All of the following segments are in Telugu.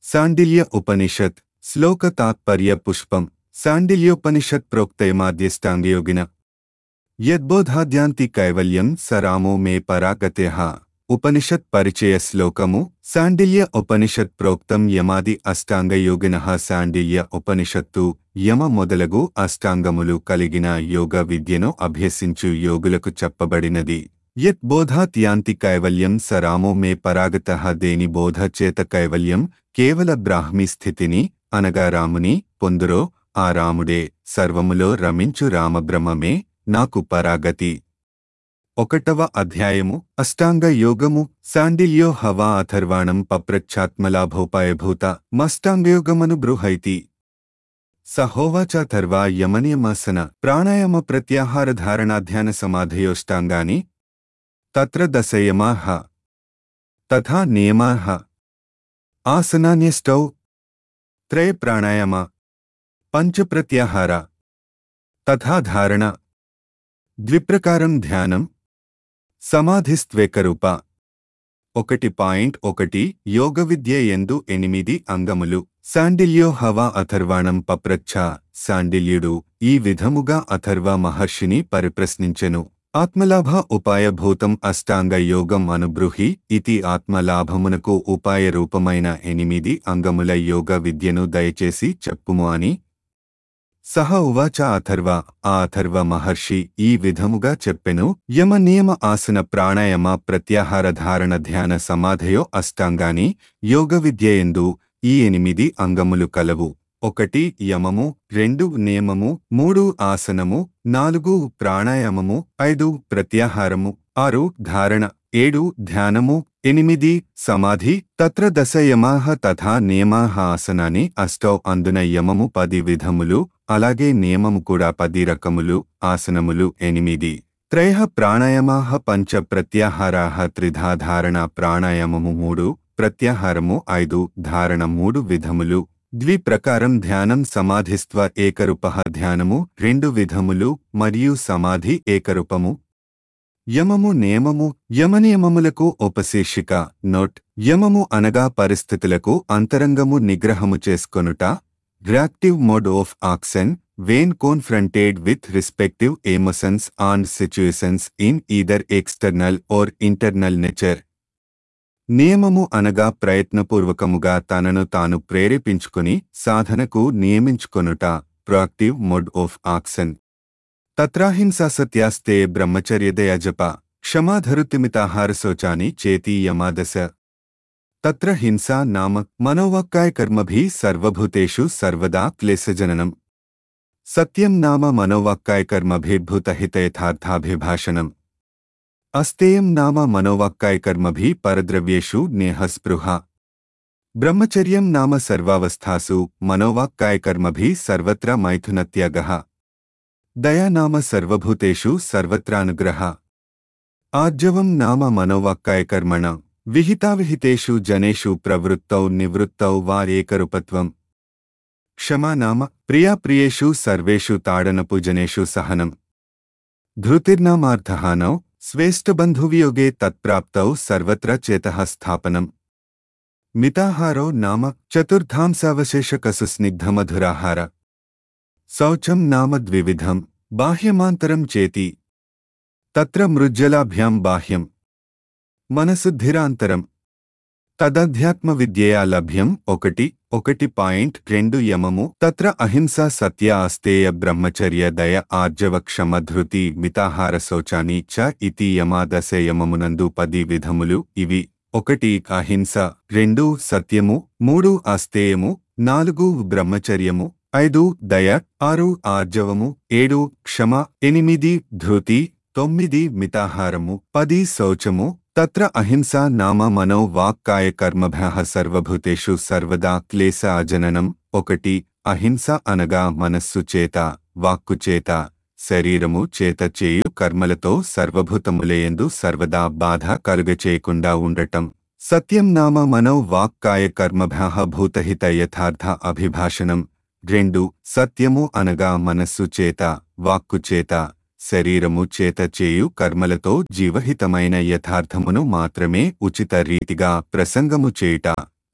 సాండిల్య ఉపనిషత్ శ్లోక తాత్పర్య పుష్పం సాండిల్యోపనిషత్ ప్రోక్తయమాద్యష్టాంగయోగిన యద్బోధాద్యాంతి కైవల్యం సరామో మే పరాగత్యః ఉపనిషత్ పరిచయ శ్లోకము సాండిల్య ఉపనిషత్ ప్రోక్తం యమాది అష్టాంగయోగిన సాండిల్య ఉపనిషత్తు యమ మొదలగు అష్టాంగములు కలిగిన యోగ విద్యను అభ్యసించు యోగులకు చెప్పబడినది యత్ బోధాత్ యాంతి కైవల్యం సరామో మే పరాగత దేని బోధ చేత కైవల్యం కేవల బ్రాహ్మీ స్థితిని అనగా రాముని పొందురో ఆ రాముడే సర్వములో రమించు రామబ్రహ్మమే నాకు పరాగతి ఒకటవ అధ్యాయము అష్టాంగ యోగము సాండిల్యో హవా అథర్వాణం పప్రచ్ఛాత్మలాభోపాయభూత మష్టాంగయోగమను బృహైతి సహోవాచాథర్వా యమనియమాసన ప్రాణాయామ ప్రత్యాహార ధారణాధ్యాన సమాధయోష్టాంగాని తత్ర దశయమాః తథా నియమాః ఆసనాన్యష్టౌ త్రయ ప్రాణాయామ పంచ ప్రత్యాహార తథా ధారణ ద్విప్రకారం ధ్యానం సమాధిస్త్వేకరూప ఒకటి పాయింట్ ఒకటి యోగ విద్య ఎందు ఎనిమిది అంగములు శాండిల్యో హవా అథర్వాణం పప్రచ్ఛ శాండిల్యుడు ఈ విధముగా అథర్వ మహర్షిని పరిప్రశ్నించెను ఆత్మలాభ ఉపాయభూతం అష్టాంగ యోగం అనుబృహి ఇతి ఆత్మలాభమునకు ఉపాయ రూపమైన ఎనిమిది అంగముల యోగ విద్యను దయచేసి చెప్పుము అని సహ ఉవాచ అథర్వ ఆ అథర్వ మహర్షి ఈ విధముగా చెప్పెను యమ నియమ ఆసన ప్రాణాయామ ప్రత్యాహార ధారణ ధ్యాన సమాధయో అష్టాంగాని యోగ విద్యయందు ఈ ఎనిమిది అంగములు కలవు ఒకటి యమము రెండు నియమము మూడు ఆసనము నాలుగు ప్రాణాయామము ఐదు ప్రత్యాహారము ఆరు ధారణ ఏడు ధ్యానము ఎనిమిది సమాధి తత్ర దశ యమాహ తథా నియమాహ ఆసనాని అష్టౌ అందున యమము పది విధములు అలాగే నియమము కూడా పది రకములు ఆసనములు ఎనిమిది త్రయ ప్రాణాయామాహ పంచ ప్రత్యాహారాహ త్రిధా ధారణ ప్రాణాయామము మూడు ప్రత్యాహారము ఐదు ధారణ మూడు విధములు ద్విప్రకారం ధ్యానం సమాధిస్త్వ ఏకరూప ధ్యానము రెండు విధములు మరియు సమాధి ఏకరూపము యమము నియమము యమనియమములకు ఉపశీర్షిక నోట్ యమము అనగా పరిస్థితులకు అంతరంగము నిగ్రహము చేసుకొనుట reactive mode of action when confronted with respective emotions and situations in either external or internal nature నియమము అనగా ప్రయత్నపూర్వకముగా తనను తాను ప్రేరేపించుకుని సాధనకు నియమించుకొనుట ప్రొయాక్టివ్ మోడ్ ఆఫ్ ఆక్సన్ తత్రాహింసా సత్యాస్తే బ్రహ్మచర్యదయ జప క్షమాధరుతిమితాహార శోచాని చేతి యమాదశ తత్ర హింసా నామ మనోవాక్కాయ కర్మభి సర్వభూతేషు సర్వదా క్లేశజననం సత్యం నామ మనోవాక్కాయ కర్మభిర్భూతహితయథార్థాభిభాషణం అస్తేయం నామ మనోవాక్కాయకర్మభి పరద్రవ్యేషు నేహస్పృహ బ్రహ్మచర్యం నామ సర్వావస్థాసు మనోవాక్కాయకర్మభి సర్వత్ర మైథునత్యాగ దయా నామ సర్వభూతేషు సర్వత్రానుగ్రహ ఆర్జవం నామ మనోవాక్కాయకర్మణ విహితావిహితేషు జనేషు ప్రవృత్తౌ నివృత్తౌ వారేకరూపత్వం క్షమా నామ ప్రియాప్రియేషు సర్వేషు తాడనపు జనేషు సహనం ధృతిర్నామార్థహానౌ స్వేష్టబంధువియోగే తత్ప్రాప్తౌ సర్వత్ర చేతః స్థాపనం మితాహారో నామ చతుర్థాంశావశేషకసుస్నిగ్ధమధురాహార శౌచం నామ ద్వివిధం బాహ్యమాంతరం చేతి తత్ర మృజ్జలాభ్యాం బాహ్యం మనసుద్ధిరాంతరం తదధ్యాత్మ విద్యయా లభ్యం ఒకటి ఒకటి పాయింట్ రెండు యమము తత్ర అహింస సత్య అస్తేయ బ్రహ్మచర్య దయ ఆర్జవ క్షమ ధృతి మితాహార శౌచాని చ ఇతి యమాదశ యమమునందు పది విధములు ఇవి ఒకటి అహింస రెండు సత్యము మూడు అస్తేయము నాలుగు బ్రహ్మచర్యము ఐదు దయ ఆరు ఆర్జవము ఏడు క్షమ ఎనిమిది ధృతి తొమ్మిది మితాహారము పది శౌచము తత్ర అహింసా నామ మనో వాక్కాయ కర్మభ్య సర్వభూతేషు సర్వదా క్లేశ అజననం ఒకటి అహింస అనగా మనస్సు చేత వాక్కు చేత శరీరము చేత చేయు కర్మలతో సర్వభూతములయందు సర్వదా బాధ కలుగచేయకుండా ఉండటం సత్యం నామ మనో వాక్కాయ కర్మభ్య భూతహిత యథార్థ అభిభాషణం రెండు సత్యము అనగా మనస్సు చేత వాక్కు చేత శరీరము చేత చేయు కర్మలతో జీవహితమైన యథార్థమును మాత్రమే ఉచిత రీతిగా ప్రసంగము చేయుట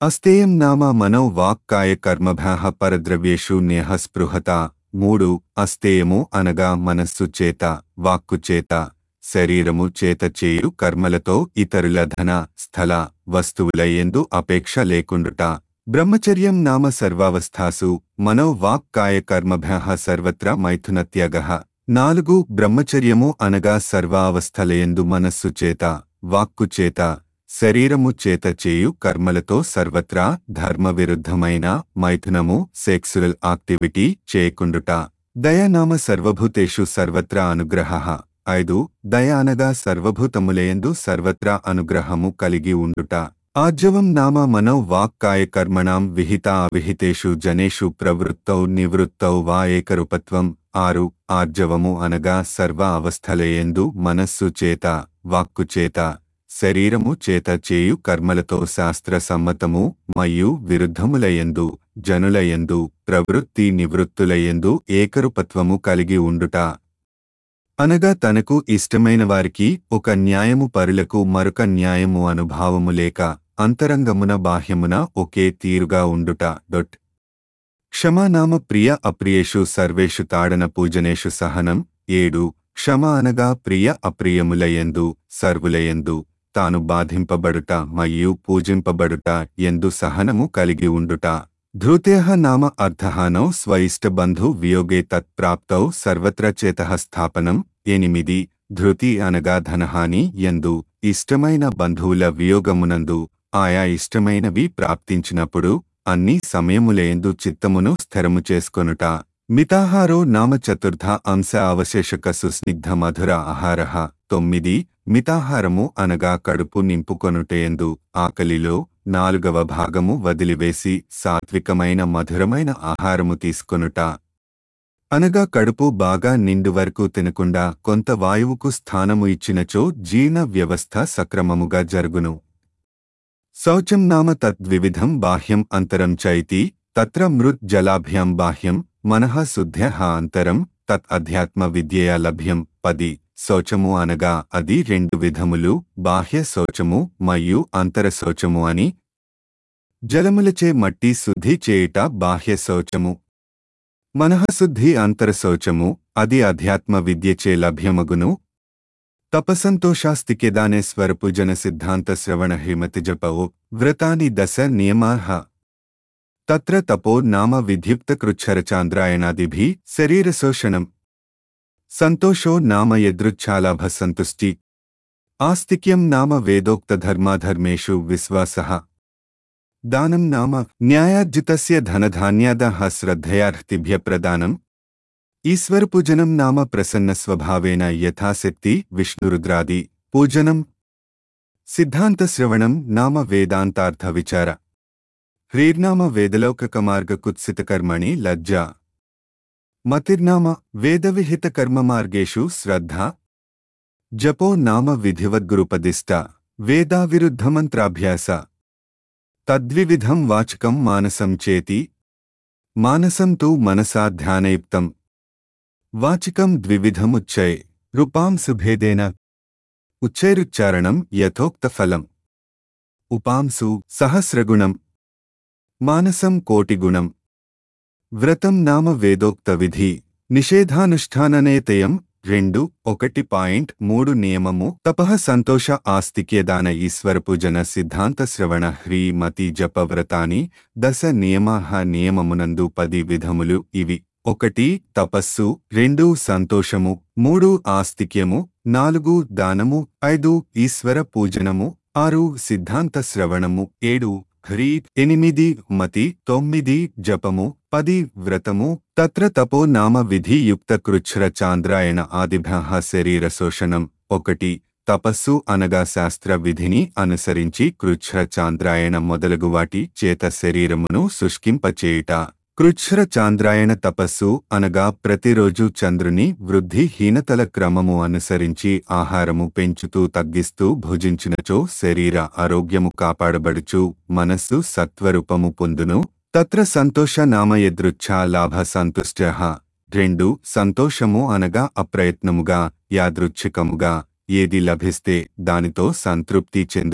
అస్తేయం నామ మనో వాక్కాయ కర్మభ్యాహ పరద్రవ్యేషు నేహ స్పృహత మూడు అస్తేయము అనగా మనస్సు చేత వాక్కు చేత శరీరము చేత చేయు కర్మలతో ఇతరుల ధన స్థల వస్తువుల ఎందు అపేక్ష లేకుండుట బ్రహ్మచర్యం నామ సర్వావస్థాసు మనో వాక్కాయ కర్మభ్యాహ సర్వత్ర మైథునత్యాగ నాలుగు బ్రహ్మచర్యము అనగా సర్వావస్థలయందు మనస్సు చేత వాక్కు చేత శరీరము చేత చేయు కర్మలతో సర్వత్రా ధర్మ విరుద్ధమైన మైథునము సెక్సువల్ యాక్టివిటీ చేయకుండుట దయనామ సర్వభూతేషు సర్వత్రా అనుగ్రహ ఐదు దయ అనగా సర్వభూతములయందు సర్వత్రా అనుగ్రహము కలిగి ఉండుట ఆర్జవం నామ మనో వాక్కాయ కర్మణాం విహిత అవిహితేషు జనేషు ప్రవృత్తౌ నివృత్తౌ వా ఏకరూపత్వం ఆరు ఆర్జవము అనగా సర్వ అవస్థలయందు మనస్సు చేత వాక్కు చేత శరీరము చేత చేయు కర్మలతో శాస్త్ర సమ్మతము మరియు విరుద్ధములయందు జనులయందు ప్రవృత్తి నివృత్తులయందు ఏకరూపత్వము కలిగి ఉండుట అనగా తనకు ఇష్టమైన వారికి ఒక న్యాయము పరులకు మరొక న్యాయము అనుభావము లేక అంతరంగమున బాహ్యమున ఒకే తీరుగా ఉండుట డొట్ క్షమానామ ప్రియ అప్రియేషు సర్వేషు తాడన పూజనేషు సహనం ఏడు క్షమ అనగా ప్రియ అప్రియములయందు సర్వులయందు తాను బాధింపబడుట మరియు పూజింపబడుట ఎందు సహనము కలిగి ఉండుట ధృతేహ నామ అర్థహానౌ స్వయిష్టబంధు వియోగే తత్ప్రాప్తౌ సర్వత్ర చేతః స్థాపనం ఎనిమిది ధృతి అనగా ధనహాని ఎందు ఇష్టమైన బంధువుల వియోగమునందు ఆయా ఇష్టమైనవి ప్రాప్తించినప్పుడు అన్ని సమయములేందు చిత్తమును స్థిరము చేసుకొనుట మితాహారో నామ చతుర్థ అంశ అవశేషక సుస్నిగ్ధ మధుర ఆహారః తొమ్మిది మితాహారము అనగా కడుపు నింపుకొనుటయందు ఆకలిలో నాలుగవ భాగము వదిలివేసి సాత్వికమైన మధురమైన ఆహారము తీసుకొనుట అనగా కడుపు బాగా నిండు వరకు తినకుండా కొంత వాయువుకు స్థానము ఇచ్చినచో జీర్ణ వ్యవస్థ సక్రమముగా జరుగును శౌచం నామ తద్వివిధం బాహ్యం అంతరం చైతి తత్ర మృత్ జలాభ్యాం బాహ్యం మనః శుద్ధ్య అంతరం తత్ అధ్యాత్మ విద్యయా లభ్యం పది శౌచము అనగా అది రెండు విధములు బాహ్య శౌచము మరియు అంతర శౌచము అని జలములచే మట్టి శుద్ధి చేయుట బాహ్య శౌచము మనఃశుద్ధి అంతర శౌచము అది అధ్యాత్మ విద్యచే లభ్యమగును తపసంతోషాస్తికేదానే స్వరపు జన సిద్ధాంత శ్రవణ హిమతి జపవు వ్రతాని దశ నియమాహ తత్ర తపో నామ విధ్యుక్త కృచ్ఛరచాంద్రాయణాదిభి శరీరశోషణం సంతోషో నామ యదృచ్ఛాలాభ సంతుష్టి ఆస్తిక్యం నామ వేదోక్తధర్మాధర్మేషు విశ్వాసః దానం నామ న్యాయార్జితస్య ధనధాన్యాదః శ్రద్ధయార్హతిభ్య ప్రదానం ఈశ్వరపూజనం నామ ప్రసన్నస్వభావేన యథాశక్తి విష్ణురుద్రాది పూజనం సిద్ధాంతశ్రవణం నామ వేదాంతార్థ విచార హ్రీర్నామ వేదలౌకకమార్గకుత్సితకర్మణి లజ్జా మతిర్నామ వేదవిహితకర్మమార్గేషు శ్రద్ధ జపో నామ విధివద్గురుపదిష్ట వేదావిరుద్ధమంత్రాభ్యాస తద్వివిధం వాచకం మానసం చేతి మానసం తు మనసా ధ్యానయుక్తం వాచికం ద్వివిధముచ్చై రూపాంశుభేదేన ఉచ్చైరుచ్చారణం యథోక్తఫలం ఉపాంసు సహస్రగుణం మానసం కోటిగుణం వ్రతం నామ వేదోక్త విధి నిషేధానుష్ఠాననేతయం రెండు ఒకటి పాయింట్ మూడు నియమము తపః సంతోష ఆస్తిక్యదాన ఈశ్వర పూజన సిద్ధాంత శ్రవణ హ్రీ మతి జప వ్రతాని దశ నియమాహ నియమమునందు పది విధములు ఇవి ఒకటి తపస్సు రెండు సంతోషము మూడు ఆస్తిక్యము నాలుగు దానము ఐదు ఈశ్వర పూజనము ఆరు సిద్ధాంత శ్రవణము ఏడు హ్రీ ఎనిమిది మతి తొమ్మిది జపము పది వ్రతము తత్ర తపో నామ విధి యుక్త కృచ్ఛ్ర చాంద్రాయణ ఆదిభ్య శరీర శోషణం ఒకటి తపస్సు అనగా శాస్త్ర విధిని అనుసరించి కృచ్ఛ్ర చాంద్రాయణ మొదలగు వాటి చేత శరీరమును శుష్కింపచేయుట కృచ్ఛ్ర చాంద్రాయణ తపస్సు అనగా ప్రతిరోజు చంద్రుని వృద్ధి హీనతల క్రమము అనుసరించి ఆహారము పెంచుతూ తగ్గిస్తూ భుజించినచో శరీర ఆరోగ్యము కాపాడబడుచు మనస్సు సత్వరూపము పొందును తత్ర సంతోష నామయదృచ్ఛా లాభ సంతుష్ట రెండు సంతోషము అనగా అప్రయత్నముగా యాదృచ్ఛికముగా ఏది లభిస్తే దానితో సంతృప్తి చెందుట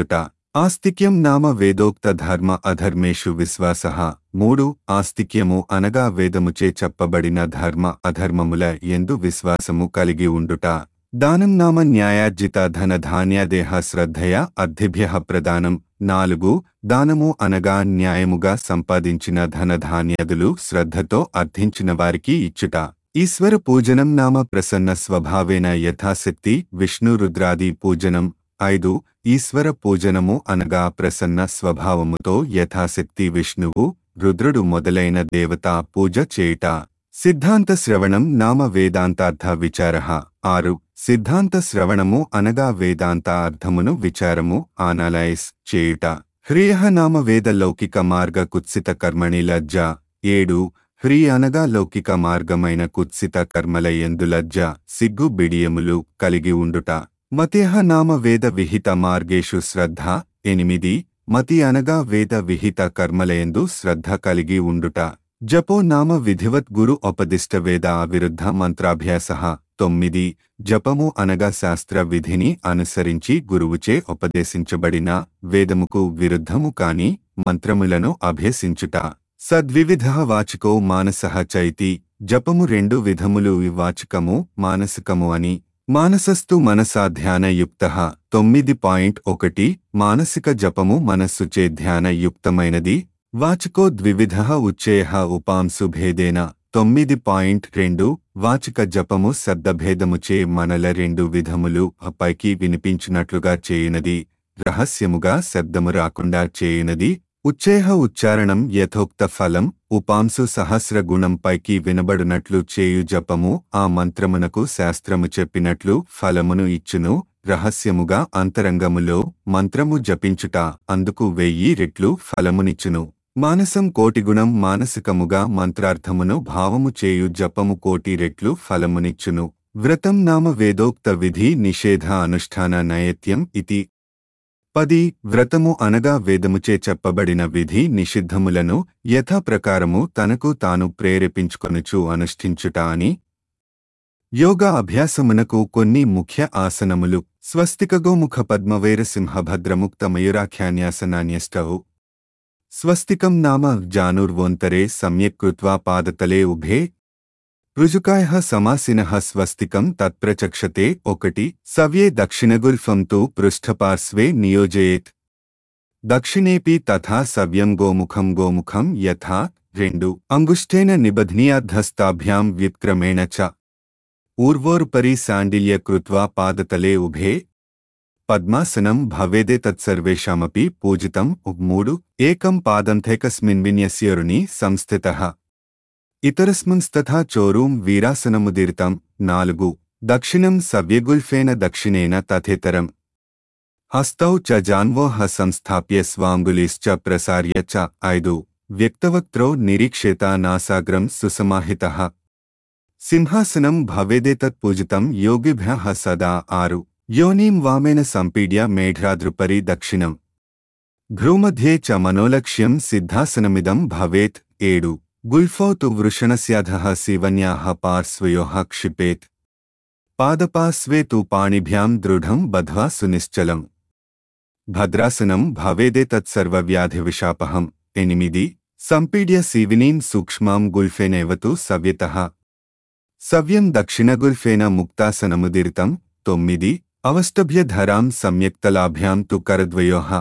ఆస్తిక్యం నామ వేదోక్త ధర్మ అధర్మేషు విశ్వాస మూడు ఆస్తిక్యము అనగా వేదముచే చెప్పబడిన ధర్మ అధర్మముల ఎందు విశ్వాసము కలిగి ఉండుట దానం నామ న్యాయార్జిత ధన ధాన్యాదేహ శ్రద్ధయ అర్థిభ్య ప్రదానం నాలుగు దానము అనగా న్యాయముగా సంపాదించిన ధనధాన్యాదులు శ్రద్ధతో అర్థించిన వారికి ఇచ్చుట ఈశ్వర పూజనం నామ ప్రసన్న స్వభావేన యథాశక్తి విష్ణు రుద్రాది పూజనం ఐదు ఈశ్వర పూజనము అనగా ప్రసన్న స్వభావముతో యథాశక్తి విష్ణువు రుద్రుడు మొదలైన దేవతా పూజ చేయుట సిద్ధాంత శ్రవణం నామ వేదాంతార్థ విచార ఆరు సిద్ధాంత శ్రవణము అనగా వేదాంత అర్థమును విచారము ఆనలైస్ చేయుట హ్రియ నామ వేద లౌకిక మార్గ కుత్సిత కర్మణి లజ్జ ఏడు హ్రీ అనగా లౌకిక మార్గమైన కుత్సిత కర్మల ఎందు లజ్జ సిగ్గు బిడియములు కలిగి ఉండుట మతేహ నామ వేద విహిత మార్గేషు శ్రద్ధ ఎనిమిది మతి అనగా వేద విహిత కర్మలయందు శ్రద్ధ కలిగి ఉండుట జపో నామ విధివత్ గురు ఉపదిష్ట వేద విరుద్ధ మంత్రాభ్యాస తొమ్మిది జపము అనగా శాస్త్ర విధిని అనుసరించి గురువుచే ఉపదేశించబడిన వేదముకు విరుద్ధము కాని మంత్రములను అభ్యసించుట సద్వివిధ వాచికో మానసః చైతి జపము రెండు విధములు వాచికము మానసికము అని మానసస్తు మనసా ధ్యానయుక్త తొమ్మిది పాయింట్ ఒకటి మానసిక జపము మనస్సుచే ధ్యానయుక్తమైనది వాచకో ద్వివిధ ఉచ్చేయ ఉపాంశు భేదేన తొమ్మిది పాయింట్ రెండు వాచిక జపము శబ్దభేదముచే మనల రెండు విధములు పైకి వినిపించినట్లుగా చేయునది రహస్యముగా శబ్దము రాకుండా చేయునది ఉచ్చేహ ఉచ్చారణం యథోక్త ఫలం ఉపాంశు సహస్ర గుణం పైకి వినబడునట్లు చేయు జపము ఆ మంత్రమునకు శాస్త్రము చెప్పినట్లు ఫలమును ఇచ్చును రహస్యముగా అంతరంగములో మంత్రము జపించుట అందుకు వెయ్యి రెట్లు ఫలమునిచ్చును మానసం కోటిగుణం మానసికముగా మంత్రార్థమును భావము చేయు జపము కోటి రెట్లు ఫలమునిచ్చును వ్రతం నామ వేదోక్త విధి నిషేధ అనుష్ఠాన నైత్యం ఇతి పది వ్రతము అనగా వేదముచే చెప్పబడిన విధి నిషిద్ధములను యథాప్రకారము తనకు తాను ప్రేరేపించుకొనుచు అనుష్ఠించుట అని యోగా అభ్యాసమునకు కొన్ని ముఖ్య ఆసనములు స్వస్తికగోముఖ పద్మవైర సింహభద్రముక్త మయూరాఖ్యాన్యాసనాన్యష్టౌ స్వస్తికం నామ జానుర్వోంతరే సమ్యక్ కృత్వా పాదతలే ఉభే రుజుకాయ సమాసిన స్వస్తికం తత్ప్రచక్షతే ఒకటి సవ్యే దక్షిణగుల్ఫం తు పృష్ఠపార్శ్వే నియోజయేత్ దక్షిణేపి తథా సవ్యం గోముఖం గోముఖం యథా రెండు అంగుష్ఠేన నిబధ్నీయాద్ధస్తాభ్యాం వ్యుత్క్రమేణ చ ఊర్వోరుపరి సాండిల్య కృత్వా పాదతలే ఉభే పద్మాసనం భవేదే తత్సర్వేషామపి పూజితం మూడు ఏకం పాదంథైకస్మిన్ విన్యస్యోరుని సంస్థితః ఇతరస్మింస్తథా చోరూం వీరాసనముదీర్తం నాలుగు దక్షిణం సవ్యగుల్ఫేన దక్షిణేన తథేతరం హస్తౌ చ జాన్వోహ సంస్థాప్య స్వాంగులీశ్చ ప్రసార్య చ ఐదు వ్యక్తవక్త్రౌ నిరీక్షేత నాసాగ్రం సుసమాహితః సింహాసనం భవేదేతత్పూజితం యోగిభ్యః సదా ఆరు యోనీం వామేన సంపీడ్య మేఘ్రాదృపరి దక్షిణం భ్రూमध्ये చ మనోలక్ష్యం సిద్ధాసనమిదం భవేత్ ఏడు గుల్ఫౌ తు వృషణస్యాధః శివన్యాः పార్శ్వయోः క్షిపేత్ పాదపార్శ్వే తు పాణిభ్యాం దృఢం బధ్వా సునిశ్చలం భద్రాసనం భవేదేతత్సర్వవ్యాధివిషాపహం ఎనిమిది సంపీడ్య శివినీం సూక్ష్మాం గుల్ఫేనేవ తు సవ్యతః సవ్యం దక్షిణగుల్ఫేన ముక్తాసనముదీర్తం తొమ్మిది అవష్టభ్యధరాం సమ్యక్తలాభ్యాం తు కరద్వయోః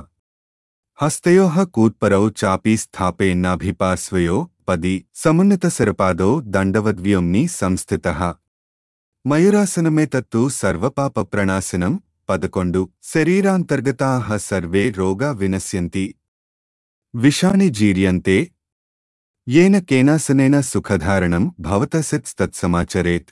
హస్తయోః కూత్పరౌ చాపి స్థాపేన్నాభిపార్శ్వయో పది సమున్నతసరపాదో దండవద్వ్యోమ్ని సంస్థితః మయూరాసనమే తత్తు సర్వపాప ప్రణాశనం పదకొండు శరీరాంతర్గతాః సర్వే రోగా వినశ్యంతి విషాణి జీర్యంతే येन केनासनेन सुखधारणं भवतसित्स्तत्समाचरेत्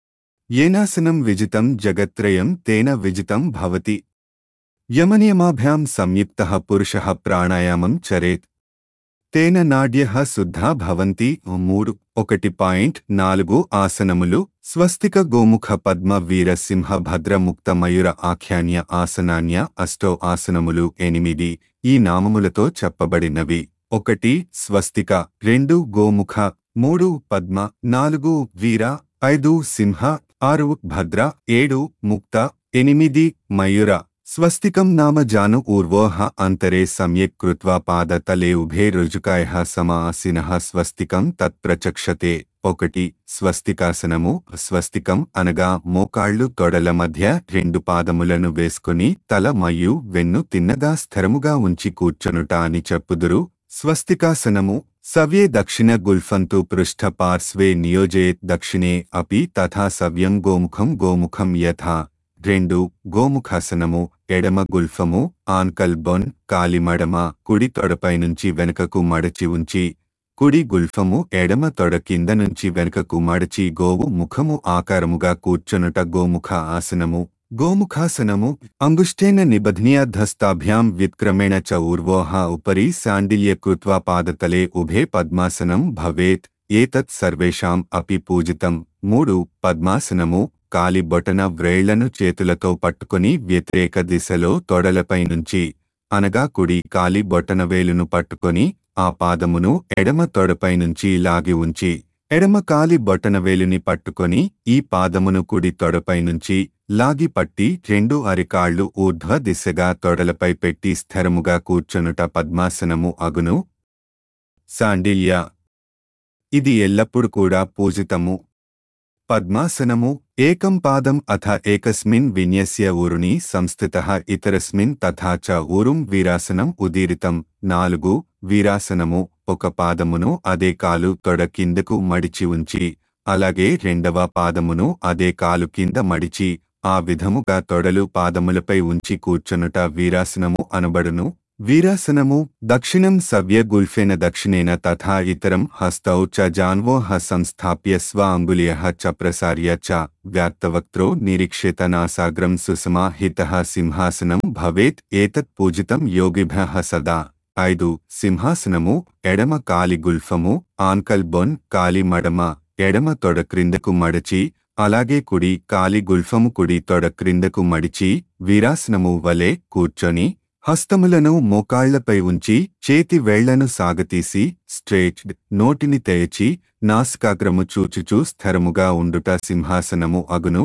येनासनं विजितं जगत्त्रयं तेन विजितं भवति यमनियमाभ्यां संयुक्तः पुरुषः प्राणायामं चरेत् తేన నాడ్య శుద్ధా భవంతి మూడు ఒకటి పాయింట్ నాలుగు ఆసనములు స్వస్తిక గోముఖ పద్మ వీర సింహ భద్ర ముక్త మయూర ఆఖ్యాన్య ఆసనాన్య అష్టో ఆసనములు ఎనిమిది ఈ నామములతో చెప్పబడినవి ఒకటి స్వస్తిక రెండు గోముఖ మూడు పద్మ నాలుగు వీర ఐదు సింహ ఆరు భద్ర ఏడు ముక్త ఎనిమిది మయూర స్వస్తికం నామ జాను ఊర్వోహ అంతరే సమ్యక్ కృత్వా పాదతలే ఉభే రుజుకాయ సమాసినః స్వస్తికం తత్ప్రచక్షతే ఒకటి స్వస్తికాసనము స్వస్తికం అనగా మోకాళ్ళు తొడల మధ్య రెండు పాదములను వేసుకుని తల మరియు వెన్ను తిన్నగా స్థిరముగా ఉంచి కూర్చొనుట అని చెప్పుదురు స్వస్తికాసనము సవ్యే దక్షిణ గుల్ఫంతు పృష్ఠ పార్శ్వే నియోజయేత్ దక్షిణే అపి తథా సవ్యం గోముఖం గోముఖం యథా రెండు గోముఖాసనము ఎడమ గుల్ఫము ఆన్కల్ బొన్ కాలిమడమ కుడి తొడపై నుంచి వెనుకకు మడచి ఉంచి కుడి గుల్ఫము ఎడమ తొడ కింద నుంచి వెనుకకు మడచి గోవు ముఖము ఆకారముగా కూర్చొనుట గోముఖ ఆసనము గోముఖాసనము అంగుష్టేన నిబధ్నియాధస్తాభ్యాం వ్యుత్క్రమేణ చ ఊర్వోహ ఉపరి సాండిల్య కృత్వా పాదతలే ఉభే పద్మాసనం భవేత్ ఏతత్ సర్వేషాం అపి పూజితం మూడు పద్మాసనము కాలి బొటన వ్రేళ్లను చేతులతో పట్టుకొని వ్యతిరేక దిశలో తొడలపై నుంచి అనగా కుడి కాలి బొటనవేలును పట్టుకొని ఆ పాదమును ఎడమ తొడపై నుంచి లాగి ఉంచి ఎడమ కాలి బొటనవేలుని పట్టుకొని ఈ పాదమును కుడి తొడపై నుంచి లాగి పట్టి రెండు అరికాళ్లు ఊర్ధ్వ దిశగా తొడలపై పెట్టి స్థిరముగా కూర్చొనుట పద్మాసనము అగును సాండిల్య ఇది ఎల్లప్పుడు కూడా పూజితము పద్మాసనము ఏకం పాదం అథ ఏకస్మిన్ విన్యస్య ఊరుని సంస్థితః ఇతరస్మిన్ తథా చ ఊరుం వీరాసనం ఉదీరితం నాలుగు వీరాసనము ఒక పాదమును అదే కాలు తొడ కిందకు మడిచి ఉంచి అలాగే రెండవ పాదమును అదే కాలు కింద మడిచి ఆ విధముగా తొడలు పాదములపై ఉంచి కూర్చొనుట వీరాసనము అనబడును వీరాసనము దక్షిణం సవ్య గుల్ఫేన దక్షిణేన తథా ఇతరం హస్తౌ చ జాన్వోః సంస్థాప్య స్వ అంగుళియః చ ప్రసార్య చ వ్యాత్తవక్త్రో నిరీక్షేత నాసాగ్రం సుసమాహితః సింహాసనం భవేత్ ఏతత్ పూజితం యోగిభ్యః సదా ఐదు సింహాసనము ఎడమ కాలి గుల్ఫము ఆన్కల్ బొన్ కాలి మడమ ఎడమ తొడ క్రిందకు మడచి అలాగే కుడి కాలి గుల్ఫము కుడి తొడ క్రిందకు మడిచి వీరాసనము వలె కూర్చొని హస్తములను మోకాళ్లపై ఉంచి చేతి వేళ్లను సాగతీసి స్ట్రేచ్డ్ నోటిని తెయచి నాసికాగ్రము చూచుచూ స్థిరముగా ఉండుట సింహాసనము అగును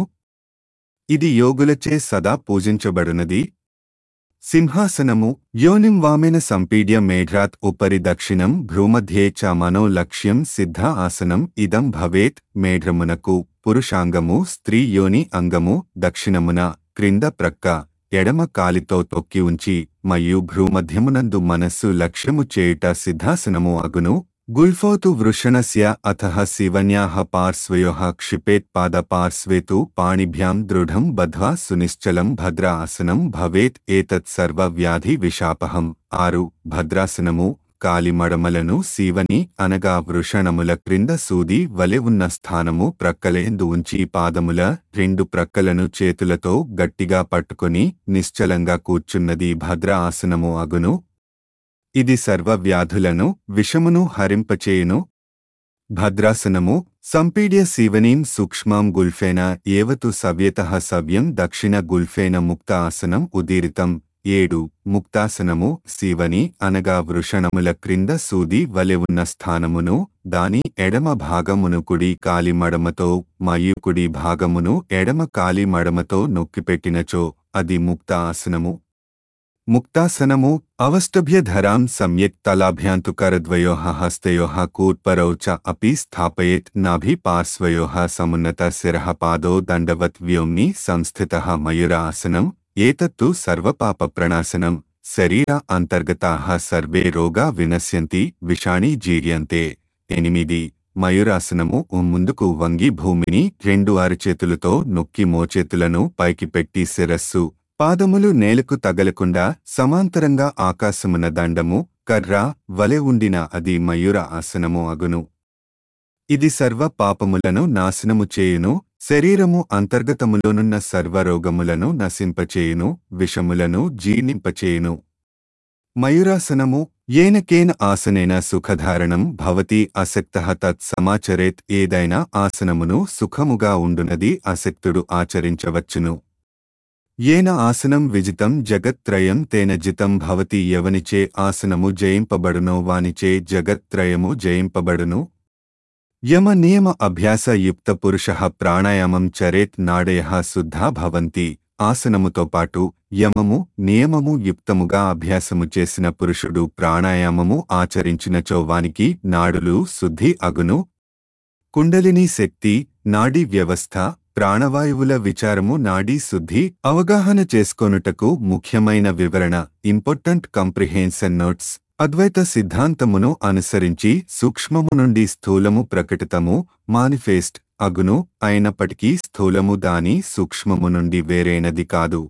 ఇది యోగులచే సదా పూజించబడునది సింహాసనము యోనిం వామేన సంపీడ్య మేఢ్రాత్ ఉపరి దక్షిణం భ్రూమధ్యే చ మనో లక్ష్యం సిద్ధ ఆసనం ఇదం భవేత్ మేఢ్రమునకు పురుషాంగము స్త్రీ యోని అంగము దక్షిణమున క్రింద ప్రక్క ఎడమ కాలితో తొక్కి ఉంచి మరియు భ్రూమధ్యమునందు మనస్సు లక్ష్యము చేయుట సిద్ధాసనము అగును గుల్ఫోతు వృషణస్య అథః శివన్యాః పార్శ్వయోః క్షిపేత్ పాదపార్శ్వే తు పాణిభ్యాం దృఢం బధ్వా సునిశ్చలం భద్ర ఆసనం భవేత్ ఏతత్ సర్వ వ్యాధి విషాపహం ఆరు భద్రాసనము కాలిమడమలను సీవని అనగా వృషణముల క్రింద సూది వలె ఉన్న స్థానము ప్రక్కలేందు ఉంచి పాదముల రెండు ప్రక్కలను చేతులతో గట్టిగా పట్టుకొని నిశ్చలంగా కూర్చున్నది భద్ర ఆసనము అగును ఇది సర్వ వ్యాధులను విషమును హరింపచేయును భద్రాసనము సంపీడ్య శివనీం సూక్ష్మాం గుల్ఫేన ఏవతు సవ్యతః సవ్యం దక్షిణ గుల్ఫేన ముక్త ఆసనం ఉదీరితం ఏడు ముక్తాసనము శివని అనగా వృషణముల క్రింద సూది వలె ఉన్న స్థానమును దాని ఎడమ భాగమును కుడి కాలి మడమతో మరియు కుడి భాగమును ఎడమ కాలి మడమతో నొక్కిపెట్టినచో అది ముక్త ఆసనము ముక్తాసనము అవష్టభ్యధరాం సమ్యక్ తలాభ్యాంతు కరద్వయోః హస్తయోః కూర్పరౌ చ అపి స్థాపయేత్ నాభి పార్శ్వయోః సమున్నత శిరః పాదో దండవత్ వ్యోమ్ని సంస్థితః మయూర ఆసనం ఏతత్తు సర్వపాప ప్రణాశనం శరీర అంతర్గతాః సర్వే రోగా వినశ్యంతి విషాణి జీర్యంతే ఎనిమిది మయూరాసనము ముందుకు వంగి భూమిని రెండు అరచేతులతో నొక్కి మోచేతులను పైకి పెట్టి శిరస్సు పాదములు నేలకు తగలకుండా సమాంతరంగా ఆకాశమున దండము కర్ర వలె ఉండిన అది మయూర ఆసనము అగును ఇది సర్వ పాపములను నాశనము చేయును శరీరము అంతర్గతములోనున్న సర్వరోగములను నశింపచేయును విషములను జీర్ణింపచేయును మయూరాసనము ఏనకేన ఆసనేన సుఖధారణం భవతి అసక్తః తత్ సమాచరేత్ ఏదైనా ఆసనమును సుఖముగా ఉండునది అసక్తుడు ఆచరించవచ్చును ఏన ఆసనం విజితం జగత్త్రయం తేన జితం భవతి ఎవనిచే ఆసనము జయింపబడునో వానిచే జగత్త్రయము జయింపబడును యమ నియమ అభ్యాస యుక్త పురుష ప్రాణాయామం చరేత్ నాడయ శుద్ధా భవంతి ఆసనముతో పాటు యమము నియమము యుక్తముగా అభ్యాసము చేసిన పురుషుడు ప్రాణాయామము ఆచరించినచో వానికి నాడులు శుద్ధి అగును కుండలిని శక్తి నాడీ వ్యవస్థ ప్రాణవాయువుల విచారము నాడీ శుద్ధి అవగాహన చేసుకొనుటకు ముఖ్యమైన వివరణ ఇంపార్టెంట్ కంప్రిహెన్షన్ నోట్స్ అద్వైత సిద్ధాంతమును అనుసరించి సూక్ష్మము నుండి స్థూలము ప్రకటితము మానిఫెస్ట్ అగును అయినప్పటికీ స్థూలము దాని సూక్ష్మము నుండి వేరైనది కాదు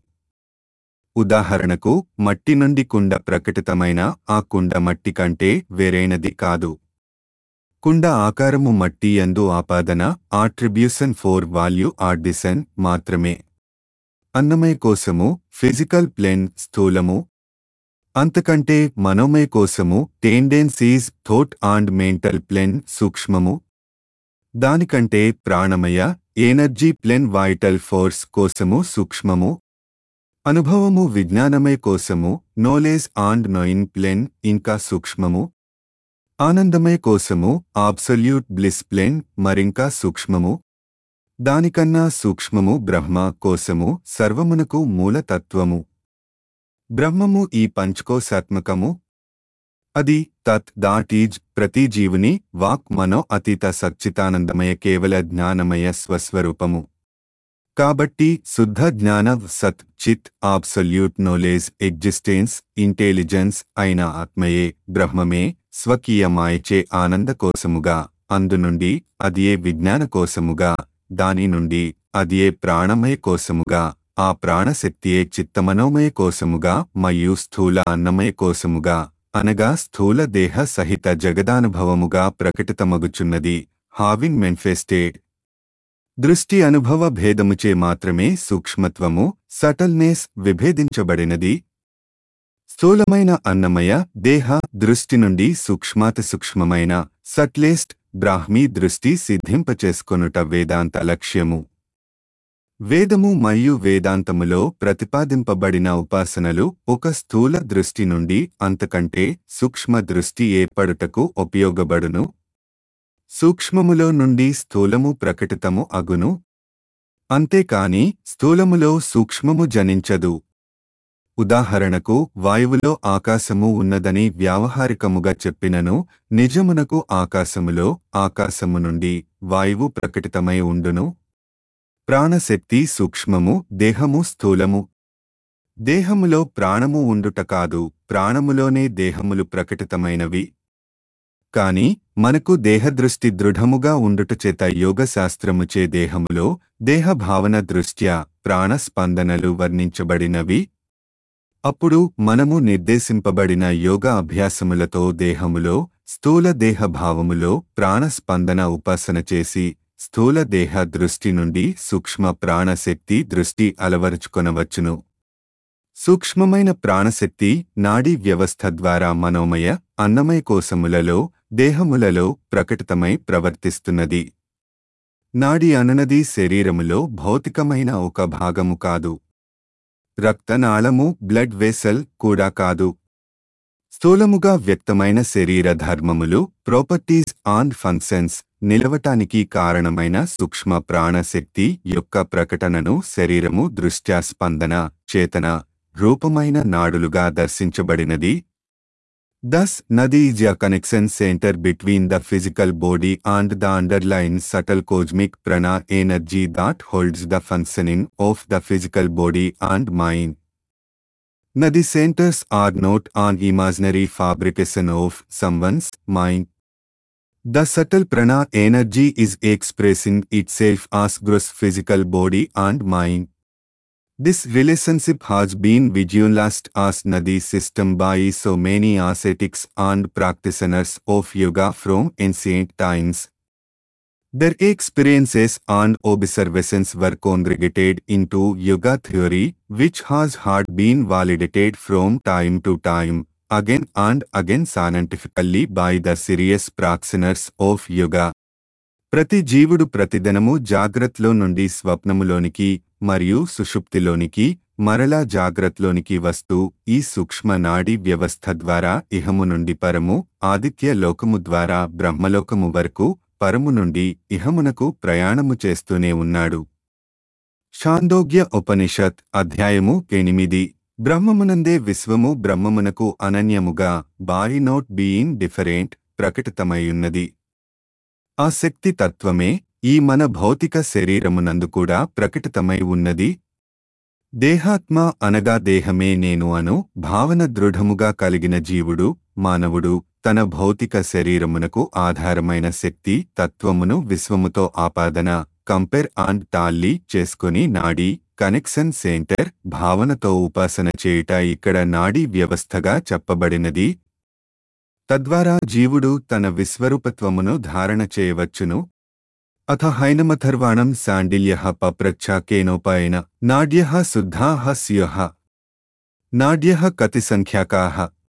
ఉదాహరణకు మట్టి నుండి కుండ ప్రకటితమైన ఆ కుండ మట్టి కంటే వేరైనది కాదు కుండ ఆకారము మట్టి యందు ఆపాదన ఆట్రిబ్యూషన్ ఫోర్ వాల్యూ ఆర్డిసన్ మాత్రమే అన్నమయ కోసము ఫిజికల్ ప్లేన్ స్థూలము అంతకంటే మనోమయ కోసము tendencies thought and mental plane సూక్ష్మము దానికంటే ప్రాణమయ ఎనర్జీ ప్లేన్ వైటల్ ఫోర్స్ కోసము సూక్ష్మము అనుభవము విజ్ఞానమయ కోసము నాలెడ్జ్ అండ్ నోయిన్ ప్లేన్ ఇంకా సూక్ష్మము ఆనందమయ కోసము ఆబ్సల్యూట్ బ్లిస్ ప్లేన్ మరింకా సూక్ష్మము దానికన్నా సూక్ష్మము బ్రహ్మ కోసము సర్వమునకు మూలతత్వము బ్రహ్మము ఈ పంచకోశాత్మకము అది తత్ దాటీజ్ ప్రతి జీవుని వాక్ మనో అతీత సచ్చితానందమయ కేవల జ్ఞానమయ స్వస్వరూపము కాబట్టి శుద్ధ జ్ఞాన సత్ చిత్ ఆబ్సల్యూట్ నాలెడ్జ్ ఎగ్జిస్టెన్స్ ఇంటెలిజెన్స్ అయిన ఆత్మయే బ్రహ్మమే స్వకీయ మాయచే ఆనంద కోసముగా అందునుండి అదియే విజ్ఞాన కోసముగా దాని నుండి అదియే ప్రాణమయ కోసముగా ఆ ప్రాణశక్తియే చిత్తమనోమయ కోసముగా మరియు స్థూల అన్నమయ కోసముగా అనగా స్థూల దేహ సహిత జగదానుభవముగా ప్రకటితమగుచున్నది హావింగ్ మెన్ఫెస్టేడ్ దృష్టి అనుభవ భేదముచే మాత్రమే సూక్ష్మత్వము సటల్నెస్ విభేదించబడినది స్థూలమైన అన్నమయ దేహ దృష్టి నుండి సూక్ష్మాతి సూక్ష్మమైన సట్లెస్ట్ బ్రాహ్మీ దృష్టి సిద్ధింపచేసుకొనుట వేదాంత లక్ష్యము వేదము మరియు వేదాంతములో ప్రతిపాదింపబడిన ఉపాసనలు ఒక స్థూల దృష్టి నుండి అంతకంటే సూక్ష్మ దృష్టి ఏర్పడుటకు ఉపయోగబడును సూక్ష్మములో నుండి స్థూలము ప్రకటితము అగును అంతేకాని స్థూలములో సూక్ష్మము జనించదు ఉదాహరణకు వాయువులో ఆకాశము ఉన్నదని వ్యావహారికముగా చెప్పినను నిజమునకు ఆకాశములో ఆకాశము నుండి వాయువు ప్రకటితమై ఉండును ప్రాణశక్తి సూక్ష్మము దేహము స్థూలము దేహములో ప్రాణము ఉండుట కాదు ప్రాణములోనే దేహములు ప్రకటితమైనవి కాని మనకు దేహదృష్టి దృఢముగా ఉండుట చేత యోగశాస్త్రముచే దేహములో దేహభావన దృష్ట్యా ప్రాణస్పందనలు వర్ణించబడినవి అప్పుడు మనము నిర్దేశింపబడిన యోగ అభ్యాసములతో దేహములో స్థూల దేహభావములో ప్రాణస్పందన ఉపాసన చేసి స్థూల దేహ దృష్టి నుండి సూక్ష్మ ప్రాణశక్తి దృష్టి అలవరుచుకొనవచ్చును సూక్ష్మమైన ప్రాణశక్తి నాడీ వ్యవస్థ ద్వారా మనోమయ అన్నమయ కోశములలో దేహములలో ప్రకటితమై ప్రవర్తిస్తున్నది నాడి అననది శరీరములో భౌతికమైన ఒక భాగము కాదు రక్తనాళము బ్లడ్ వెసల్ కూడా కాదు స్థూలముగా వ్యక్తమైన శరీర ధర్మములు ప్రాపర్టీస్ అండ్ ఫంక్షన్స్ నిలవటానికి కారణమైన సూక్ష్మ ప్రాణశక్తి యొక్క ప్రకటనను శరీరము దృష్ట్యా స్పందన చేతన రూపమైన నాడులుగా దర్శించబడినది Thus, Nadi is a connection center between the physical body and the underlying subtle cosmic prana energy that holds the functioning of the physical body and mind. Nadi centers are not an imaginary fabrication of someone's mind. The subtle prana energy is expressing itself as gross physical body and mind. This relationship has been visualized as Nadi system by so many ascetics and practitioners of yoga from ancient times. Their experiences and observations were congregated into yoga theory, which has had been validated from time to time, again and again scientifically by the serious practitioners of yoga. ప్రతి జీవుడు ప్రతిదినము జాగ్రత్తలో నుండి స్వప్నములోనికి మరియు సుషుప్తిలోనికి మరలా జాగ్రత్తలోనికి వస్తూ ఈ సూక్ష్మ నాడీ వ్యవస్థ ద్వారా ఇహము నుండి పరము ఆదిత్య లోకము ద్వారా బ్రహ్మలోకము వరకు పరము నుండి ఇహమునకు ప్రయాణము చేస్తూనే ఉన్నాడు షాందోగ్య ఉపనిషత్ అధ్యాయము ఎనిమిది బ్రహ్మమునందే విశ్వము బ్రహ్మమునకు అనన్యముగా బాయి నోట్ బీయింగ్ డిఫరెంట్ ప్రకటితమైయున్నది ఆ శక్తి తత్వమే ఈ మన భౌతిక శరీరమునందు కూడా ప్రకటితమై ఉన్నది దేహాత్మ అనగా దేహమే నేను అను భావన దృఢముగా కలిగిన జీవుడు మానవుడు తన భౌతిక శరీరమునకు ఆధారమైన శక్తి తత్వమును విశ్వముతో ఆపాదన కంపేర్ అండ్ టాల్లీ చేసుకుని నాడీ కనెక్షన్ సెంటర్ భావనతో ఉపాసన చేయుట ఇక్కడ నాడీ వ్యవస్థగా చెప్పబడినది తద్వారా జీవుడు తన విశ్వరూపత్వమును ధారణ చేయవచ్చును అథ హైనమథర్వాణం శాండిల్య పప్రచ్ఛాకేనోపాయన నాడ్య శుద్ధా స్య నాడ్య కతి సంఖ్యాకా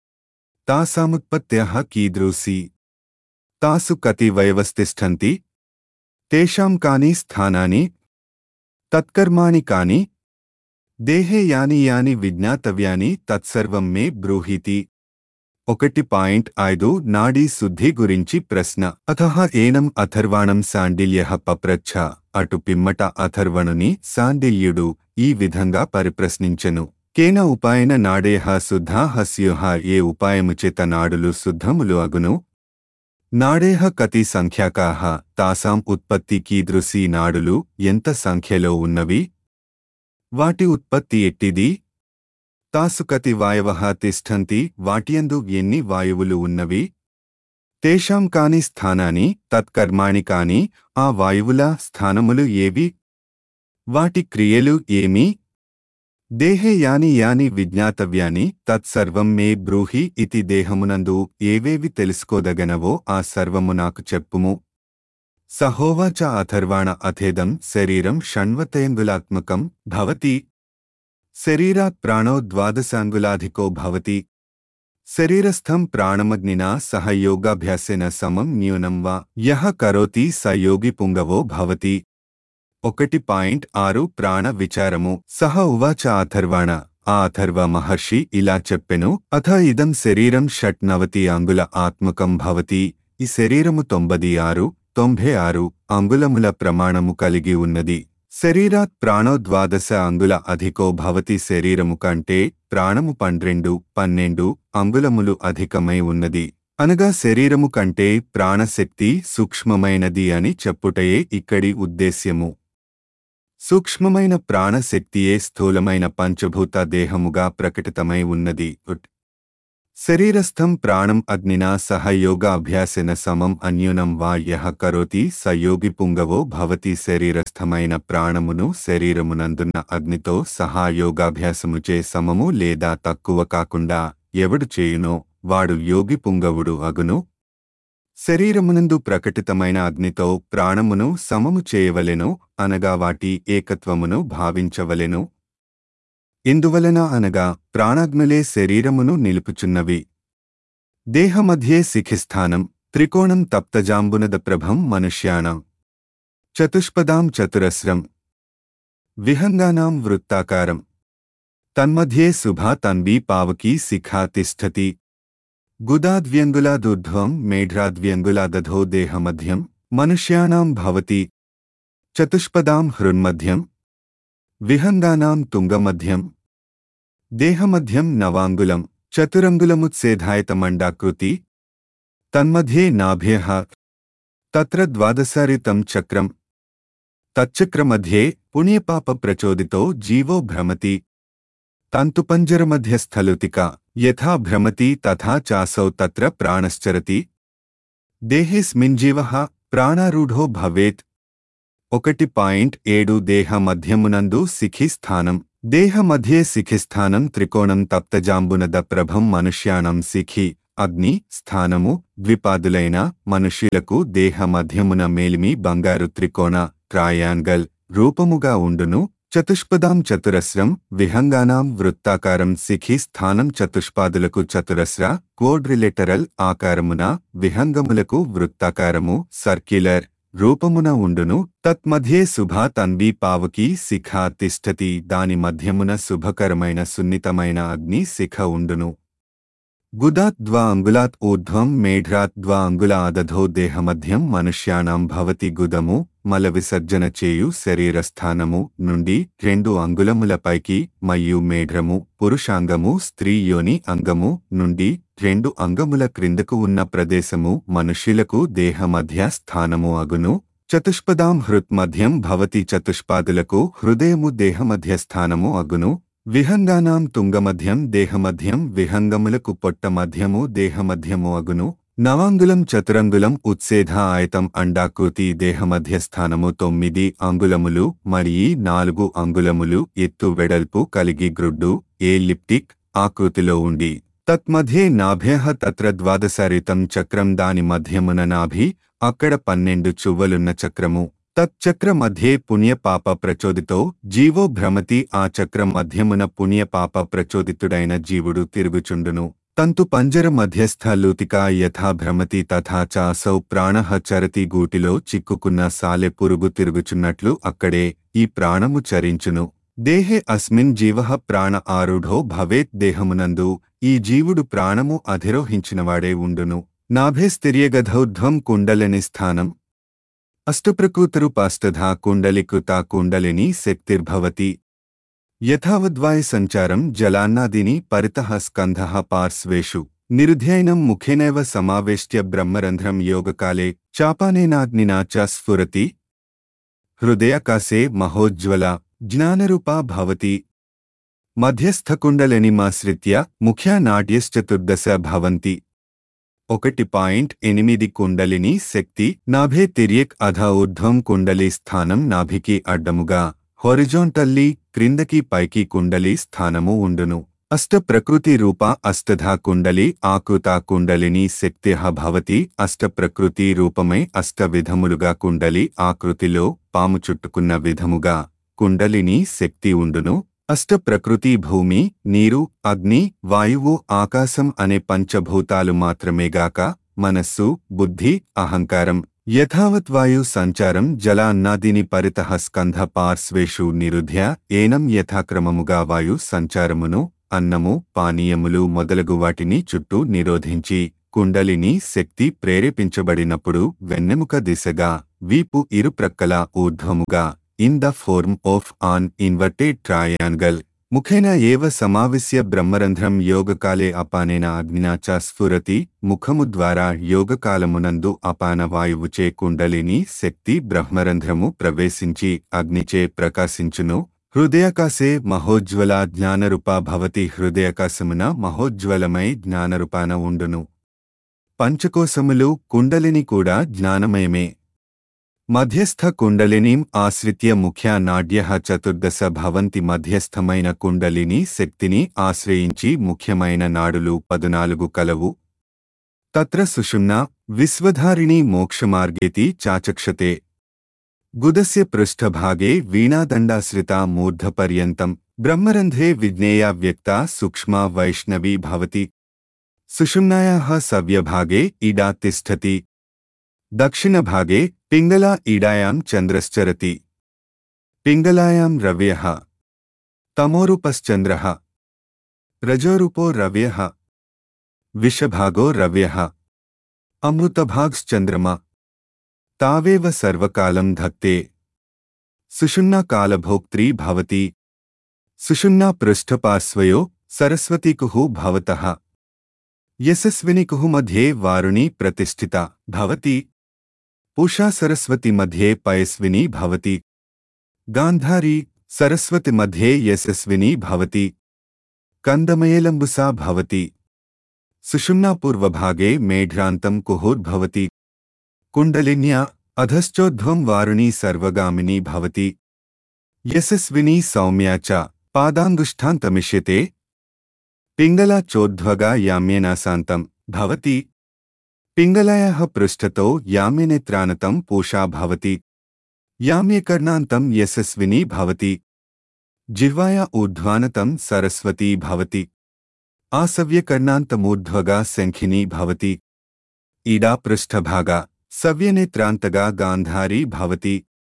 తాసాముత్పత్త్య కీదృశీ తాసు కతి వయవస్తిష్టంతి తేషాం కాని స్థానాని తత్కర్మాణి కాని దేహే యాని యాని విజ్ఞాతవ్యాని తత్సర్వం మే బ్రూహీతి ఒకటి పాయింట్ ఐదు నాడీ శుద్ధి గురించి ప్రశ్న అథహ ఏనం అథర్వాణం శాండిల్య పప్రచ్ఛ అటు పిమ్మట అథర్వణుని శాండిల్యుడు ఈ విధంగా పరిప్రశ్నించెను కేన ఉపాయన నాడేహ శుద్ధా హస్యుహ ఏ ఉపాయము చేత నాడులు శుద్ధములు అగును నాడేహ కతి సంఖ్యాకాహ తాసాం ఉత్పత్తి కీదృశీ నాడులు ఎంత సంఖ్యలో ఉన్నవి వాటి ఉత్పత్తి ఎట్టిది తాసు కతి వాయవః తిష్టంతి వాటియందు ఎన్ని వాయువులు ఉన్నవి తేషాం కాని స్థానాని తత్కర్మాణి కాని ఆ వాయువుల స్థానములు ఏవి వాటి క్రియలు ఏమి దేహే యాని యాని విజ్ఞాతవ్యాని తత్సర్వం మే బ్రూహి ఇతి దేహమునందు ఏవేవి తెలుసుకోదగనవో ఆ సర్వము నాకు చెప్పుము సహోవాచ అథర్వాణ అథేదం శరీరం షణ్వతేంగులాత్మకం భవతి శరీరాత్ ప్రాణో ద్వాదశాంగులాధికో భవతి శరీరస్థం ప్రాణమగ్నినా సహ యోగాభ్యాసేన సమం న్యూనం వా యహ కరోతి స యోగి పుంగవో భవతి ఒకటి పాయింట్ ఆరు ప్రాణ విచారము సహ ఉవాచ అథర్వాణ ఆ అథర్వ మహర్షి ఇలా చెప్పెను అథ ఇదం శరీరం షట్నవతి అంగుల ఆత్మకం భవతి ఈ శరీరము తొంభది ఆరు తొంభై ఆరు అంగుళముల ప్రమాణము కలిగి ఉన్నది శరీరాత్ ప్రాణో ద్వాదశ అంగుల అధికో భవతి శరీరము కంటే ప్రాణము పన్నెండు పన్నెండు అంగుళములు అధికమై ఉన్నది అనగా శరీరము కంటే ప్రాణశక్తి సూక్ష్మమైనది అని చెప్పుటయే ఇక్కడి ఉద్దేశ్యము సూక్ష్మమైన ప్రాణశక్తియే స్థూలమైన పంచభూత దేహముగా ప్రకటితమై ఉన్నది ఉట్. శరీరస్థం ప్రాణం అగ్నినా సహ యోగాభ్యాసన సమం అన్యూనం వా యహ కరోతి స యోగి పుంగవో భవతి శరీరస్థమైన ప్రాణమును శరీరమునందున్న అగ్నితో సహా యోగాభ్యాసముచే సమము లేదా తక్కువ కాకుండా ఎవడు చేయునో వాడు యోగి పుంగవుడు అగును శరీరమునందు ప్రకటితమైన అగ్నితో ప్రాణమును సమము చేయవలెను అనగా వాటి ఏకత్వమును భావించవలెను ఇందువలన అనగా ప్రాణాగ్నులే శరీరమును నిలుపుచున్నవి దేహమధ్యే శిఖిస్థానం త్రికోణం తప్తజాంబునద ప్రభం మనుష్యాణం చతుష్పదాం చతురస్రం విహంగానాం వృత్తాకారం తన్మధ్యే శుభా తన్వీ పావకీ శిఖా తిష్టతి గుదాద్వ్యంగులాదుర్ధ్వం మేఢ్రాద్వ్యంగులాదధో దేహమధ్యం మనుష్యాణాం భవతి చతుష్పదాం హృన్మధ్యం విహంగానాం తుంగమధ్యం దేహమధ్యం నవాంగులం చతురంగులముత్సేధాయతమండాకృతి తన్మధ్యే నాభ్యః తత్ర ద్వాదశారితం చక్రం తచ్చక్రమధ్యే పుణ్యపాప ప్రచోదితో జీవో భ్రమతి తంతుపంజరమధ్యస్థలుతిక యథా భ్రమతి తథా చాసౌ తత్ర ప్రాణశ్చరతి దేహేస్మింజీవ ప్రాణారూఢో భవేత్ ఒకటి పాయింట్ ఏడు దేహ మధ్యమునందు శిఖిస్థానం దేహ మధ్యే శిఖిస్థానం త్రికోణం తప్తజాంబునద ప్రభం మనుష్యాణం శిఖి అగ్ని స్థానము ద్విపాదులైన మనుష్యులకు దేహ మధ్యమున మేలిమి బంగారు త్రికోణ ట్రాయాంగల్ రూపముగా ఉండును చతుష్పదాం చతురస్రం విహంగానాం వృత్తాకారం శిఖి స్థానం చతుష్పాదులకు చతురస్ర కోడ్రిలేటరల్ ఆకారమున విహంగములకు వృత్తాకారము సర్క్యులర్ రూపమున ఉండును తత్మధ్యే శుభా తన్వీ పావకీ శిఖా తిష్టతి దాని మధ్యమున శుభకరమైన సున్నితమైన అగ్ని శిఖ ఉండును గుదాత్ ద్వా అంగుళాత్ ఊర్ధ్వం మేఢ్రాత్ ద్వా అంగుళ అదధో దేహమధ్యం మనుష్యాణం భవతి గుదము మల విసర్జన చేయు శరీరస్థానము నుండి రెండు అంగుళములపైకి మరియు మేఢ్రము పురుషాంగము స్త్రీ యోని అంగము నుండి రెండు అంగముల క్రిందకు ఉన్న ప్రదేశము మనుష్యులకు దేహ మధ్య స్థానము అగును చతుష్పదాం హృత్ మధ్యం భవతి చతుష్పాదులకు హృదయము దేహమధ్య స్థానము అగును విహంగానాం తుంగమధ్యం దేహమధ్యం విహంగములకు పొట్ట మధ్యము దేహమధ్యము అగును నవాంగులం చతురంగులం ఉత్సేధ ఆయతం అండాకృతి దేహమధ్య స్థానము తొమ్మిది అంగుళములు మరియు నాలుగు అంగుళములు ఎత్తు వెడల్పు కలిగి గ్రుడ్డు ఏ లిప్టిక్ ఆకృతిలో ఉండి తత్మధ్యే నాభ్య తత్ర ద్వాదశరితం చక్రం దాని మధ్యమున నాభి అక్కడ పన్నెండు చువ్వలున్న చక్రము తచ్చక్ర మధ్యే పుణ్యపాప ప్రచోదితో జీవో భ్రమతి ఆ చక్రం మధ్యమున పుణ్యపాప ప్రచోదితుడైన జీవుడు తిరుగుచుండును తంతు పంజర మధ్యస్థ లూతికా యథా భ్రమతి తథా చాసౌ ప్రాణః చరతి గూటిలో చిక్కుకున్న సాలె పురుగు తిరుగుచున్నట్లు అక్కడే ఈ ప్రాణము చరించును దేహే అస్మిన్ జీవ ప్రాణ ఆరుఢో భవేత్ దేహమునందు ఈ జీవుడు ప్రాణము అధిరోహించినవాడే ఉండును నాభేస్తిర్యగధౌధ్వం కుండలిని స్థానం అష్టప్రకృతరుపాష్టధా కుండలికృతా కుండలిని శక్తిర్భవతి యథావద్వాయ సంచారం జలాన్నాదిని పరితః స్కంధః పార్శ్వేషు నిరుధ్యయనం ముఖేనైవ సమావేష్ట్య బ్రహ్మరంధ్రం యోగకాలే చాపానేనాగ్నినా చ స్ఫురతి హృదయాకాశే మహోజ్వల జ్ఞానరూపా భవతి మధ్యస్థకుండలినిమాశ్రిత్య ముఖ్యా నాడ్యశ్చతుర్దశ భవంతి ఒకటి పాయింట్ ఎనిమిది కుండలిని శక్తి నాభే తిర్యక్ అధ ఊర్ధ్వం కుండలి స్థానం నాభికి అడ్డముగా హొరిజోంటల్లీ క్రిందకి పైకి కుండలి స్థానము ఉండును అష్ట ప్రకృతి రూప అష్టధా కుండలి ఆకృతా కుండలిని శక్తిః భవతి అష్ట ప్రకృతి రూపమై అష్ట విధములుగా కుండలి ఆకృతిలో పాము చుట్టుకున్న విధముగా కుండలిని శక్తి ఉండును అష్ట ప్రకృతి భూమి నీరు అగ్ని వాయువు ఆకాశం అనే పంచభూతాలు మాత్రమేగాక మనస్సు బుద్ధి అహంకారం యథావత్ వాయు సంచారం జల అన్నాదిని పరితః స్కంధ పార్శ్వేషు నిరుధ్య ఏనం యథాక్రమముగా వాయు సంచారమును అన్నము పానీయములు మొదలగు వాటిని చుట్టూ నిరోధించి కుండలిని శక్తి ప్రేరేపించబడినప్పుడు వెన్నెముక దిశగా వీపు ఇరుప్రక్కల ఊర్ధ్వముగా in the form of an inverted triangle ముఖేన ఏవ సమావిశ్య బ్రహ్మరంధ్రం యోగకాలే అపానేన అగ్నినా చ స్ఫురతి ముఖము ద్వారా యోగకాలమునందు అపాన వాయువుచే కుండలిని శక్తి బ్రహ్మరంధ్రము ప్రవేశించి అగ్నిచే ప్రకాశించును హృదయాకాశే మహోజ్వల జ్ఞానరూపా భవతి హృదయాకాశమున మహోజ్వలమై జ్ఞానరూపాన ఉండును పంచకోశములు కుండలిని కూడా జ్ఞానమయమే మధ్యస్థ కుండలినీం ఆశ్రిత్య ముఖ్యా నాడ్య చతుర్దశ భవంతి మధ్యస్థమైన కుండలిని శక్తిని ఆశ్రయించి ముఖ్యమైన నాడులు పదునాలుగు కలవు తత్ర సుషుమ్న విశ్వధారిణీ మోక్షమార్గేతి చాచక్షతే గుదస్య పృష్ఠభాగే వీణాదండాశ్రితా మూర్ధపర్యంతం బ్రహ్మరంధ్రే విజ్ఞేయా వ్యక్తా సూక్ష్మా వైష్ణవీ భవతి సుషుమ్నాయాः సవ్యభాగే ఇడా తిష్టతి దక్షిణభాగే పింగళా ఈడాయాం చంద్రశ్చరతి పింగళాయాం రవ్యః తమోరూపశ్చంద్రః రజోరూపో రవ్యః విషభాగో రవ్యః అమృతభాగ్శ్చంద్రమ తావేవ సర్వకాలం ధత్తే సుషుమ్నా కాలభోక్త్రీ భవతి సుషుమ్నా పృష్ఠపార్శ్వయో సరస్వతీకుః భవతః యశస్వినికుః మధ్యే వారుణీ ప్రతిష్ఠితా భవతి పూషా సరస్వతి మధ్యే పయస్విని భవతి గాంధారీ సరస్వతి మధ్యే యశస్విని భవతి కందమయేలంబుసా భవతి సుషుమ్నాపూర్వభాగే మేఢ్రాంతం కుహుర్భవతి కుండలిన్యా అధశ్చోద్ధ్వం వారుణీ సర్వగామినీ భవతి యశస్వినీ సౌమ్యా చ పాదాంగుష్ఠాంతమిష్యతే పింగళా చోద్ధ్వగా యామ్యేనాశాంతం భవతి పింగళాయాः పృష్ఠతో యామ్యనేత్రానతం పూషా భవతి యామ్యకర్ణాంతం యశస్వినీ భవతి జిహ్వాయా ఊర్ధ్వానతం సరస్వతీ భవతి ఆసవ్యకర్ణాంతమూర్ధ్వగా శంఖినీ భవతి ఈడా పృష్ఠభాగా సవ్యనేత్రాంతగా గాంధారీ భవతి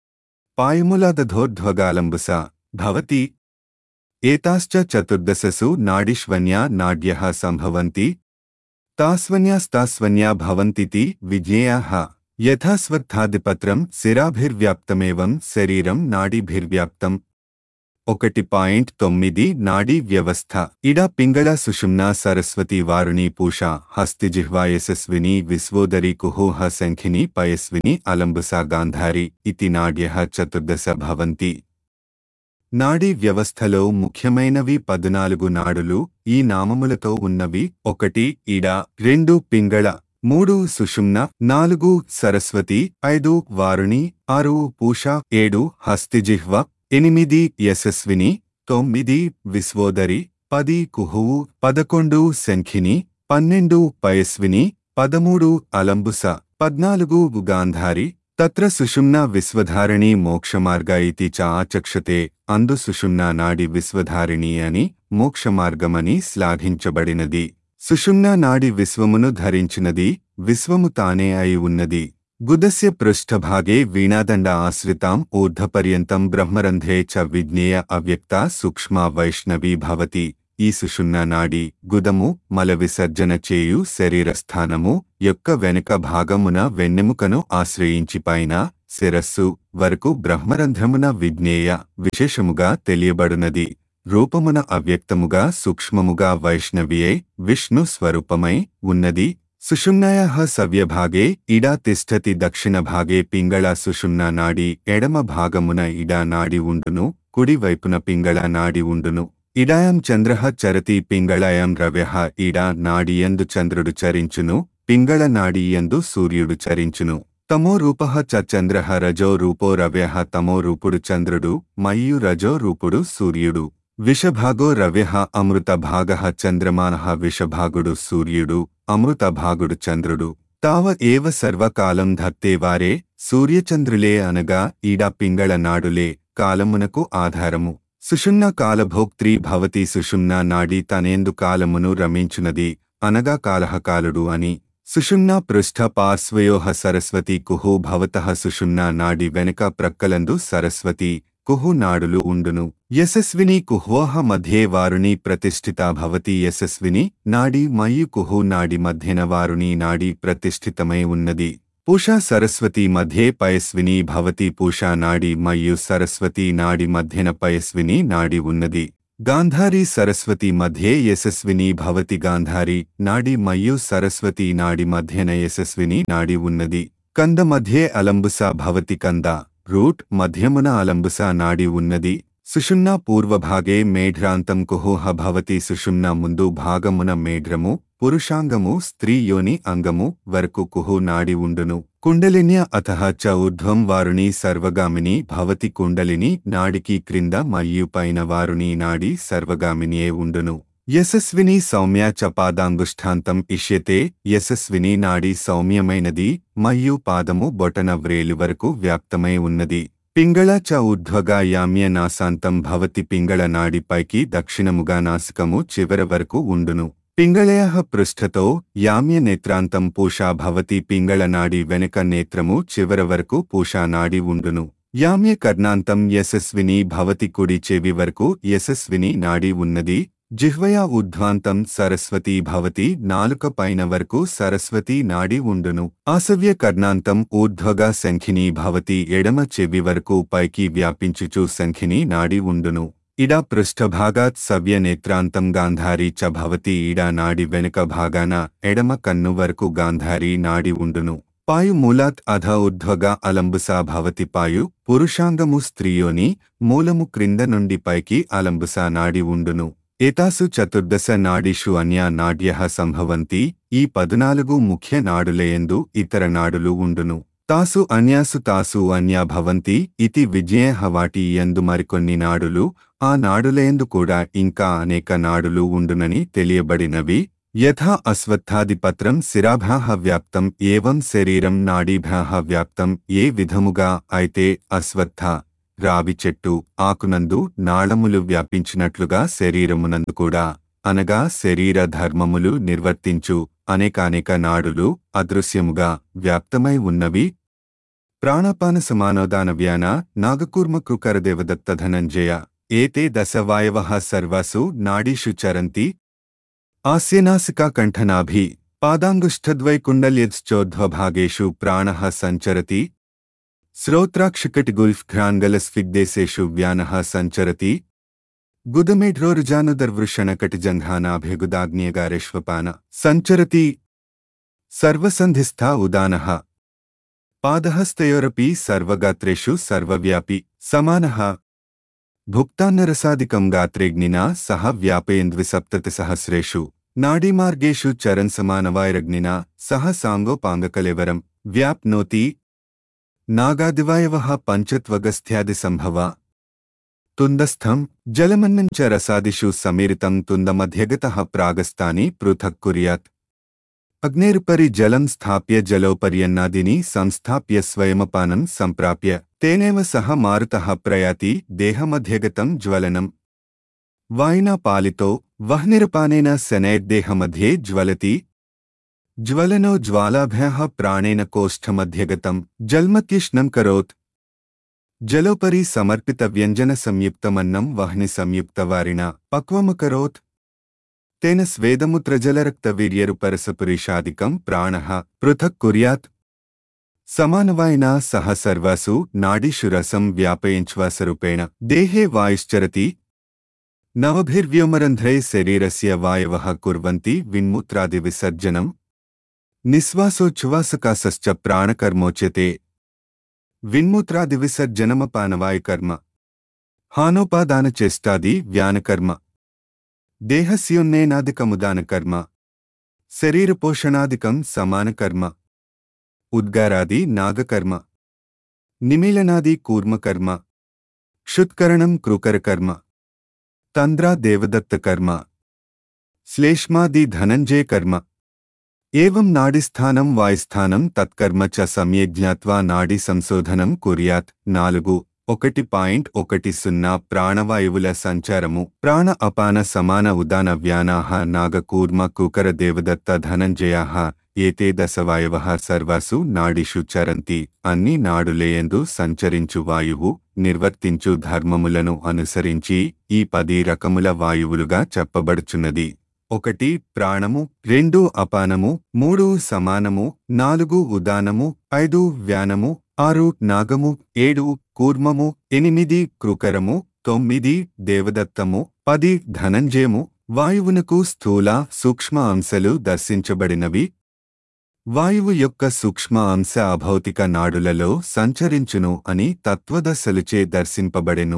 పాయములాదధోర్ధ్వగాలంబుసా భవతి ఏతాశ్చ చతుర్దశసు నాడిష్వన్యా నాడ్యः సంభవంతి తాస్వన్యాస్తాస్వన్యా భవంతితి విజ్ఞేయాः యథాస్వత్థాదిపత్రం శిరాభిర్వ్యాప్తమేవం శరీరం నాడీభిర్వ్యాప్తం ఒకటి పాయింట్ తొమ్మిది నాడీ వ్యవస్థ ఇడ పింగళ సుషుమ్న సరస్వతి వారుణి పూష హస్తిజిహ్వా యశస్విని విశ్వోదరి కుహోహ శంఖిని పయస్విని అలంబుసా గాంధారి ఇతి నాడ్య చతుర్దశ భవంతి నాడీ వ్యవస్థలో ముఖ్యమైనవి పద్నాలుగు నాడులు ఈ నామములతో ఉన్నవి ఒకటి ఇడ రెండు పింగళ మూడు సుషుమ్న నాలుగు సరస్వతి ఐదు వారుణి ఆరు పూష ఏడు హస్తిజిహ్వ ఎనిమిది యశస్విని తొమ్మిది విశ్వోదరి పది కుహువు పదకొండు శంఖిని పన్నెండు పయస్విని పదమూడు అలంబుస పద్నాలుగు గాంధారి తత్ర సుషుమ్న విశ్వధారిణి మోక్షమార్గ ఇతి చ ఆచక్షతే అందు సుషుమ్న నాడి విశ్వధారిణి అని మోక్షమార్గమని శ్లాఘించబడినది సుషుమ్న నాడి విశ్వమును ధరించినది విశ్వము తానే అయి ఉన్నది గుదస్య పృష్ఠభాగే వీణాదండ ఆశ్రితాం ఊర్ధపర్యంతం బ్రహ్మరంధ్రే చ విజ్ఞేయ అవ్యక్త సూక్ష్మ వైష్ణవీ భవతి ఈ సుషుమ్న నాడి గుదము మల విసర్జన చేయు శరీరస్థానము యొక్క వెనుక భాగమున వెన్నెముకను ఆశ్రయించి పైన శిరస్సు వరకు బ్రహ్మరంధ్రమున విజ్ఞేయ విశేషముగా తెలియబడునది రూపమున అవ్యక్తముగా సూక్ష్మముగా వైష్ణవియై విష్ణు స్వరూపమై ఉన్నది సుషుమ్నాయాః సవ్యభాగే ఇడా తిష్టతి దక్షిణభాగే పింగళ సుషుమ్న నాడి ఎడమ భాగమున ఇడా నాడి ఉండును కుడి వైపున పింగళ నాడి ఉండును ఇడాయం చంద్రః చరతి పింగళాయం రవ్యః ఇడా నాడియందు చంద్రుడు చరించును పింగళ నాడియందు సూర్యుడు చరించును తమో రూపః చ చంద్రః రజో రూపో రవ్యః తమో రూపుడు చంద్రుడు మయ్యు రజో రూపుడు సూర్యుడు విషభాగో రవ్యః అమృత భాగః చంద్రమానః విషభాగుడు సూర్యుడు అమృత భాగుడు చంద్రుడు తావ ఏవ సర్వకాలం ధత్తేవారే సూర్యచంద్రులే అనగా ఈడ పింగళ నాడులే కాలమునకు ఆధారము సుషుమ్న కాలభోక్త్రీ భవతి సుషుమ్న నాడి తనేందు కాలమును రమించునది అనగా కాలహకాలుడు అని సుషుమ్న పృష్ఠ పార్శ్వయోహ సరస్వతి కుహు భవతః సుషుమ్న నాడి వెనుక ప్రక్కలందు సరస్వతి కుహు నాడులు ఉండును యశస్విని కుహ్వోహ మధ్యే వారుని ప్రతిష్ఠితా భవతి యశస్విని నాడి మయ్యు కుహు నాడి మధ్యన వారుని నాడి ప్రతిష్ఠితమై ఉన్నది పూషా సరస్వతి మధ్యే పయస్విని భవతి పూషా నాడి మయ్యు సరస్వతి నాడి మధ్యన పయస్విని నాడి ఉన్నది గాంధారి సరస్వతి మధ్యే యశస్విని భవతి గాంధారి నాడి మయ్యు సరస్వతి నాడి మధ్యన యశస్విని నాడి ఉన్నది కంద మధ్యే అలంబుస భవతి కంద రూట్ మధ్యమున అలంబుస నాడి ఉన్నది సుషుమ్న పూర్వభాగే మేఢ్రాంతం కుహోహ భవతి సుషుమ్న ముందు భాగమున మేఢ్రము పురుషాంగము స్త్రీ యోని అంగము వరకు కుహు నాడి ఉండును కుండలిన్య అతః చ ఊర్ధ్వం వారుని సర్వగామిని భవతి కుండలిని నాడికి క్రింద మయ్యు పైన వారుని నాడి సర్వగామినియే ఉండును యశస్విని సౌమ్య చ పాదాంగుష్ఠాంతం ఇష్యతే యశస్విని నాడి సౌమ్యమైనది మయ్యు పాదము బొటన వ్రేలు వరకు వ్యాప్తమై ఉన్నది పింగళ చ ఊర్ధ్వగా యామ్య నాసాంతం భవతి పింగళ నాడిపైకి దక్షిణముగా నాసికము చివర వరకు ఉండును పింగళయ పృష్ఠతో యామ్య నేత్రాంతం పూషా భవతి పింగళ నాడి వెనుక నేత్రము చివర వరకు పూషా నాడి ఉండును యామ్య కర్ణాంతం యశస్విని భవతి కుడి చెవి వరకు యశస్విని నాడి ఉన్నది జిహ్వయా ఊర్ధ్వాంతం సరస్వతీ భవతి నాలుక పైన వరకు సరస్వతీ నాడి ఉండును ఆసవ్య కర్ణాంతం ఊర్ధ్వగా శంఖిని భవతి ఎడమ చెవి వరకు పైకి వ్యాపించుచు శంఖిని నాడి ఉండును ఇడా పృష్ఠభాగాత్ సవ్య నేత్రాంతం గాంధారి చ భవతి ఈడా నాడి వెనుక భాగాన ఎడమ కన్ను వరకు గాంధారి నాడి ఉండును పాయు మూలాత్ అధ ఊర్ధ్వగా అలంబుసా భవతి పాయు పురుషాంగము స్త్రీయోని మూలము క్రింద నుండి పైకి అలంబుసా నాడి ఉండును ఏతాసు చతుర్దశ నాడిషు అన్యా నాడ్య సంభవంతి ఈ పదునాలుగు ముఖ్య నాడులయందు ఇతర నాడులు ఉండును తాసు అన్యాసు తాసు అన్యా భవంతి ఇతి విజయ వాటి యందు మరికొన్ని నాడులు ఆ నాడులయందు కూడా ఇంకా అనేక నాడులు ఉండునని తెలియబడినవి యథా అశ్వత్థాదిపత్రం శిరాభ్యాహ వ్యాప్తం ఏవం శరీరం నాడీభ్యాహ వ్యాప్తం ఏ విధముగా అయితే అశ్వత్థ రావి చెట్టు ఆకునందు నాళములు వ్యాపించినట్లుగా శరీరమునందు కూడా అనగా శరీర ధర్మములు నిర్వర్తించు అనేకానేక నాడులు అదృశ్యముగా వ్యాప్తమై ఉన్నవి ప్రాణపాన సమానోదాన వ్యాన నాగకూర్మ కృకరదేవదత్త ధనంజయ ఏతే దశవాయవ సర్వాసు నాడీషు చరంతి ఆస్యనాసికా కంఠనాభి పాదాంగుష్ఠద్వైకుండల్యశ్చోధ్వభాగేషు ప్రాణః సంచరతి శ్రోత్రాక్షికటిగుల్ఫ్ఘ్రాంగలస్ఫిగ్దేశేషు వ్యానః సంచరతి గుదమేఢ్రోరుజానుదర్వృషణకటిజంఘానాభిగుదాగ్నేయగారేష్వపాన సంచరతి సర్వసంధిస్థా ఉదానః పాదహస్తయోరపి సర్వగాత్రేషు సర్వవ్యాపి సమానః భుక్తాన్నరసాదికం గాత్రేగ్నినా సహ వ్యాపయేन्द्విసప్తతిసహస్రేషు నాడీమార్గేషు చరన్ సమానవాయరగ్నినా సహ సాంగోపాంగకలేవరం వ్యాప్నోతి నాగాదివాయవః పంచత్వగస్థ్యాదిసంభవ తుందస్థం జలమన్నం చ రసాదిషు సమీరితం తుందమధ్యగతః ప్రాగస్తాని పృథక్ కుర్యాత్ అగ్నేరుపరి జలం స్థాప్య జలోపర్యన్నాదిని సంస్థాప్య స్వయమపానం సంప్రాప్య తేనేవ సహ మారుతః ప్రయాతి దేహమధ్యగతం జ్వలనం వాయునా పాలితో వహ్నిరపానేన శనైర్దేహమధ్యే జ్వలతి జ్వలనో జ్వాలాభ్యः ప్రాణేన కోష్ఠమధ్యగతం జల్మత్యుష్ణం కరోత్ జలోపరి సమర్పిత వ్యంజన సంయుక్తమన్నం వహ్ని సంయుక్తవారిణ పక్వమకరోత్ తేన స్వేదముత్రజలరక్తవీర్యరుపరసపురీషాదికం ప్రాణః పృథక్ కుర్యాత్ సమానవాయినా సహ సర్వాసు నాడీషు రసం వ్యాపయించ్వాసరూపేణ దేహే వాయుశ్చరతి నవభిర్వ్యోమరంధ్రే శరీరస్య వాయవః కుర్వంతి విన్మూత్రాదివిసర్జనం నిశ్వాసోచ్ఛ్వాసకాసశ్చ ప్రాణకర్మోచ్యతే విన్మూత్రాదివిసర్జనమపానవాయుకర్మ హానోపాదానచేష్టాది వ్యానకర్మ దేహస్యోన్నేనాదికముదానకర్మ శరీరపోషణాదికం సమానకర్మ ఉద్గారాది నాగకర్మ నిమీలనాది కూర్మకర్మ క్షుత్కరణం కృకరకర్మ తంద్రా దేవదత్తకర్మ శ్లేష్మాది ధనంజయ కర్మ ఏవం నాడిస్థానం వాయుస్థానం తత్కర్మ చ సమ్యక్ జ్ఞాత్వా నాడి సంశోధనం కుర్యాత్ నాలుగు ఒకటి పాయింట్ ఒకటి సున్నా ప్రాణవాయువుల సంచారము ప్రాణ అపాన సమాన ఉదాన వ్యానాహ నాగకూర్మ కుకర దేవదత్త ధనంజయాః ఏతే దశవాయవః సర్వాసు నాడిషు చరంతి అన్ని నాడులేయందు సంచరించు వాయువు నిర్వర్తించు ధర్మములను అనుసరించి ఈ పది రకముల వాయువులుగా చెప్పబడుచున్నది ఒకటి ప్రాణము రెండు అపానము మూడు సమానము నాలుగు ఉదానము ఐదు వ్యానము ఆరు నాగము ఏడు కూర్మము ఎనిమిది కృకరము తొమ్మిది దేవదత్తము పది ధనంజయము వాయువునకు స్థూల సూక్ష్మ అంశలు దర్శించబడినవి వాయువు యొక్క సూక్ష్మ అంశ అభౌతిక నాడులలో సంచరించును అని తత్వదశలుచే దర్శింపబడెను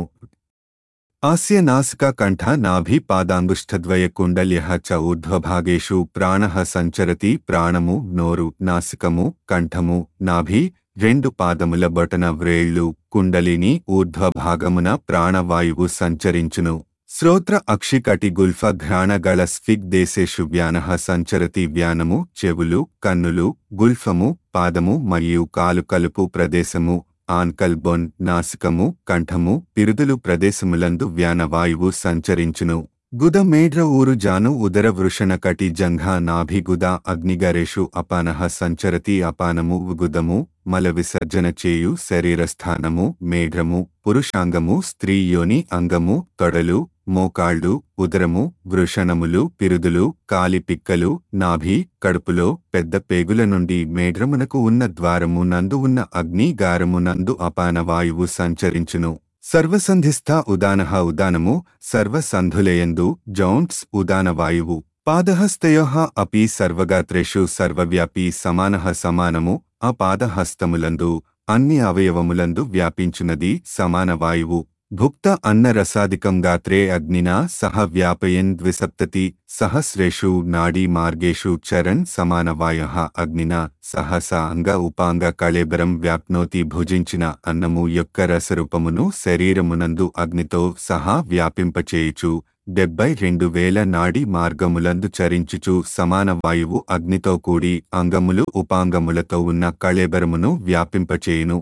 ఆస్య నాసికా కంఠ నాభి పాదాంగుష్ఠద్వయ కుండల్యః చ ఊర్ధ్వభాగేషు ప్రాణః సంచరతి ప్రాణము నోరు నాసికము కంఠము నాభి రెండు పాదముల బొటన వ్రేళ్లు కుండలిని ఊర్ధ్వభాగమున ప్రాణవాయువు సంచరించును శ్రోత్ర అక్షికటి గుల్ఫ ఘ్రాణగళ స్ఫిగ్ దేశేషు వ్యానః సంచరతి వ్యానము చెవులు కన్నులు గుల్ఫము పాదము మరియు కాలు కలుపు ప్రదేశము ఆన్కల్ బొన్ నాసికము కంఠము పిరుదులు ప్రదేశములందు వ్యానవాయువు సంచరించును గుద మేఢ్ర ఊరు జాను ఉదర వృషణ కటి జంఘా నాభిగుద అగ్నిగరేషు అపానః సంచరతి అపానము గుదము మల విసర్జన చేయు శరీరస్థానము మేఢ్రము పురుషాంగము స్త్రీ యోని అంగము తొడలు మోకాళ్ళు ఉదరము వృషణములు పిరుదులు కాలి పిక్కలు నాభి కడుపులో పెద్ద పేగుల నుండి మేఢ్రమునకు ఉన్న ద్వారము నందు ఉన్న అగ్ని గారము నందు అపాన వాయువు సంచరించును సర్వసంధిస్థ ఉదానః ఉదానము సర్వసంధులయందు జౌంట్స్ ఉదాన వాయువు పాదహస్తయోః అపి సర్వగాత్రేషు సర్వవ్యాపీ సమానః సమానము ఆ పాదహస్తములందు అన్ని అవయవములందు వ్యాపించునది సమాన వాయువు భుక్త అన్నరసాదికం గాత్రే అగ్నినా సహ వ్యాపయన్ ద్విసప్తతి సహస్రేషు నాడీ మార్గేషు చరణ్ సమానవాయ అగ్నినా సహస అంగ ఉపాంగ కళేబరం వ్యాప్నోతి భుజించిన అన్నము యొక్క రసరూపమును శరీరమునందు అగ్నితో సహా వ్యాపింపచేయుచు డెబ్బై రెండు వేల నాడీ మార్గములందు చరించుచు సమాన వాయువు అగ్నితో కూడి అంగములు ఉపాంగములతో ఉన్న కళేబరమును వ్యాపింపచేయును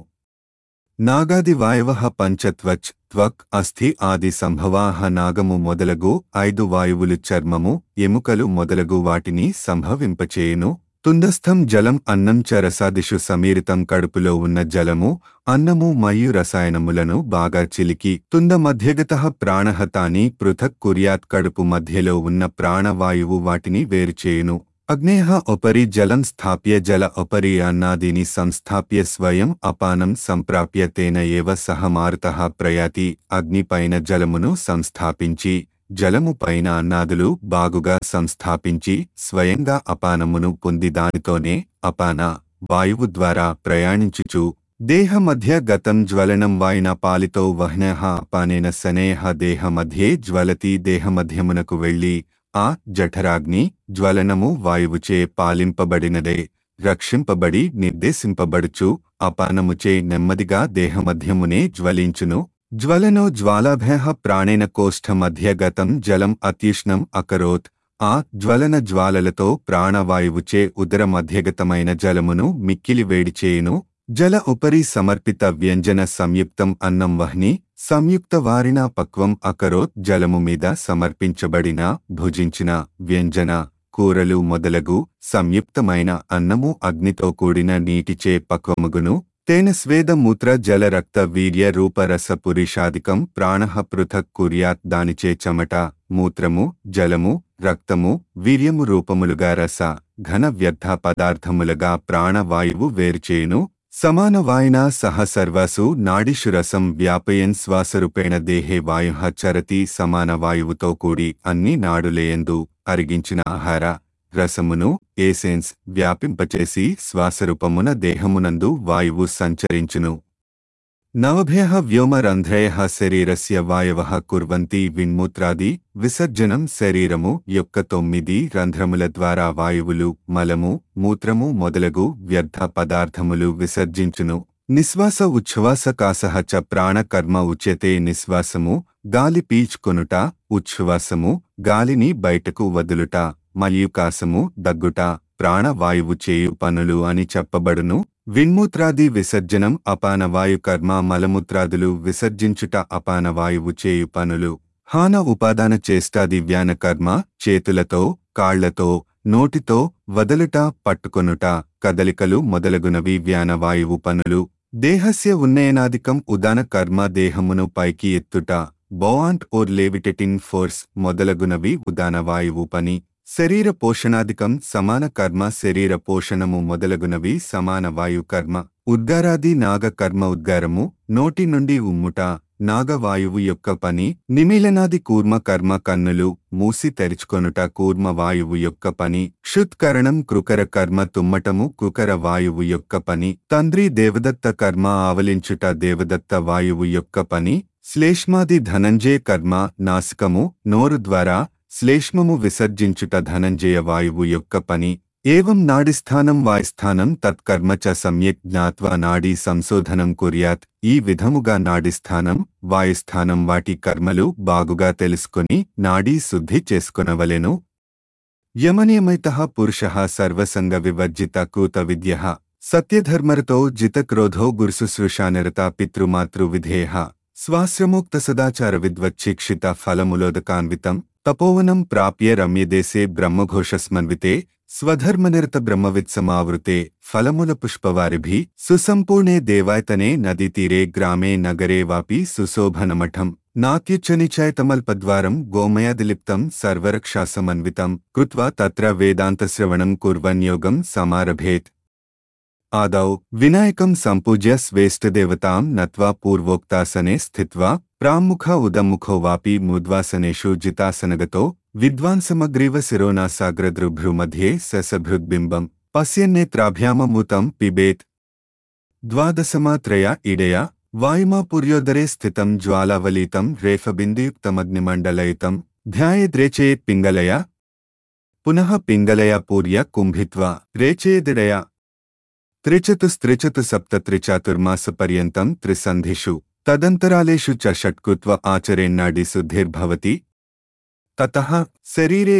నాగాది వాయవ పంచత్వచ్ త్వక్ అస్థి ఆది సంభవాహ నాగము మొదలగు ఐదు వాయువులు చర్మము ఎముకలు మొదలగు వాటిని సంభవింపచేయును తుందస్థం జలం అన్నం చ రసాదిషు సమీరితం కడుపులో ఉన్న జలము అన్నము మరియు రసాయనములను బాగా చిలికి తుంద మధ్యగత ప్రాణహతాని పృథక్ కుర్యాత్ కడుపు మధ్యలో ఉన్న ప్రాణవాయువు వాటిని వేరుచేయును అగ్నేః ఉపరి జలం స్థాప్య జల ఉపరి అన్నాదీని సంస్థాప్య స్వయం అపానం సంప్రాప్య తేన ఏవ సహ మారుతః ప్రయాతి అగ్నిపైన జలమును సంస్థాపించి జలము పైన అన్నాదులు బాగుగా సంస్థాపించి స్వయంగా అపానమును పొంది దానితోనే అపాన వాయువు ద్వారా ప్రయాణించుచు దేహ మధ్య గతం జ్వలనం వాయిన పాలితో వహ్నః అపానేన శనేహ దేహ మధ్యే జ్వలతి దేహమధ్యమునకు వెళ్ళి ఆ జఠరాగ్ని జ్వలనము వాయువుచే పాలింపబడినదే రక్షింపబడి నిర్దేశింపబడుచు అపానముచే నెమ్మదిగా దేహమధ్యమునే జ్వలించును జ్వలనో జ్వాలాభ్య ప్రాణేన కోష్ఠ మధ్య గతం జలం అత్యుష్ణం అకరోత్ ఆ జ్వలన జ్వాలలతో ప్రాణవాయువుచే ఉదర మధ్యగతమైన జలమును మిక్కిలి వేడి చేయును జల ఉపరి సమర్పిత వ్యంజన సంయుక్తం అన్నం వహ్ని సంయుక్త వారిన పక్వం అకరోత్ జలము మీద సమర్పించబడిన భుజించిన వ్యంజన కూరలు మొదలగు సంయుక్తమైన అన్నము అగ్నితో కూడిన నీటిచే పక్వముగును తేన స్వేద మూత్ర జల రక్త వీర్య రూపరస పురుషాదికం ప్రాణః పృథక్ కుర్యాత్ దానిచే చెమట మూత్రము జలము రక్తము వీర్యము రూపములుగా రస ఘన వ్యర్థ పదార్థములుగా ప్రాణవాయువు వేరుచేయును సమాన వాయిన సహ సర్వసు నాడిషు రసం వ్యాపయన్ శ్వాసరూపేణ దేహే వాయు చరతి సమాన వాయువుతో కూడి అన్ని నాడులేయందు అరిగించిన ఆహార రసమును ఏసెన్స్ వ్యాపింపచేసి శ్వాసరూపమున దేహమునందు వాయువు సంచరించును నవభ్య వ్యోమరంధ్రయ శరీరస్య వాయవ కుర్వంతి విన్మూత్రాది విసర్జనం శరీరము యొక్క తొమ్మిది రంధ్రముల ద్వారా వాయువులు మలము మూత్రము మొదలగు వ్యర్థ పదార్థములు విసర్జించును నిశ్వాస ఉచ్ఛ్వాస కాసహ చ ప్రాణకర్మ ఉచ్యతే నిశ్వాసము గాలి పీల్చుకొనుట ఉచ్ఛ్వాసము గాలిని బయటకు వదులుట మల్యుకాసము దగ్గుట ప్రాణవాయువు చేయు పనులు అని చెప్పబడును విన్మూత్రాది విసర్జనం అపానవాయు కర్మ మలమూత్రాదులు విసర్జించుట అపానవాయువు చేయు పనులు హాన ఉపాదాన చేష్టాది వ్యాన కర్మ చేతులతో కాళ్లతో నోటితో వదలుట పట్టుకొనుట కదలికలు మొదలగునవి వ్యానవాయువు పనులు దేహస్య ఉన్నయనాదికం ఉదాన కర్మ దేహమును పైకి ఎత్తుట బోయాంట్ ఓర్ లేవిటెటింగ్ ఫోర్స్ మొదలగునవి ఉదాన వాయువు పని శరీర పోషణాధికం సమాన కర్మ శరీర పోషణము మొదలగునవి సమాన వాయు కర్మ ఉద్గారాది నాగ కర్మ ఉద్గారము నోటి నుండి ఉమ్ముట నాగవాయువు యొక్క పని నిమీలనాది కూర్మ కర్మ కన్నులు మూసి తెరుచుకొనుట కూర్మ వాయువు యొక్క పని క్షుత్కరణం కృకర కర్మ తుమ్మటము కుకర వాయువు యొక్క పని తంద్రి దేవదత్త కర్మ ఆవలించుట దేవదత్త వాయువు యొక్క పని శ్లేష్మాది ధనంజయ కర్మ నాసికము నోరు ద్వారా శ్లేష్మము విసర్జించుట ధనంజయ వాయువు యొక్క పని ఏవం నాడిస్థానం వాయుస్థానం తత్కర్మ చ సమ్యక్ జ్ఞాత్వా నాడీ సంశోధనం కుర్యాత్ ఈ విధముగా నాడిస్థానం వాయుస్థానం వాటి కర్మలు బాగుగా తెలుసుకొని నాడీ శుద్ధి చేసుకొనవలెను యమనియమైత పురుష సర్వసంగ వివర్జిత కూత విద్య సత్యధర్మరతో జితక్రోధో గురుశుశ్రూషానిరత పితృమాతృవిధేయ స్వాశ్రమోక్త సదాచార విద్వచ్చిక్షిత ఫలములోదకాన్వితం తపోవనం ప్రాప్య రమ్యదేశే బ్రహ్మఘోషస్మన్వితే స్వధర్మనిరత బ్రహ్మవిత్సమావృతే ఫలముల పుష్పవారిభి సుసంపూర్ణే దేవాయతనే నదీతీరే గ్రామే నగరే వాపి సుశోభనమఠం నాత్యుచ్చనిచయతమల్పద్వారం గోమయాదిలిప్తం సర్వరక్షాసమన్వితం కృత్వా తత్ర వేదాంతశ్రవణం కుర్వన్ యోగం సమారభేత్ ఆదౌ వినాయకం సంపూజ్య స్వేష్టదేవతాం నత్వా పూర్వోక్తాసనే స్థిత్వా ప్రాముఖ ఉదముఖో వాపి ముద్వాసనేషు జితాసనగతో విద్వాంసమగ్రీవ శిరోనాసాగ్రదృభ్రు మధ్యే ససభృగ్బింబం పశ్యన్నేత్రాభ్యామమూతం పిబేత్ ద్వాదశమాత్రయ ఇడయ వాయుమాపుర్యోదరే స్థితం జ్వాలావలీతం రేఫబిందుయుక్తమగ్నిమండలయుతం ధ్యాయేద్రేచేత్ పింగళయ పునః పింగళయ పూర్య కుంభిత్వా రేచేదిడయ త్రిచతుస్త్రిచతు సప్తత్రిచాతుర్మాసపర్యంతం త్రిసంధిషు తదంతరాలేషు చ షట్కుత్వ ఆచరేన్నాడి శుద్ధిర్భవతి తతః శరీరే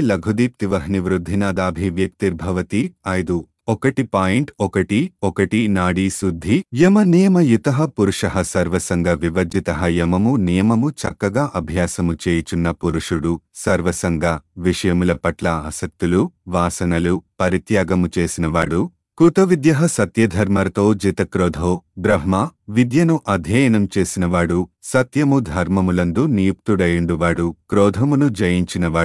లఘుదీప్తివహ్నివృద్ధినాదాభివ్యక్తిర్భవతి ఐదు ఒకటి పాయింట్ ఒకటి ఒకటి నాడీ శుద్ధి యమ నియమయుత పురుష సర్వసంగ వివర్జిత యమము నియమము చక్కగా అభ్యాసము చేయుచున్న పురుషుడు సర్వసంగ విషయముల పట్ల ఆసక్తులు వాసనలు పరిత్యాగము చేసినవాడు కృతవిద్య సత్యధర్మరతో జితక్రోధో బ్రహ్మ విద్యను అధ్యయనం చేసినవాడు సత్యము ధర్మములందు నియుక్తుడయుండువాడు క్రోధమును జయించినవాడు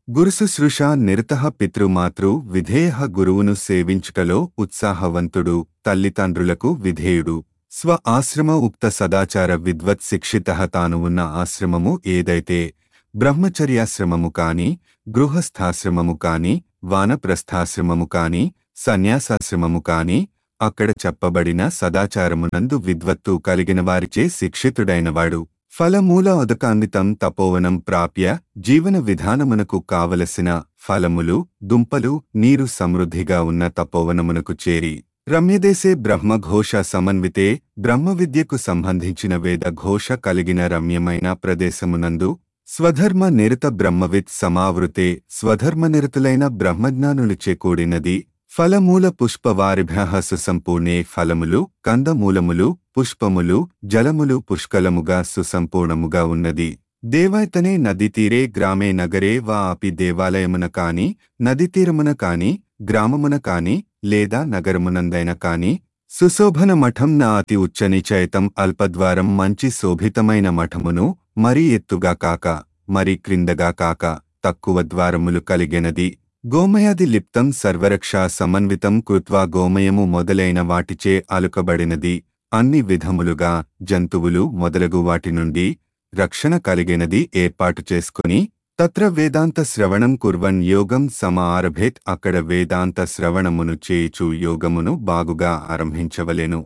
గురుశుశ్రూష నిరతః పితృమాతృ విధేయ గురువును సేవించుటలో ఉత్సాహవంతుడు తల్లిదండ్రులకు విధేయుడు స్వ ఆశ్రమ ఉక్త సదాచార విద్వత్ శిక్షిత తాను ఉన్న ఆశ్రమము ఏదైతే బ్రహ్మచర్యాశ్రమము కాని గృహస్థాశ్రమము కాని వానప్రస్థాశ్రమము కాని సన్యాసాశ్రమము కాని అక్కడ చెప్పబడిన సదాచారమునందు విద్వత్తు కలిగిన వారిచే శిక్షితుడైనవాడు ఫలమూల అదకాన్వితం తపోవనం ప్రాప్య జీవన విధానమునకు కావలసిన ఫలములు దుంపలు నీరు సమృద్ధిగా ఉన్న తపోవనమునకు చేరి రమ్యదేశే బ్రహ్మఘోష సమన్వితే బ్రహ్మ విద్యకు సంబంధించిన వేద ఘోష కలిగిన రమ్యమైన ప్రదేశమునందు స్వధర్మ నిరత బ్రహ్మవిత్ సమావృతే స్వధర్మ నిరతులైన బ్రహ్మజ్ఞానులచే కూడినది ఫలమూల పుష్పవారిభ్య సుసంపూర్ణే ఫలములు కందమూలములు పుష్పములు జలములు పుష్కలముగా సుసంపూర్ణముగా ఉన్నది దేవాయతనే నది తీరే గ్రామే నగరే వా అపి దేవాలయమున కాని నది తీరమున కాని గ్రామమున కాని లేదా నగరమునందైన కాని సుశోభన మఠం నా అతి ఉచ్చనిచయితం అల్పద్వారం మంచి శోభితమైన మఠమును మరి ఎత్తుగా కాక మరి క్రిందగా కాక తక్కువ ద్వారములు కలిగినది గోమయాది లిప్తం సర్వరక్షా సమన్వితం కృత్వా గోమయము మొదలైన వాటిచే అలుకబడినది అన్ని విధములుగా జంతువులు మొదలగు వాటి నుండి రక్షణ కలిగినది ఏర్పాటు చేసుకుని తత్ర వేదాంత శ్రవణం కుర్వన్ యోగం సమ ఆరభేత్ అక్కడ వేదాంత శ్రవణమును చేయుచు యోగమును బాగుగా ఆరంభించవలెను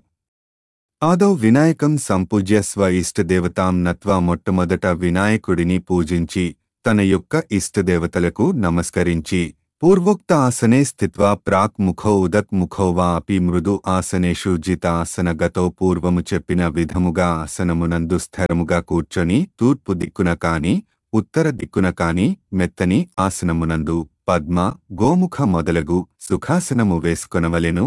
ఆదౌ వినాయకం సంపూజ్య స్వ ఇష్టదేవతాం నత్వా మొట్టమొదట వినాయకుడిని పూజించి తన యొక్క ఇష్టదేవతలకు నమస్కరించి పూర్వోక్త ఆసనే స్థిత్వా ప్రాక్ ముఖో ఉదక్ ముఖో వా అపి మృదు ఆసనేషు జిత ఆసన గతో పూర్వము చెప్పిన విధముగా ఆసనమునందు స్థిరముగా కూర్చొని తూర్పు దిక్కున కాని ఉత్తర దిక్కున కాని మెత్తని ఆసనమునందు పద్మ గోముఖ మొదలగు సుఖాసనము వేసుకొనవలెను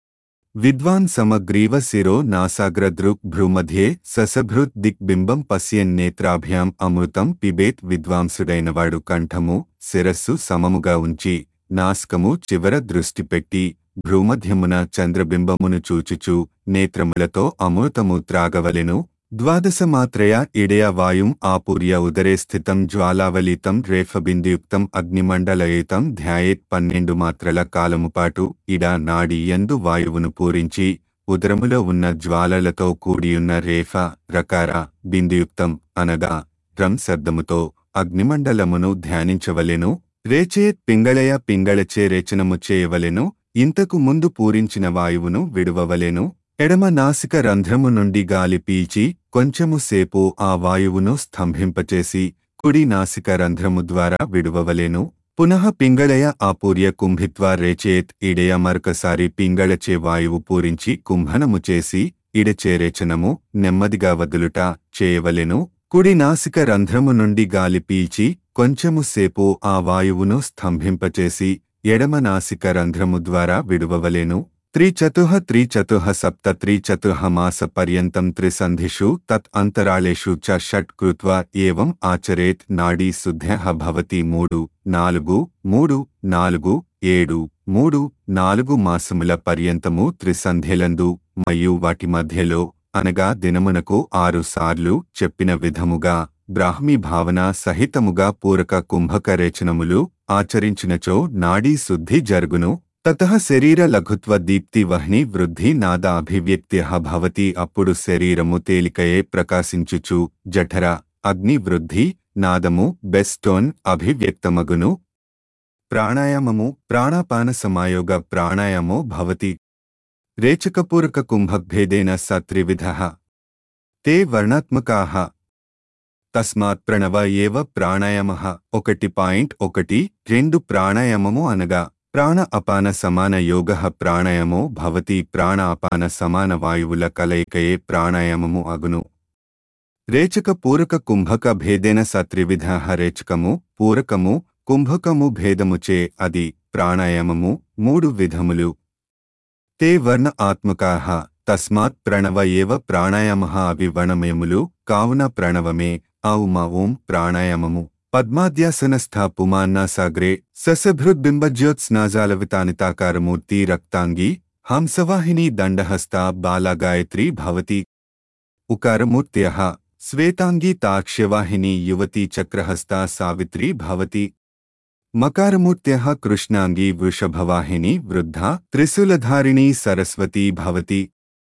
విద్వాన్ సమగ్రీవ శిరో నాసాగ్రదృక్ భ్రూమధ్యే ససభృత్ దిగ్బింబం పశ్యన్నేత్రాభ్యాం అమృతం పిబేత్ విద్వాంసుడైనవాడు కంఠము శిరస్సు సమముగా ఉంచి నాస్కము చివర దృష్టి పెట్టి భ్రూమధ్యమున చంద్రబింబమును చూచుచు నేత్రములతో అమృతము త్రాగవలెను ద్వాదశమాత్రయ ఇడయ వాయుం ఆపూర్య ఉదరే స్థితం జ్వాలావలీతం రేఫబిందుయుక్తం అగ్నిమండలయుతం ధ్యాయేత్ పన్నెండు మాత్రల కాలముపాటు ఇడ నాడి యందు వాయువును పూరించి ఉదరములో ఉన్న జ్వాలలతో కూడియున్న రేఫ రకార బిందుయుక్తం అనగా రం శబ్దముతో అగ్నిమండలమును ధ్యానించవలెను రేచేత్ పింగళయ పింగళచే రేచనము చేయవలెను ఇంతకు ముందు పూరించిన వాయువును విడువవలెను ఎడమ నాసిక రంధ్రము నుండి గాలి పీల్చి కొంచెము సేపు ఆ వాయువును స్తంభింపచేసి కుడి నాసిక రంధ్రము ద్వారా విడువవలెను పునః పింగళయ ఆపూర్య కుంభిత్వా రేచేత్ ఇడయ మరొకసారి పింగళచే వాయువు పూరించి కుంభనము చేసి ఇడచేరేచనము నెమ్మదిగా వదులుట చేయవలెను కుడి నాసిక రంధ్రము నుండి గాలి పీల్చి కొంచెము సేపు ఆ వాయువును స్తంభింపచేసి ఎడమ నాసిక రంధ్రము ద్వారా విడువవలెను త్రిచతుః త్రిచతుః సప్త త్రిచతుః మాస పర్యంతం త్రిసంధిషు తత్ అంతరాళేషు చ షట్ కృత్వా ఏవం ఆచరేత్ నాడీ శుద్ధ్యః భవతి మూడు నాలుగు మూడు నాలుగు ఏడు మూడు నాలుగు మాసముల పర్యంతము త్రిసంధ్యలందు మరియు వాటి మధ్యలో అనగా దినమునకు ఆరు సార్లు చెప్పిన విధముగా బ్రాహ్మీ భావన సహితముగా పూరక కుంభకరేచనములు ఆచరించినచో నాడీ శుద్ధి జరుగును తతః శరీర లఘుత్వ దీప్తి వహ్ని వృద్ధి నాద అభివ్యక్త్య భవతి అప్పుడు శరీరము తేలికయే ప్రకాశించుచు జఠర అగ్ని వృద్ధి నాదము బెస్టోన్ అభివ్యక్తమగును ప్రాణాయామము ప్రాణాపాన సమాయోగ ప్రాణాయామో భవతి రేచకపూరక కుంభభేదేన స త్రివిధః తే వర్ణాత్మకాః తస్మాత్ ప్రణవ ఏవ ప్రాణాయామః ఒకటి పాయింట్ ఒకటి రెండు ప్రాణాయామము అనగా ప్రాణ అపాన సమాన యోగ ప్రాణాయామో భవతి ప్రాణ అపాన సమాన వాయువుల కలయికయే ప్రాణాయామము అగును రేచక పూరక కుంభక భేదేన సత్రివిధ రేచకము పూరకము కుంభకము భేదముచే అది ప్రాణాయామము మూడు విధములు తే వర్ణ ఆత్మకాః తస్మాత్ ప్రణవ ఏవ ప్రాణాయామః అవి వర్ణమయములు కావున ప్రణవమే ఔమ ఓం ప్రాణాయామము పద్మాద్యాసనస్థ పుమాన్నాసాగ్రే ససభృద్బింబజ్యోత్స్నాజాలవితానితాకారమూర్తి రక్తాంగి హంసవాహిని దండహస్త బాలాగాయత్రీ భవతి ఉకారమూర్త్యః శ్వేతాంగీ తాక్ష్యవాహిని యువతీ చక్రహస్తా సావిత్రీ భవతి మకారమూర్త్యః కృష్ణాంగీ వృషభవాహిని వృద్ధా త్రిశూలధారిణీ సరస్వతీ భవతి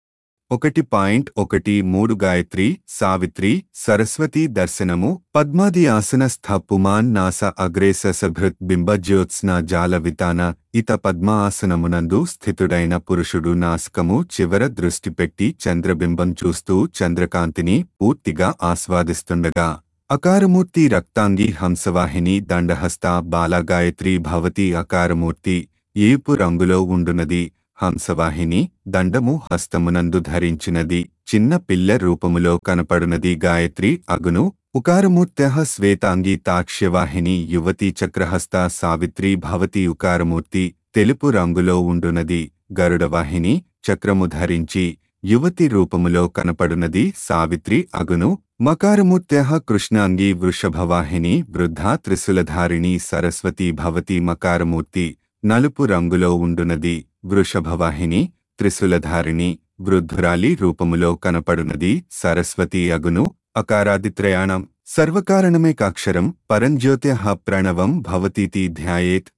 ఒకటి పాయింట్ ఒకటి మూడు గాయత్రి సావిత్రి సరస్వతి దర్శనము పద్మాది ఆసనస్థ పుమాన్ నాస అగ్రేస సభృత్ బింబజ్యోత్స్న జాల వితాన ఇత పద్మ ఆసనమునందు స్థితుడైన పురుషుడు నాసికము చివర దృష్టి పెట్టి చంద్రబింబం చూస్తూ చంద్రకాంతిని పూర్తిగా ఆస్వాదిస్తుండగా అకారమూర్తి రక్తాంగి హంసవాహిని దండహస్త బాలగాయత్రి భవతి అకారమూర్తి ఏపు రంగులో ఉండునది హంసవాహిని దండము హస్తమునందు ధరించినది చిన్న పిల్ల రూపములో కనపడునది గాయత్రి అగును ఉకారమూర్త్య శ్వేతాంగి తాక్ష్యవాహిని యువతీ చక్రహస్త సావిత్రి భవతి ఉకారమూర్తి తెలుపు రంగులో ఉండునది గరుడవాహిని చక్రము ధరించి యువతి రూపములో కనపడునది సావిత్రి అగును మకారమూర్త్య కృష్ణాంగి వృషభవాహిని వృద్ధా త్రిశూలధారిణి సరస్వతి భవతి మకారమూర్తి నలుపు రంగులో ఉండునది వృషభవాహిని త్రిశూలధారిణి వృద్ధురాలి రూపములో కనపడునది సరస్వతి అగును అకారాదిత్రయాణం సర్వకారణమేకాక్షరం పరంజ్యోత్య ప్రణవం భవతీతి ధ్యాయేత్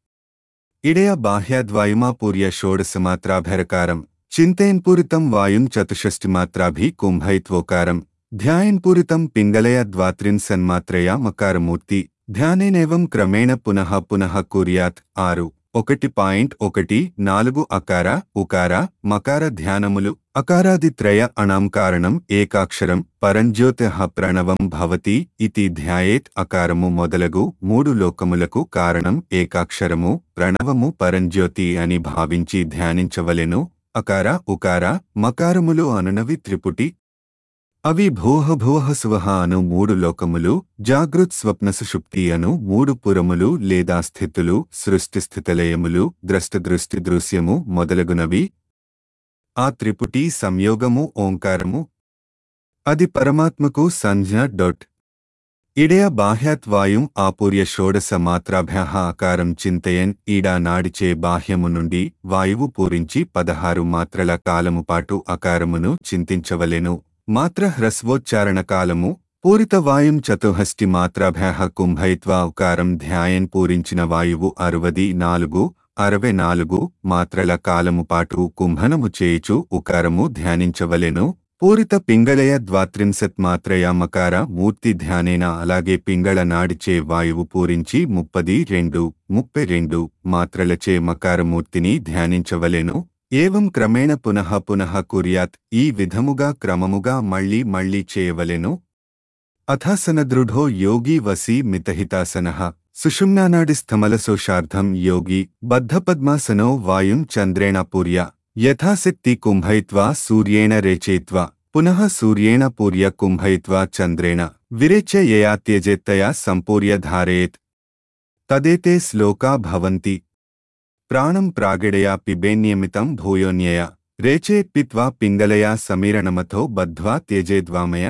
ఇడయ బాహ్యాద్వాయుమాపూర్య షోడశమాత్రాభరకారం చింతయన్పూరితం వాయుం చతుషష్టిమాత్రాభి కుంభైత్వోకారం ధ్యాయన్పూరితం పింగళయ ద్వాత్రిన్సన్మాత్రయా మకారమూర్తి ధ్యానేనేవం క్రమేణ పునః పునః కుర్యాత్ ఆరు ఒకటి పాయింట్ ఒకటి నాలుగు అకార ఉకార మకార ధ్యానములు అకారాదిత్రయ అణాం కారణం ఏకాక్షరం పరంజ్యోతిః ప్రణవం భవతి ఇతి ధ్యాయేత్ అకారము మొదలగు మూడు లోకములకు కారణం ఏకాక్షరము ప్రణవము పరంజ్యోతి అని భావించి ధ్యానించవలెను అకార ఉకార మకారములు అనునవి త్రిపుటి అవి భూహ భూహ సువహ అను మూడు లోకములు జాగృత్ స్వప్న సుషుప్తి అను మూడు పురములు లేదా స్థితులు సృష్టి స్థితలయములు ద్రష్టదృష్టి దృశ్యము మొదలగునవి ఆ త్రిపుటి సంయోగము ఓంకారము అది పరమాత్మకు సంజ్ఞ డొట్ ఇడయ బాహ్యాత్వాయుం ఆపూర్య షోడశ మాత్రాభ్య ఆకారం చింతయన్ ఈడా నాడిచే బాహ్యము నుండి వాయువు పూరించి పదహారు మాత్రల కాలము పాటు అకారమును చింతించవలెను మాత్ర హ్రస్వోచ్చారణ కాలము పూరిత వాయుం చతుహస్టి మాత్రాభ్య కుంభైత్వా ఉకారం ధ్యాయన్ పూరించిన వాయువు అరవది నాలుగు అరవై నాలుగు మాత్రల కాలము పాటు కుంభనము చేయుచు ఉకారము ధ్యానించవలెను పూరిత పింగళయ ద్వాత్రింశత్ మాత్రయా మకార మూర్తి ధ్యానేన అలాగే పింగళ నాడిచే వాయువు పూరించి ముప్పది రెండు ముప్పై రెండు మాత్రలచే మకారమూర్తిని ధ్యానించవలెను ఏవం క్రమేణ పునః పునః కుర్యాత్ ఈ విధముగా క్రమముగా మళ్ళీ మళ్ళీ చేయవలెను అథాసనదృఢో యోగి వసి మితహితాసన సుషుమ్నానాడిస్థమలశోషార్థం యోగి బద్ధపద్మాసనో వాయుం చంద్రేణ పూర్య యథాశక్తి కుంభయిత్వా సూర్యేణ రేచయిత్వా పునః సూర్యేణ పూర్య కుంభయిత్వా చంద్రేణ విరేచ్య యయా త్యజేత్తయా సంపూర్య ధారయేత్ తదేతే శ్లోకా భవంతి ప్రాణం ప్రాగిడయా పిబేన్నియమితం భూయోన్యయ రేచేత్ పిత్వా పింగళయా సమీరణమథో బద్ధ్వా త్యజేద్వామయ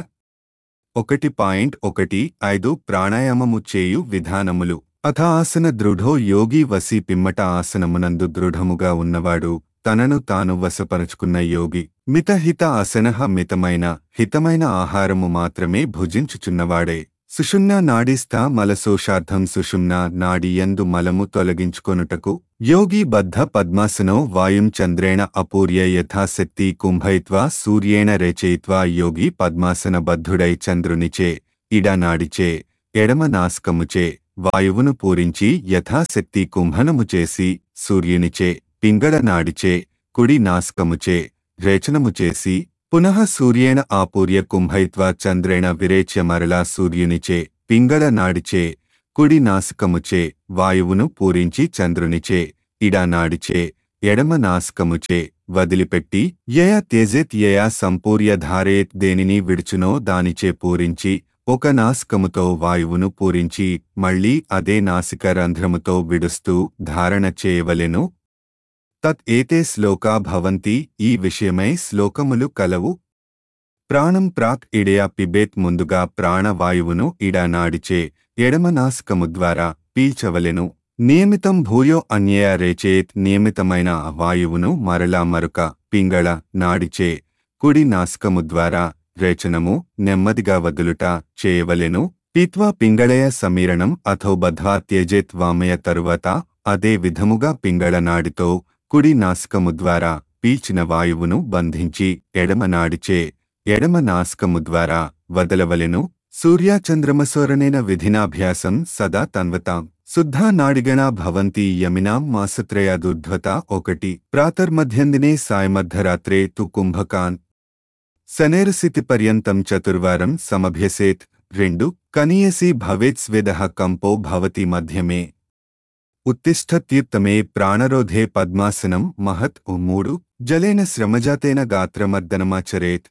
ఒకటి పాయింట్ ఒకటి ఐదు ప్రాణాయామము చేయు విధానములు అథ ఆసన దృఢో యోగి వసి పిమ్మట ఆసనమునందు దృఢముగా ఉన్నవాడు తనను తాను వశపరుచుకున్న యోగి మితహిత ఆసనః మితమైన హితమైన ఆహారము మాత్రమే భుజించుచున్నవాడే సుషుమ్న నాడీస్థ మలశోషార్థం సుషుమ్న నాడియందు మలము తొలగించుకొనుటకు యోగి బద్ధ పద్మాసనో వాయుం చంద్రేణ అపూర్య యథాశక్తి కుంభయిత్వా సూర్యేణ రేచయిత్వా యోగి పద్మాసన బద్ధుడై చంద్రునిచే ఇడనాడిచే ఎడమ నాస్కముచే వాయువును పూరించి యథాశక్తి కుంభనము చేసి సూర్యునిచే పింగళ నాడిచే కుడి నాస్కముచే రేచనము చేసి పునః సూర్యేణ ఆపూర్య కుంభయిత్వా చంద్రేణ విరేచ్య మరలా సూర్యునిచే పింగళ నాడిచే కుడి నాసికముచే వాయువును పూరించి చంద్రునిచే ఇడా నాడిచే ఎడమ నాసికముచే వదిలిపెట్టి యయ త్యజేత్ యయా సంపూర్య ధారేత్ దేనిని విడుచునో దానిచే పూరించి ఒక నాసికముతో వాయువును పూరించి మళ్ళీ అదే నాసిక రంధ్రముతో విడుస్తూ ధారణ చేయవలెను తత్ ఏతే శ్లోకా భవంతి ఈ విషయమై శ్లోకములు కలవు ప్రాణం ప్రాక్ ఇడయా పిబేత్ ముందుగా ప్రాణవాయువును ఇడనాడిచే ఎడమనాసికము ద్వారా పీల్చవలెను నియమితం భూయో అన్యయ రేచేత్ నియమితమైన ఆ వాయువును మరలా మరొక పింగళ నాడిచే కుడి నాసికము ద్వారా రేచనము నెమ్మదిగా వదులుట చేయవలెను పీత్వా పింగళయ సమీరణం అథో బధ్వా త్యజేత్ వామయ తరువాత అదే విధముగా పింగళ నాడితో కుడి నాసికము ద్వారా పీల్చిన వాయువును బంధించి ఎడమ నాడిచే ఎడమ నాసికము ద్వారా వదలవలెను సూర్యాచంద్రమసోరనేన విధినాభ్యాసం సదా తన్వతాం శుద్ధా నాడిగణా భవంతి యమినాం మాసత్రయాదుర్ధ్వత ఒకటి ప్రాతర్మధ్యందినే సాయమధ్యరాత్రే తు కుంభకాన్ శనేరసితి పర్యంతం చతుర్వారం సమభ్యసేత్ రెండు కనీయసి భవేత్ స్వేదః కంపో భవతి మధ్యమే ఉత్తిష్టత్యుత్తమే ప్రాణరోధే పద్మాసనం మహత్ ఉ మూడు జలేన శ్రమజాతేన గాత్రమర్దనమాచరేత్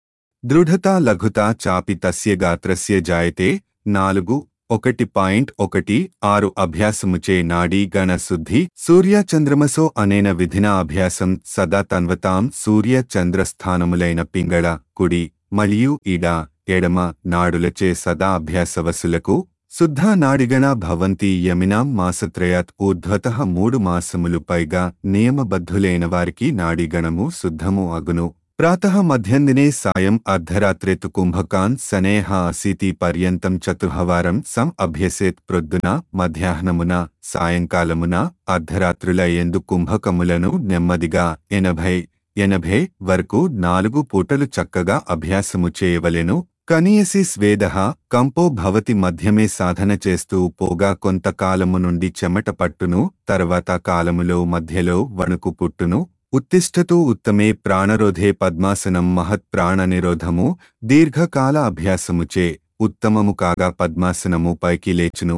దృఢతా లఘుతా చాపి తస్య గాత్రస్య జాయతే నాలుగు ఒకటి పాయింట్ ఒకటి ఆరు అభ్యాసముచే నాడీ గణ శుద్ధి సూర్య చంద్రమసో అనేన విధిన అభ్యాసం సదా తన్వతాం సూర్య చంద్రస్థానములైన పింగళ కుడి మరియు ఇడ ఎడమ నాడులచే సదా అభ్యాసవసులకు శుద్ధా నాడిగణ భవంతి యమినాం మాసత్రయాత్ ఊర్ధ్వత మూడు మాసములు పైగా నియమబద్ధులైన వారికి నాడిగణము శుద్ధము అగును ప్రాతః మధ్యందినే సాయం అర్ధరాత్రేతు కుంభకాన్ సనేహ అసీతి పర్యంతం చతుర్హవారం సం అభ్యసేత్ ప్రొద్దున మధ్యాహ్నమున సాయంకాలమున అర్ధరాత్రుల ఎందు కుంభకములను నెమ్మదిగా ఎనభై ఎనభై వరకు నాలుగు పూటలు చక్కగా అభ్యాసము చేయవలెను కనీయసి స్వేద కంపో భవతి మధ్యమే సాధన చేస్తూ పోగా కొంతకాలము నుండి చెమట పట్టును తర్వాత కాలములో మధ్యలో వణుకు పుట్టును ఉత్తిష్టతూ ఉత్తమే ప్రాణరోధే పద్మాసనం మహత్ ప్రాణ నిరోధము దీర్ఘకాల అభ్యాసముచే ఉత్తమము కాగా పద్మాసనము పైకి లేచును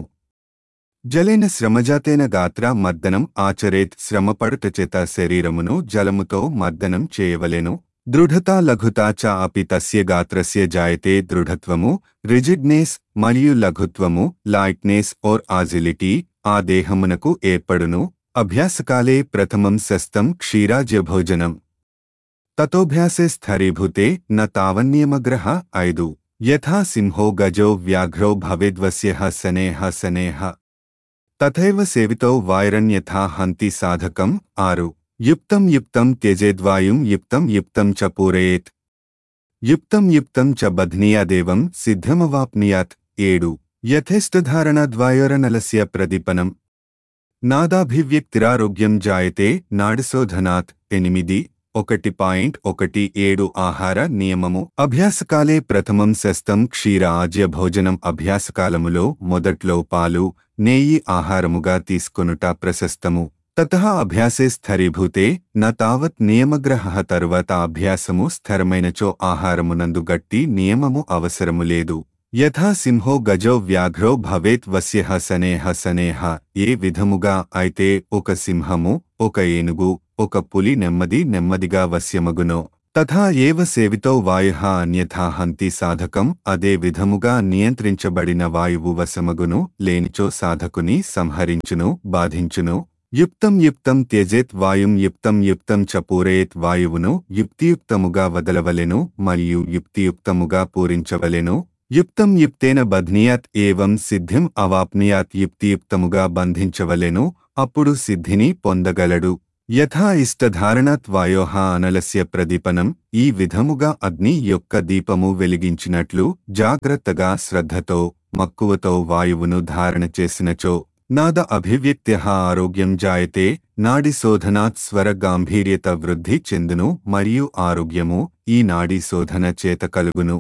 జలేన శ్రమజాతేన గాత్ర మర్దనం ఆచరేత్ శ్రమపడుటచేత శరీరమును జలముతో మర్దనం చేయవలెను దృఢతా లఘుతా చ అపి తస్య గాత్రస్య జాయతే దృఢత్వము రిజిడ్నెస్ మరియు లఘుత్వము లైట్నెస్ ఓర్ ఆజిలిటీ ఆ దేహమునకు ఏర్పడును అభ్యాసకాలే ప్రథమం శస్తం క్షీరాజ్యభోజనం తతోభ్యాసే స్థరీభూతే న తావన్నియమగ్రహ ఐదు యథా సింహో గజో వ్యాఘ్రో భవేద్వస్య శనేహ శనేహ తథైవ సేవితో వాయరన్యథా హంతి సాధకం ఆరు యుక్తం యుక్తం త్యజేద్వాయుం యుక్తం యుక్తం చ పూరయేత్ యుక్తం యుక్తం చ బధ్నీయాదేవం సిద్ధమవాప్నుయాత్ ఏడు యథేష్టధారణద్వాయోరనలస్య ప్రదీపనం నాదాభివ్యక్తిరారోగ్యం జాయతే నాడిశోధనాత్ ఎనిమిది ఒకటి పాయింట్ ఒకటి ఏడు ఆహార నియమము అభ్యాసకాలే ప్రథమం శస్తం క్షీర ఆజ్య భోజనం అభ్యాసకాలములో మొదట్లో పాలు నేయి ఆహారముగా తీసుకొనుట ప్రశస్తము తత అభ్యాసే స్థరీభూతే న తావత్ నియమగ్రహ తరువాత అభ్యాసము స్థిరమైనచో ఆహారమునందు గట్టి నియమము అవసరము లేదు యథా సింహో గజో వ్యాఘ్రో భవేత్ వస్యః సనేహ సనేహ ఏ విధముగా అయితే ఒక సింహము ఒక ఏనుగు ఒక పులి నెమ్మది నెమ్మదిగా వశ్యమగునో తథా ఏవ సేవితో వాయు అన్యథా హంతి సాధకం అదే విధముగా నియంత్రించబడిన వాయువు వశమగును లేనిచో సాధకుని సంహరించును బాధించును యుక్తం యుక్తం త్యజేత్ వాయుం యుక్తం యుక్తం చ పూరయేత్ వాయువును యుక్తియుక్తముగా వదలవలెను మరియు యుక్తియుక్తముగా పూరించవలెను యుక్తం యుక్తేన బధ్నియాత్ ఏవం సిద్ధిం అవాప్నియాత్ యుక్తియుక్తముగా బంధించవలెను అప్పుడు సిద్ధిని పొందగలడు యథా ఇష్టధారణాత్ వాయోహ అనలస్య ప్రదీపనం ఈ విధముగా అగ్ని యొక్క దీపము వెలిగించినట్లు జాగ్రత్తగా శ్రద్ధతో మక్కువతో వాయువును ధారణ చేసినచో నాద అభివ్యక్త్య ఆరోగ్యం జాయతే నాడి శోధనాత్ స్వర గాంభీర్యత వృద్ధి చెందును మరియు ఆరోగ్యము ఈ నాడీ శోధన చేత కలుగును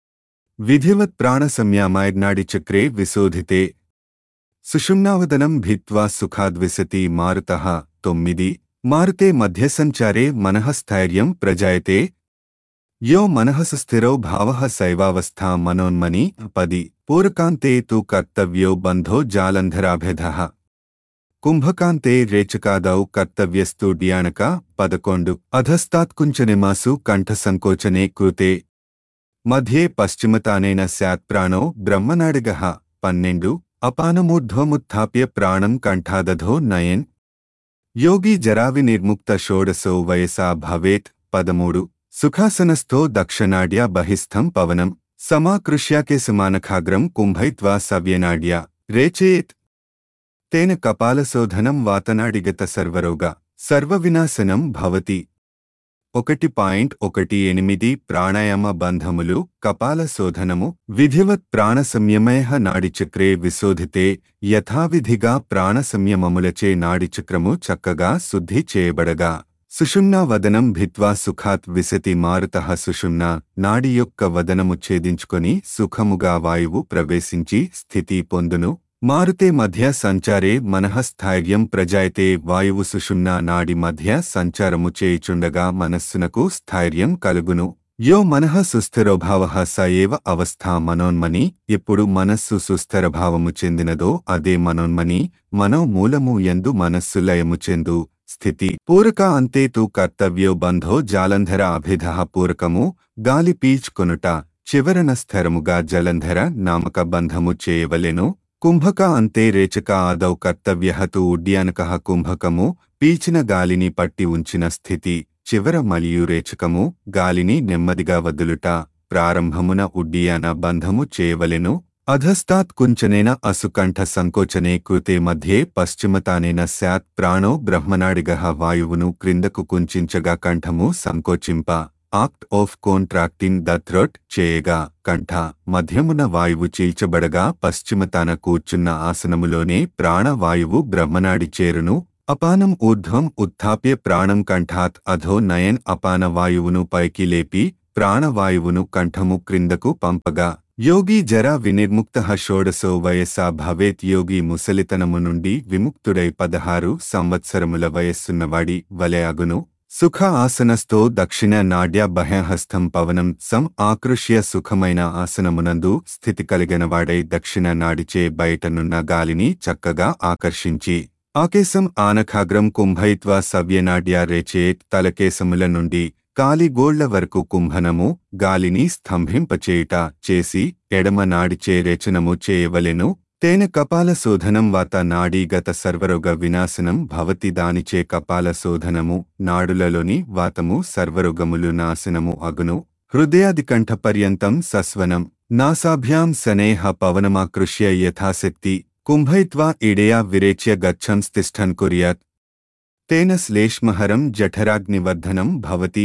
విధివత్ ప్రాణ సంయామాయర్నాడి చక్రే విశోధితే సుషుమ్నావదనం భిత్వా సుఖాద్విశతి మారుత తొమ్మిది మారుతే మధ్యసంచారే మనఃస్థైర్యం ప్రజాయతే యో మనఃస్థిరో భావ శైవావస్థా మనోన్మని పది పూరకాంతే తు కర్తవ్యో బంధో జాలంధరాభ్యధ కుంభకాంతే రేచకాదౌ కర్తవ్యస్తు డ్యానక పదకొండు అధస్తాత్కుంచనిమాసు కంఠసంకోచనే కృతే మధ్యే పశ్చిమతానేన స్యాత్ ప్రాణో బ్రహ్మనాడిగ పన్నెండు అపానమూర్ధ్వముత్థాప్య ప్రాణం కంఠాదధో నయన్ యోగి జరావినిర్ముక్త షోడశో వయసా భవేత్ పదమూడు సుఖాసనస్థో దక్షనాడ్యా బహిస్థం పవనం సమాకృష్యాకే సమానఖాగ్రం కుంభైత్వా సవ్యనాడ్యా రేచేత్ తేన కపాలశోధనం వాతనాడిగత సర్వరోగ సర్వవినాశనం భవతి ఒకటి పాయింట్ ఒకటి ఎనిమిది ప్రాణాయామ బంధములు కపాల శోధనము విధివత్ ప్రాణ సంయమయ నాడిచక్రే విశోధితే యథావిధిగా ప్రాణ సంయమములచే నాడిచక్రము చక్కగా శుద్ధి చేయబడగా సుషుమ్నా వదనం భిత్వా సుఖాత్ విశతి మారుత సుషుమ్నా నాడి యొక్క వదనము ఛేదించుకొని సుఖముగా వాయువు ప్రవేశించి స్థితి పొందును మారుతే మధ్య సంచారే మనఃస్థైర్యం ప్రజాయతే వాయువు సుషుమ్నా నాడి మధ్య సంచారము చేయుచుండగా మనస్సునకు స్థైర్యం కలుగును యో మనః సుస్థిరోభావ స ఏవ అవస్థా మనోన్మని ఎప్పుడు మనస్సు సుస్థిరభావము చెందినదో అదే మనోన్మని మనోమూలము ఎందు మనస్సు లయము చెందు స్థితి పూరక అంతే తు కర్తవ్యో బంధో జాలంధర అభిధ పూరకము గాలి పీల్చుకొనుట చివరన స్థిరముగా జలంధర నామక బంధము చేయవలెను కుంభక అంతే రేచక ఆదౌ కర్తవ్య తు ఉడ్యానక కుంభకము పీల్చిన గాలిని పట్టి ఉంచిన స్థితి చివర మరియు రేచకము గాలిని నెమ్మదిగా వదులుట ప్రారంభమున ఉడ్డియాన బంధము చేయవలెను అధస్తాత్ కుంచనేన అసుకంఠ సంకోచనే కృతే మధ్యే పశ్చిమతానేన స్యాత్ ప్రాణో బ్రహ్మనాడిగః వాయువును క్రిందకు కుంచించగా కంఠము సంకోచింప act of contracting the throat చేయగా కంఠ మధ్యమున వాయువు చీల్చబడగా పశ్చిమతాన కూర్చున్న ఆసనములోనే ప్రాణవాయువు బ్రహ్మనాడి చేరును అపానం ఊర్ధ్వం ఉత్థాప్య ప్రాణం కంఠాత్ అధో నయన్ అపాన వాయువును పైకి లేపి ప్రాణవాయువును కంఠము క్రిందకు పంపగా యోగి జరా వినిర్ముక్త షోడశో వయస్సా భవేత్ యోగి ముసలితనము నుండి విముక్తుడై పదహారు సంవత్సరముల వయస్సున్నవాడి వలె అగును సుఖ ఆసనస్థో దక్షిణ నాడ్య బహ్యహస్తం పవనం సం ఆకృష్య సుఖమైన ఆసనమునందు స్థితి కలిగినవాడై దక్షిణ నాడిచే బయటనున్న గాలిని చక్కగా ఆకర్షించి ఆకేశం ఆనఖాగ్రం కుంభయిత్వా సవ్యనాడ్య రేచేత్ తలకేశముల నుండి కాలిగోళ్ల వరకు కుంభనము గాలిని స్తంభింపచేయుట చేసి ఎడమ నాడిచే రేచనము చేయవలెను తేన కపాల శోధనం వాత నాడీగత సర్వరోగ వినాశనం భవతి దానిచే కపాల శోధనము నాడులలోని వాతము సర్వరోగములు నాశనము అగును హృదయాదికంఠ పర్యంతం సస్వనం నాసాభ్యాం సనేహ పవనమాకృష్య యథాశక్తి కుంభయిత్వా ఇడయా విరేచ్య గచ్చం స్థిష్టన్ కుర్యాత్ తేన శ్లేష్మహరం జఠరాగ్నివర్ధనం భవతి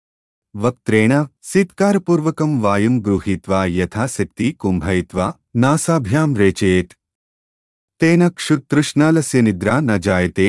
వక్త్రేణ సిత్కారపూర్వకం వాయుం గృహీత్వా యథాశక్తి కుంభయిత్వా నాసాభ్యాం రేచయేత్ తేన క్షుతృష్ణాలస్య నిద్రా న జాయతే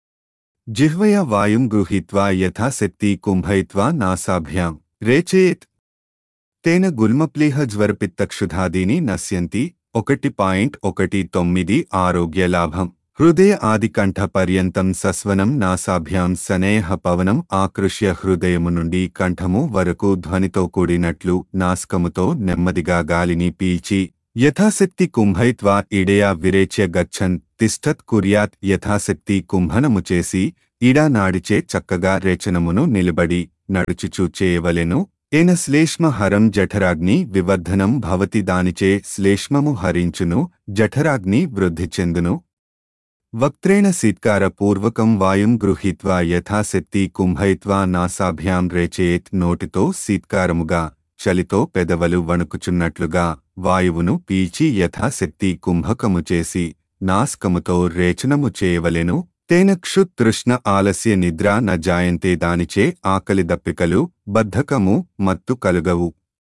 జిహ్వయా వాయుం గృహీత్వా యథాశక్తి కుంభయిత్వా నాసాభ్యాం రేచయేత్ తేన గుల్మప్లీహ జ్వరపిత్తక్షుధాదీని నశ్యంతి ఒకటి పాయింట్ ఒకటి తొమ్మిది ఆరోగ్య లాభం హృదయ ఆదికంఠ పర్యంతం సస్వనం నాసాభ్యాం సనేహ పవనం ఆకృష్య హృదయము నుండి కంఠము వరకు ధ్వనితో కూడినట్లు నాస్కముతో నెమ్మదిగా గాలిని పీల్చి యథాశక్తి కుంభయిత్వా ఇడయా విరేచ్య గచ్చన్ తిష్టత్ కుర్యాత్ యథాశక్తి కుంభనము చేసి ఇడా నాడిచే చక్కగా రేచనమును నిలబడి నడుచుచూ చేయవలెను ఏన శ్లేష్మ హరం జఠరాగ్ని వివర్ధనం భవతి దానిచే శ్లేష్మము హరించును జఠరాగ్ని వృద్ధి చెందును వక్త్రేణ సీత్కార పూర్వకం వాయుం గృహీత్వా యథాశక్తి కుంభయిత్వా నాసాభ్యాం రేచేత్ నోటితో సీత్కారముగా చలితో పెదవలు వణుకుచున్నట్లుగా వాయువును పీల్చి యథాశక్తి కుంభకము చేసి నాస్కముతో రేచనము చేయవలెను తేన క్షుతృష్ణ ఆలస్య నిద్ర న జాయంతే దానిచే ఆకలి దప్పికలు బద్ధకము మత్తు కలుగవు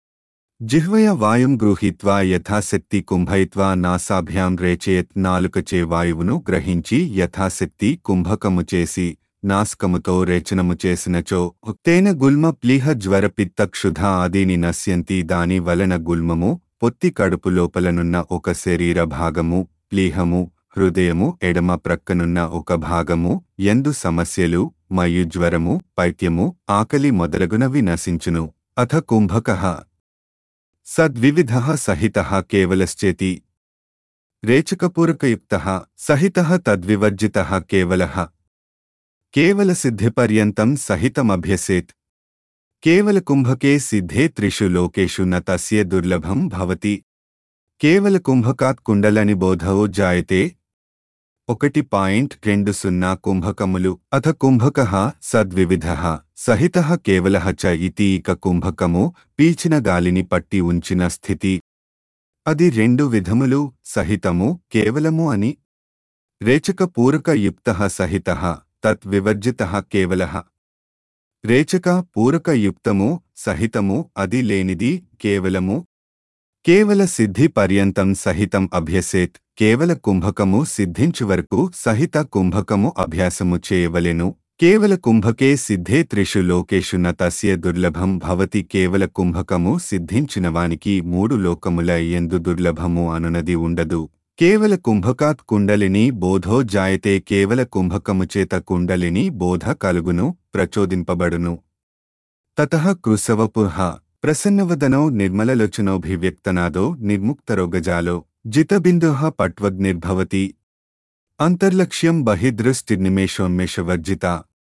జిహ్వయ వాయుం గృహీత్వా యథాశక్తి కుంభయిత్వా నాసాభ్యాం రేచేత్ నాలుకచే వాయువును గ్రహించి యథాశక్తి కుంభకము చేసి నాస్కముతో రేచనము చేసినచో తేన గుల్మ ప్లీహ జ్వర పిత్త క్షుధ ఆదీని నశ్యంతి దాని వలన గుల్మము పొత్తి కడుపు లోపలనున్న ఒక శరీర భాగము ప్లీహము హృదయము ఎడమ ప్రక్కనున్న ఒక భాగము ఎందు సమస్యలు మరియు జ్వరము పైత్యము ఆకలి మొదలగునవి నశించును అథ కుంభకః సద్వివిధ సహిత కేవలశ్చేతి రేచకపూరకయుక్త సహిత తద్వివర్జిత కేవల కేవలసిద్ధిపర్యంతం సహితమభ్యసేత్ కేవలకుంభకే సిద్ధే త్రిషు లోకేషు న తస్య దుర్లభం భవతి కేవలకుంభకాత్ కుండలని బోధవో జాయతే ఒకటి పాయింట్ రెండు సున్నా కుంభకములు అథ కుంభక సద్వివిధ సహిత కేవల చ ఇతి ఇక కుంభకము పీచిన గాలిని పట్టి ఉంచిన స్థితి అది రెండు విధములు సహితము కేవలము అని రేచక పూరక యుక్త సహిత తత్ వివర్జిత కేవల రేచక పూరక యుక్తము సహితము అది లేనిది కేవలము కేవల సిద్ధి పర్యంతం సహితం అభ్యసేత్ కేవల కుంభకము సిద్ధించు వరకు సహిత కుంభకము అభ్యాసము చేయవలెను కేవల కుంభకే సిద్ధే త్రిషు లోకేషు న తస్య దుర్లభం భవతి కేవల కుంభకము సిద్ధించిన వానికి మూడు లోకముల ఎందు దుర్లభము అనునది ఉండదు కేవల కుంభకాత్ కుండలిని బోధో జాయతే కేవల కుంభకము చేత కుండలిని బోధ కలుగును ప్రచోదింపబడును తతః కృసవపుః ప్రసన్నవదనో నిర్మలలోచనోభివ్యక్తనాదో నిర్ముక్తరోగజాలో జితబిందుః పట్వగ్నిర్భవతి అంతర్లక్ష్యం బహిదృష్టిర్నిమేషోన్మేషవర్జిత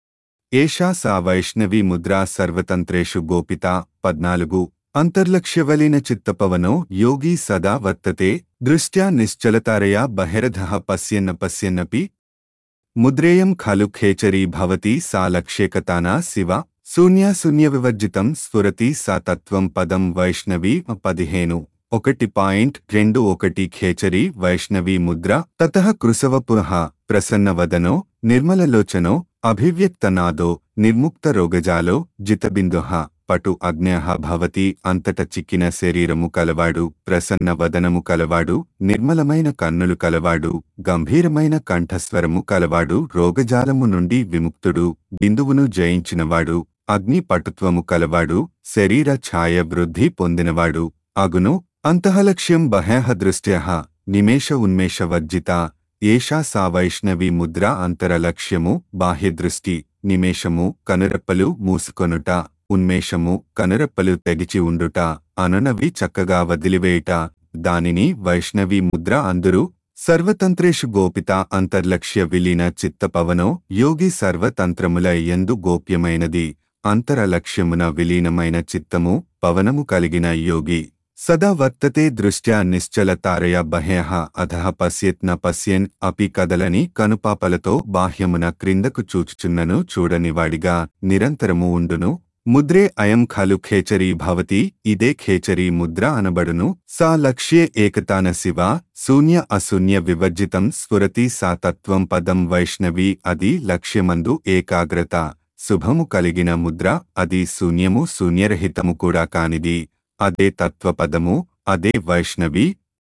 ఏషా సా వైష్ణవీ ముద్రా సర్వతంత్రేషు గోపిత పద్నాలుగు అంతర్లక్ష్యవలిన చిత్తపవనో యోగి సదా వర్తతే దృష్ట్యా నిశ్చలతారయా బహిరధః పశ్యన్న పశ్యన్నపి ముద్రేయం ఖలు ఖేచరీ భవతి సా లక్ష్యేకతానా శివ శూన్య శూన్య వివర్జితం స్ఫురతి సా తత్వం పదం వైష్ణవి పదిహేను ఒకటి పాయింట్ రెండు ఒకటి ఖేచరి వైష్ణవి ముద్ర తతః కృసవపుః ప్రసన్నవదనో నిర్మలలోచనో అభివ్యక్తనాదో నిర్ముక్త రోగజాలో జితబిందుః పటు అగ్నేహ భవతి అంతట చిక్కిన శరీరము కలవాడు ప్రసన్న వదనము కలవాడు నిర్మలమైన కన్నులు కలవాడు గంభీరమైన కంఠస్వరము కలవాడు రోగజాలము నుండి విముక్తుడు బిందువును జయించినవాడు అగ్ని పటుత్వము కలవాడు శరీర ఛాయ వృద్ధి పొందినవాడు అగును అంతఃలక్ష్యం బహేహ దృష్ట్యః నిమేష ఉన్మేష వర్జిత ఏషా సా వైష్ణవి ముద్ర అంతరలక్ష్యము బాహ్యదృష్టి నిమేషము కనురెప్పలు మూసుకొనుట ఉన్మేషము కనురెప్పలు తెగిచి ఉండుట అనునవి చక్కగా వదిలివేయుట దానిని వైష్ణవి ముద్ర అందురు సర్వతంత్రేషు గోపిత అంతర్లక్ష్య విలీన చిత్తపవనో యోగి సర్వతంత్రముల ఎందు గోప్యమైనది అంతరలక్ష్యమున విలీనమైన చిత్తము పవనము కలిగిన యోగి సదా వర్తతే దృష్ట్యా నిశ్చల తారయ బహ్యః అధః పశ్యత్ న పశ్యన్ అపి కదలని కనుపాపలతో బాహ్యమున క్రిందకు చూచుచున్నను చూడనివాడిగా నిరంతరము ఉండును ముద్రే అయం ఖలు ఖేచరీ భవతి ఇదే ఖేచరీ ముద్ర అనబడును సా లక్ష్యే ఏకతాన శివ శూన్య అశూన్య వివర్జితం స్ఫురతి సా తత్వం పదం వైష్ణవి అది లక్ష్యమందు ఏకాగ్రత శుభము కలిగిన ముద్ర అది శూన్యము శూన్యరహితము కూడా కానిది అదే తత్వపదము అదే వైష్ణవి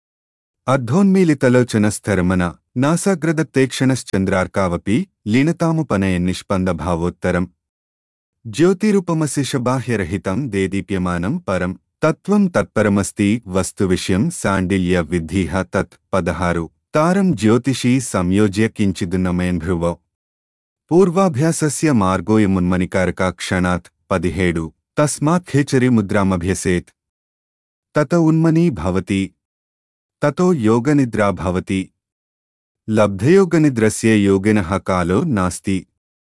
అర్ధోన్మీలితలోచన స్థిరమన నాసాగ్రదత్తేక్షణశ్చంద్రార్కావపి లీనతాముపనయ నిష్పందభావోత్తరం జ్యోతిరూపమశిషబాహ్యరహితం దేదీప్యమానం పరం తత్వం తత్పరమస్తి వస్తు విషయం సాండిల్య విద్ధీహ తత్ పదహారు తారం జ్యోతిషీ సంయోజ్య కించిదున్నమయన్భృవ పూర్వాభ్యాసస్య మార్గోయమున్మనికారక క్షణాత్ పదిహేడు తస్మాత్ ఖేచరి ముద్రామభ్యసేత్ తత ఉన్మనీ భవతి తతో యోగనిద్రా భవతి లబ్ధయోగనిద్రస్య యోగినః కాలో నాస్తి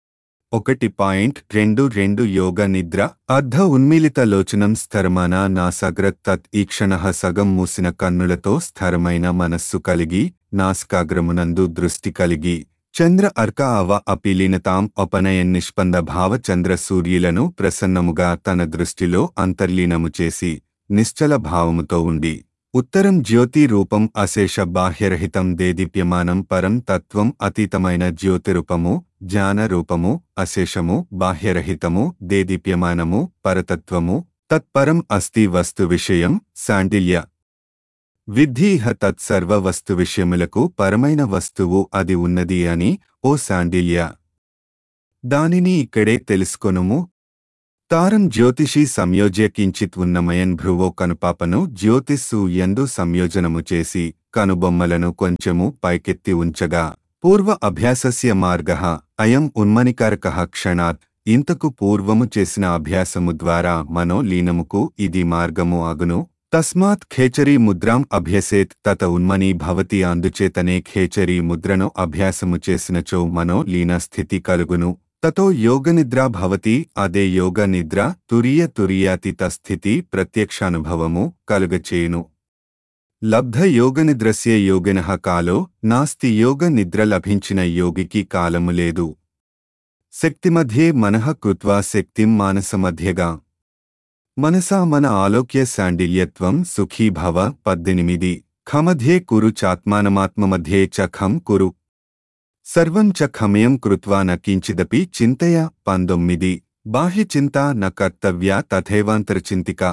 ఒకటి పాయింట్ రెండు రెండు యోగ నిద్ర అర్ధ ఉన్మీలిత లోచనం స్థిరమాన నాసగ్రత్ తత్ ఈక్షణ సగం మూసిన కన్నులతో స్థిరమైన మనస్సు కలిగి నాసికాగ్రమునందు దృష్టి కలిగి చంద్ర అర్క అవ అపిలీనతాం అపనయన్ నిష్పంద భావ చంద్ర సూర్యులను ప్రసన్నముగా తన దృష్టిలో అంతర్లీనము చేసి నిశ్చల భావముతో ఉండి ఉత్తరం జ్యోతి రూపం అశేష బాహ్యరహితం దేదీప్యమానం పరం తత్వం అతీతమైన జ్యోతిరూపము జ్ఞాన రూపము అశేషము బాహ్యరహితము దేదీప్యమానము పరతత్వము తత్పరం అస్తి వస్తు విషయం శాండిల్య విద్ధీహ తత్సర్వ వస్తు విషయములకు పరమైన వస్తువు అది ఉన్నది అని ఓ శాండిల్య దానిని ఇక్కడే తెలుసుకొనుము తారం జ్యోతిషి సంయోజ్య కించిత్ ఉన్నమయన్ భ్రువో కనుపాపను జ్యోతిస్సు ఎందు సంయోజనము చేసి కనుబొమ్మలను కొంచెము పైకెత్తి ఉంచగా పూర్వ అభ్యాసస్య మార్గ అయం ఉన్మనికారక క్షణాత్ ఇంతకు పూర్వము చేసిన అభ్యాసము ద్వారా మనో లీనముకు ఇది మార్గము అగును తస్మాత్ ఖేచరీ ముద్రాం అభ్యసేత్ తత ఉన్మనీ భవతి అందుచేతనే ఖేచరీ ముద్రను అభ్యాసము చేసినచో మనో లీన స్థితి కలుగును తతో యోగనిద్రా భవతి అదే యోగ నిద్ర తురియ తురియాతీత స్థితి ప్రత్యక్షానుభవము కలుగచేయును లబ్ధ యోగనిద్రస్య యోగినః కాలో నాస్తి యోగ నిద్ర లభించిన యోగికి కాలము లేదు శక్తిమధ్యే మనః కృత్వా శక్తిం మానసమధ్యగా మనసా మన ఆలోక్య శాండిల్యత్వం సుఖీ భవ పద్దెనిమిది ఖమధ్యే కురు చాత్మానమాత్మమధ్యే చ ఖం కురు సర్వం చ ఖమయం కృత్వా న కించిదపి చింతయ పంతొమ్మిది బాహ్యచింతా న కర్తవ్య తథైవాంతరచింతికా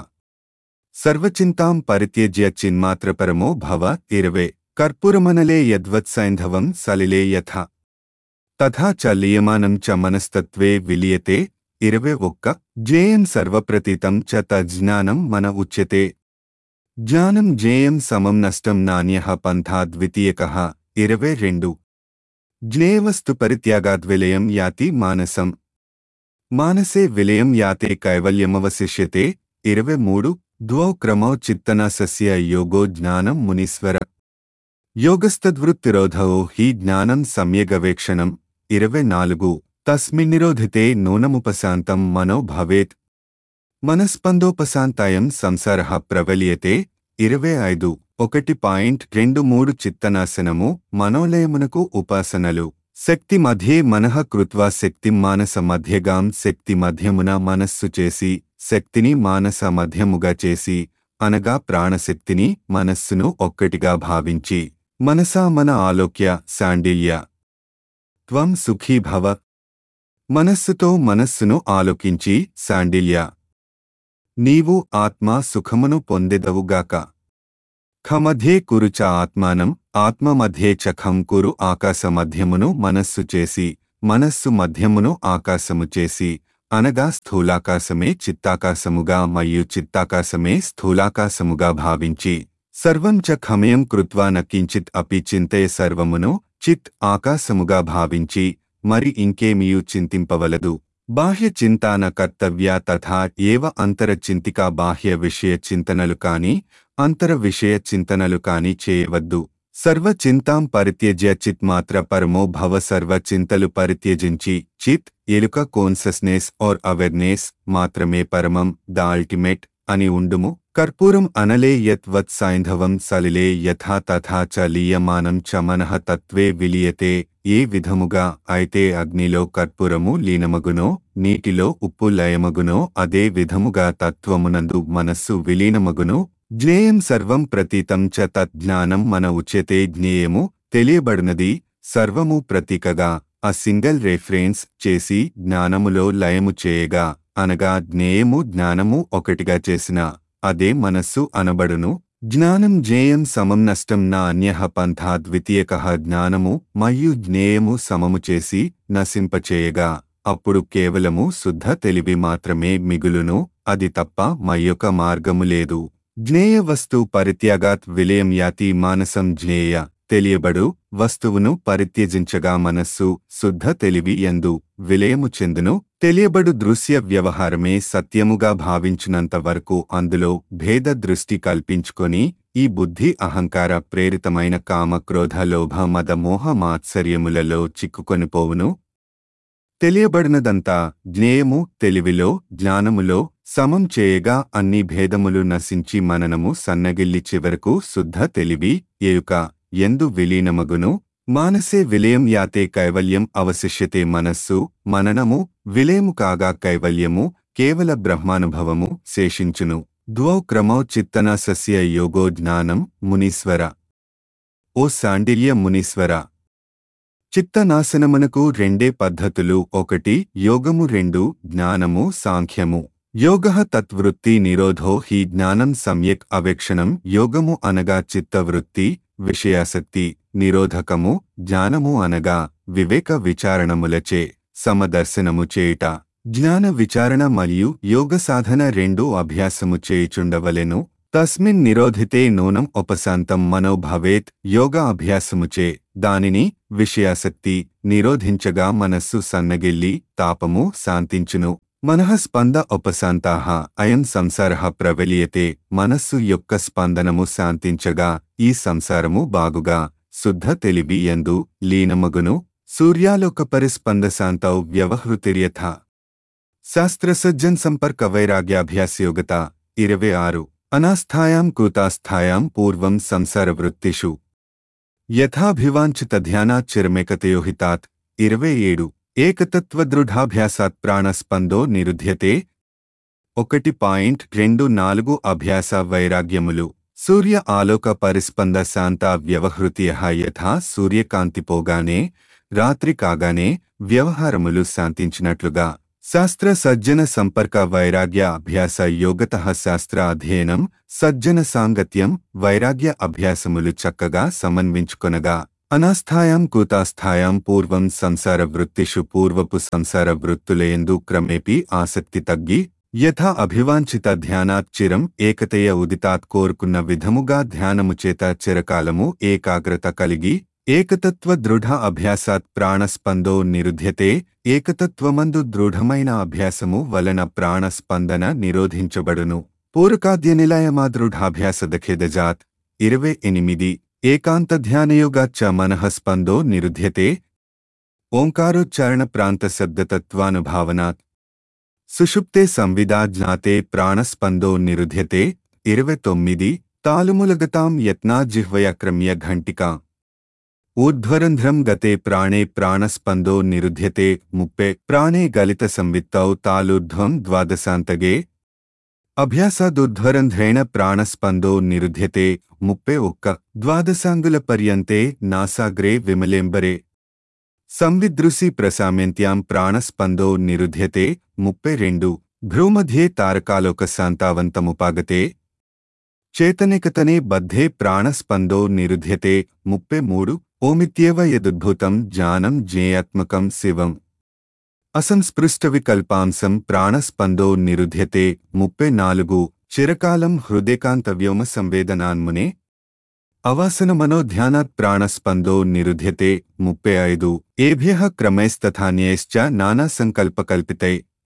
సర్వచింతాం పరిత్యజ్య చిన్మాత్రపరమో భవ ఇరవే కర్పూరమనలే యద్వత్సైంధవం సలిలే యథ తథా చ లీయమానం చ మనస్తత్వే విలీయతే ఇరవే ఒక్క జ్ఞేయం సర్వప్రతీతం చ తజ్ఞానం మన ఉచ్యతే జ్ఞానం జ్ఞేయం సమం నష్టం నాణ్యః పంథా ద్వితీయకః ఇరవై రెండు జ్ఞేయవస్తు పరిత్యాగాద్విలయం యాతి మానసం మానసే విలయం యాతే కైవల్యమవశిష్యతే ఇరవై మూడు ద్వౌ క్రమౌ చిత్తనాసస్య యోగో జ్ఞానం మునీశ్వర యోగస్తద్వృత్తిరోధో హి జ్ఞానం సమ్యగవేక్షణం ఇరవై నాలుగు తస్మిన్నిరోధితే నూనముపశాంతం మనో భవేత్ మనస్పందోపశాంతాయం సంసార ప్రవలియతే ఇరవై ఐదు ఒకటి పాయింట్ రెండు మూడు చిత్తనాశనము మనోలయమునకు ఉపాసనలు శక్తి మధ్యే మనః కృత్వా శక్తి మానస మధ్యగాం శక్తి మధ్యమున మనస్సు చేసి శక్తిని మానస మధ్యముగా చేసి అనగా ప్రాణశక్తిని మనస్సును ఒక్కటిగా భావించి మనసా మన ఆలోక్య శాండిల్య త్వం సుఖీ భవ మనస్సుతో మనస్సును ఆలోకించి శాండిల్య నీవు ఆత్మా సుఖమును పొందెదవుగాక ఖమధ్యే కురు చ ఆత్మానం ఆత్మ మధ్యే చ ఖం కురు ఆకాశ మధ్యమును మనస్సు చేసి మనస్సు మధ్యమును ఆకాశము చేసి అనగా స్థూలాకాశమే చిత్తాకాశముగా మరియు చిత్తాకాశమే స్థూలాకాశముగా భావించి సర్వం చ ఖమయం కృత్వా న కించిత్ అపి చింతయ సర్వమును చిత్ ఆకాశముగా భావించి మరి ఇంకేమియూ చింతింపవలదు బాహ్య చింతాన కర్తవ్య తథా ఏవ అంతర చింతికా బాహ్య విషయ చింతనలు కాని అంతర విషయ చింతనలు కాని చేయవద్దు సర్వ చింతాం పరిత్యజ్య చిత్ మాత్ర పరమో భవ సర్వ చింతలు పరిత్యజించి చిత్ ఎలుక కోన్సస్నెస్ ఆర్ అవేర్నెస్ మాత్రమే పరమం ద అల్టిమేట్ అని ఉండుము కర్పూరం అనలే యత్ వత్ సైంధవం సలిలే యథా తథా చ లీయమానం చ మనః తత్వే విలీయతే ఏ విధముగా అయితే అగ్నిలో కర్పూరము లీనమగునో నీటిలో ఉప్పు లయమగునో అదే విధముగా తత్వమునందు మనస్సు విలీనమగును జ్ఞేయం సర్వం ప్రతీతం చ తజ్ఞానం మన ఉచ్యతే జ్ఞేయము తెలియబడినది సర్వము ప్రతీకగా ఆ సింగిల్ రెఫరెన్స్ చేసి జ్ఞానములో లయము చేయగా అనగా జ్ఞేయము జ్ఞానము ఒకటిగా చేసిన అదే మనస్సు అనబడును జ్ఞానం జ్ఞేయం సమం నష్టం నా అన్యః పంథా ద్వితీయక జ్ఞానము మరియు జ్ఞేయము సమము చేసి నశింపచేయగా అప్పుడు కేవలము శుద్ధ తెలివి మాత్రమే మిగులును అది తప్ప మయొక మార్గము లేదు జ్ఞేయ వస్తు పరిత్యాగాత్ విలయం యాతి మానసం జ్ఞేయ తెలియబడు వస్తువును పరిత్యజించగా మనస్సు శుద్ధ తెలివి ఎందు విలయము చెందును తెలియబడు దృశ్య వ్యవహారమే సత్యముగా భావించినంత వరకు అందులో భేద దృష్టి కల్పించుకొని ఈ బుద్ధి అహంకార ప్రేరితమైన కామ క్రోధ లోభ మద మోహ మాత్సర్యములలో చిక్కుకొనిపోవును తెలియబడినదంతా జ్ఞేయము తెలివిలో జ్ఞానములో సమం చేయగా అన్ని భేదములు నశించి మననము సన్నగిల్లి చివరకు శుద్ధ తెలివి ఎయుక ఎందు విలీనమగును మానసే విలయం యాతే కైవల్యం అవశిష్యతే మనస్సు మననము విలయము కాగా కైవల్యము కేవల బ్రహ్మానుభవము శేషించును ద్వౌ క్రమౌ చిత్తనాసస్య యోగో జ్ఞానం మునీశ్వర ఓ సాండిల్య మునీశ్వర చిత్తనాశనమునకు రెండే పద్ధతులు ఒకటి యోగము రెండు జ్ఞానము సాంఖ్యము యోగ తత్వృత్తి నిరోధో హి జ్ఞానం సమ్యక్ అవేక్షణం యోగము అనగా చిత్తవృత్తి విషయాసక్తి నిరోధకము జ్ఞానము అనగా వివేక విచారణములచే సమదర్శనము చేయుట జ్ఞాన విచారణ మరియు యోగ సాధన రెండూ అభ్యాసము చేయుచుండవలెను తస్మిన్ నిరోధితే నూనం ఉపశాంతం మనోభవేత్ యోగ అభ్యాసముచే దానిని విషయాసక్తి నిరోధించగా మనస్సు సన్నగిల్లి తాపము శాంతించును మనః స్పంద ఉపశాంతాః అయం సంసారః ప్రవలియతే మనస్సు యొక్క స్పందనము శాంతించగా ఈ సంసారము బాగుగా శుద్ధ తెలివి ఎందు లీనమగును సూర్యాలోక పరిస్పందశాంతౌ వ్యవహృతిర్యథ శాస్త్రసజ్జన్ సంపర్క వైరాగ్యాభ్యాసయోగత ఇరవై ఆరు అనాస్థాయాం కృతాస్థాయాం పూర్వం సంసారవృత్తిషు యథాభివాంఛిత ధ్యానాచ్చిరమేకతయోహితాత్ ఇరవై ఏడు ఏకతత్వదృఢాభ్యాసాత్ ప్రాణస్పందో నిరుధ్యతే ఒకటి పాయింట్ రెండు నాలుగు అభ్యాస వైరాగ్యములు సూర్య ఆలోక పరిస్పంద శాంత వ్యవహృతియ యథా సూర్యకాంతి పోగానే రాత్రి కాగానే వ్యవహారములు శాంతించినట్లుగా శాస్త్ర సజ్జన సంపర్క వైరాగ్య అభ్యాస యోగత శాస్త్ర అధ్యయనం సజ్జన సాంగత్యం వైరాగ్య అభ్యాసములు చక్కగా సమన్వించుకొనగా అనాస్థాయాం కూతాస్థాయాం పూర్వం సంసార వృత్తిషు పూర్వపు సంసార వృత్తులయందు క్రమేపీ ఆసక్తి తగ్గి యథా అభివాంఛిత ధ్యానాత్ చిరం ఏకతయ ఉదితాత్ కోరుకున్న విధముగా ధ్యానము చేత చిరకాలము ఏకాగ్రత కలిగి ఏకతత్వ దృఢ అభ్యాసాత్ ప్రాణస్పందో నిరుధ్యతే ఏకతత్వమందు దృఢమైన అభ్యాసము వలన ప్రాణస్పందన నిరోధించబడును పూరకాద్య నిలయమా దృఢాభ్యాసదఖేదజాత్ ఇరవై ఎనిమిది ఏకాంత ధ్యానయోగాచ్చ మనఃస్పందో నిరుధ్యతే ఓంకారోచ్చారణ ప్రాంత శబ్దతత్వానుభావనాత్ సుషుప్తే సంవిదా జ్ఞాతే ప్రాణస్పందో నిరుధ్యతే ఇరవై తొమ్మిది తాలుములగతాం యత్నా జిహ్వయక్రమ్య ఘంటికా ఊర్ధ్వరంధ్రం గతే ప్రాణే ప్రాణస్పందో నిరుధ్యతే ముప్పే ప్రాణే గలిత సంవిత్తౌ తాలూర్ధ్వం ద్వాదశాంతగే అభ్యాసాదుర్ధ్వరంధ్రేణ ప్రాణస్పందో నిరుధ్యతే ముప్పే ఒక్క ద్వాదశాంగుల పర్యంతే నాసాగ్రే విమలేంబరే సంవిదృశి ప్రసామ్యంత్యాం ప్రాణస్పందో నిరుధ్యతే ముప్పై రెండు భ్రూమధ్యే తారకాలోక శాంతావంతముపాగతే చేతనికతనే బద్ధే ప్రాణస్పందో నిరుధ్యతే ముప్పై మూడు ఓమిత్యేవ యదుద్భుతం జ్ఞానం జ్ఞేయాత్మకం శివం అసంస్పృష్ట వికల్పాంశం ప్రాణస్పందో నిరుధ్యతే ముప్పై నాలుగు చిరకాలం హృదయకాంత వ్యోమ సంవేదనాన్మునే అవాసన మనోధ్యానాత్ ప్రాణస్పందో నిరుధ్యతే ముప్పై ఐదు ఏభ్య క్రమైస్తథాన్యైశ్చ నానా సంకల్పకల్పితై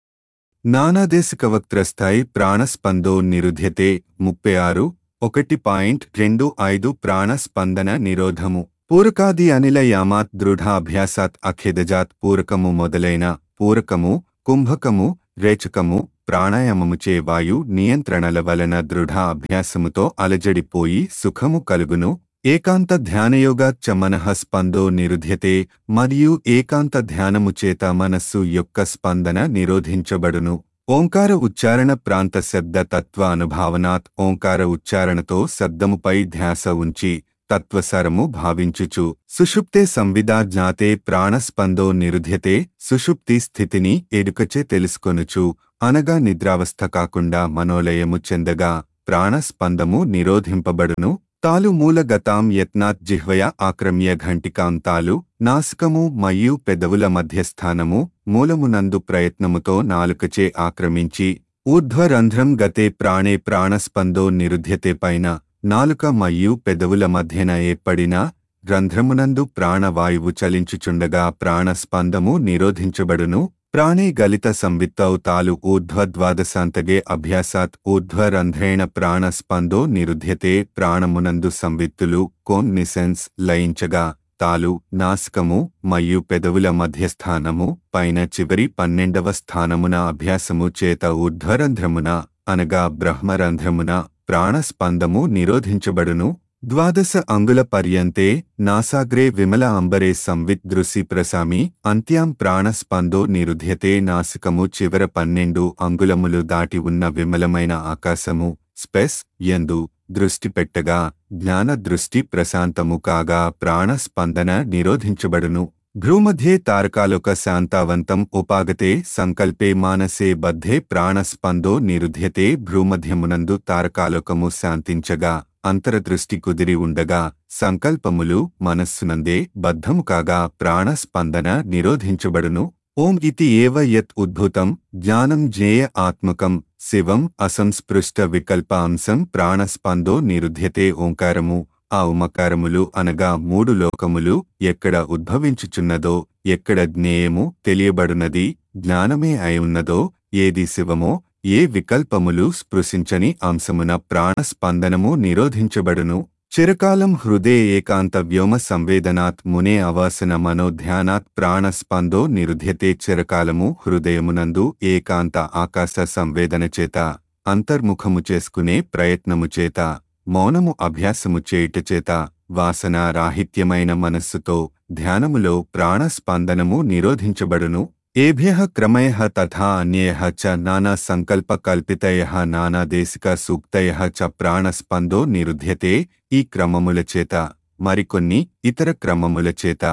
నానాదేశికవక్త్రస్థై ప్రాణస్పందో నిరుధ్యతే ముప్పై ఆరు ఒకటి పాయింట్ రెండు ఐదు ప్రాణస్పందన నిరోధము పూరకాది అనిల యామాత్ దృఢ అభ్యాసాత్ అఖేదజాత్ పూరకము మొదలైన పూరకము కుంభకము రేచకము ప్రాణాయామముచే వాయు నియంత్రణల వలన దృఢ అభ్యాసముతో అలజడిపోయి సుఖము కలుగును ఏకాంత ధ్యానయోగాచ్చ మనః స్పందో నిరుధ్యతే మరియు ఏకాంత ధ్యానము చేత మనస్సు యొక్క స్పందన నిరోధించబడును ఓంకార ఉచ్చారణ ప్రాంత శబ్ద తత్వ అనుభావనాత్ ఓంకార ఉచ్చారణతో శబ్దముపై ధ్యాస ఉంచి తత్వసరము భావించుచు సుషుప్తే సంవిదా జ్ఞాతే ప్రాణస్పందో నిరుధ్యతే సుషుప్తి స్థితిని ఎరుకచే తెలుసుకొనుచు అనగా నిద్రావస్థ కాకుండా మనోలయము చెందగా ప్రాణస్పందము నిరోధింపబడును తాలు మూలగతాం యత్నాత్ జిహ్వయ ఆక్రమ్య ఘంటికాం తాలు నాసికము మరియు పెదవుల మధ్యస్థానము మూలమునందు ప్రయత్నముతో నాలుకచే ఆక్రమించి ఊర్ధ్వరంధ్రం గతే ప్రాణే ప్రాణస్పందో నిరుధ్యతే పైన నాలుక మరియు పెదవుల మధ్యన ఏర్పడిన రంధ్రమునందు ప్రాణవాయువు చలించుచుండగా ప్రాణస్పందము నిరోధించబడును ప్రాణే గలిత సంవిత్తౌ తాలు ఊర్ధ్వద్వాదశాంతగే అభ్యాసాత్ ఊర్ధ్వరంధ్రేణ ప్రాణస్పందో నిరుధ్యతే ప్రాణమునందు సంవిత్తులు కోన్నిసెన్స్ లయించగా తాలు నాసికము మరియు పెదవుల మధ్యస్థానము పైన చివరి పన్నెండవ స్థానమున అభ్యాసము చేత ఊర్ధ్వరంధ్రమున అనగా బ్రహ్మరంధ్రమున ప్రాణస్పందము నిరోధించబడును ద్వాదశ అంగుల పర్యంతే నాసాగ్రే విమల అంబరే సంవిత్ దృశి ప్రసామి అంత్యాం ప్రాణస్పందో నిరుధ్యతే నాసికము చివర పన్నెండు అంగుళములు దాటి ఉన్న విమలమైన ఆకాశము స్పెస్ ఎందు దృష్టి పెట్టగా జ్ఞాన దృష్టి ప్రశాంతము కాగా ప్రాణస్పందన నిరోధించబడును భ్రూమధ్యే తారకాలోక శాంతావంతం ఉపాగతే సంకల్పే మానసే బద్ధే ప్రాణస్పందో నిరుధ్యతే భ్రూమధ్యమునందు తారకాలోకము శాంతించగా అంతరదృష్టి కుదిరి ఉండగా సంకల్పములు మనస్సునందే బద్ధము కాగా ప్రాణస్పందన నిరోధించబడును ఓం ఇతి ఏవ యత్ ఉద్భుతం జ్ఞానం జ్ఞేయ ఆత్మకం శివం అసంస్పృష్ట వికల్ప అంశం ప్రాణస్పందో నిరుధ్యతే ఓంకారము ఆ ఉమకారములు అనగా మూడు లోకములు ఎక్కడ ఉద్భవించుచున్నదో ఎక్కడ జ్ఞేయము తెలియబడునది జ్ఞానమే అయి ఏది శివమో ఏ వికల్పములు స్పృశించని అంశమున ప్రాణస్పందనము నిరోధించబడును చిరకాలం హృదయ ఏకాంత వ్యోమ సంవేదనాత్ మునే అవాసన మనోధ్యానాత్ ప్రాణస్పందో నిరుధ్యతే చిరకాలము హృదయమునందు ఏకాంత ఆకాశ సంవేదన చేత అంతర్ముఖము చేసుకునే ప్రయత్నము చేత మౌనము అభ్యాసము చేయుట చేత వాసన రాహిత్యమైన మనస్సుతో ధ్యానములో ప్రాణస్పందనము నిరోధించబడును ఏభ్య క్రమయ తథా అన్యయ చ నానా సంకల్ప కల్పితయ నానాదేశిక సూక్తయ చ ప్రాణస్పందో నిరుధ్యతే ఈ క్రమముల చేత మరికొన్ని ఇతర క్రమముల చేత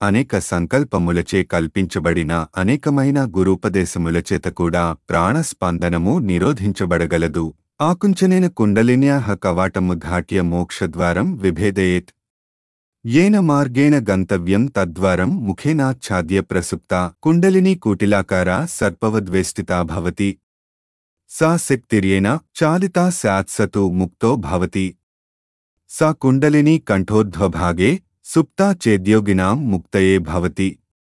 అనేక సంకల్పములచే కల్పించబడిన అనేకమైన గురూపదేశముల చేత కూడా ప్రాణస్పందనము నిరోధించబడగలదు ఆకుంచనేన కుండలిన్యాహ కవాటముద్ఘాట్య మోక్షద్వారం విభేదయేత్ येन मार्गेण गन्तव्यं तद्वारं मुखेनाच्छाद्य प्रसुप्ता कुण्डलिनी कुटिलाकारा सर्पवद्वेष्टिता भवति सा शक्तिर्येन चालिता स्यात् स तु मुक्तो भवति सा कुण्डलिनी कण्ठोध्वभागे सुप्ता चेद्योगिनां मुक्तये भवति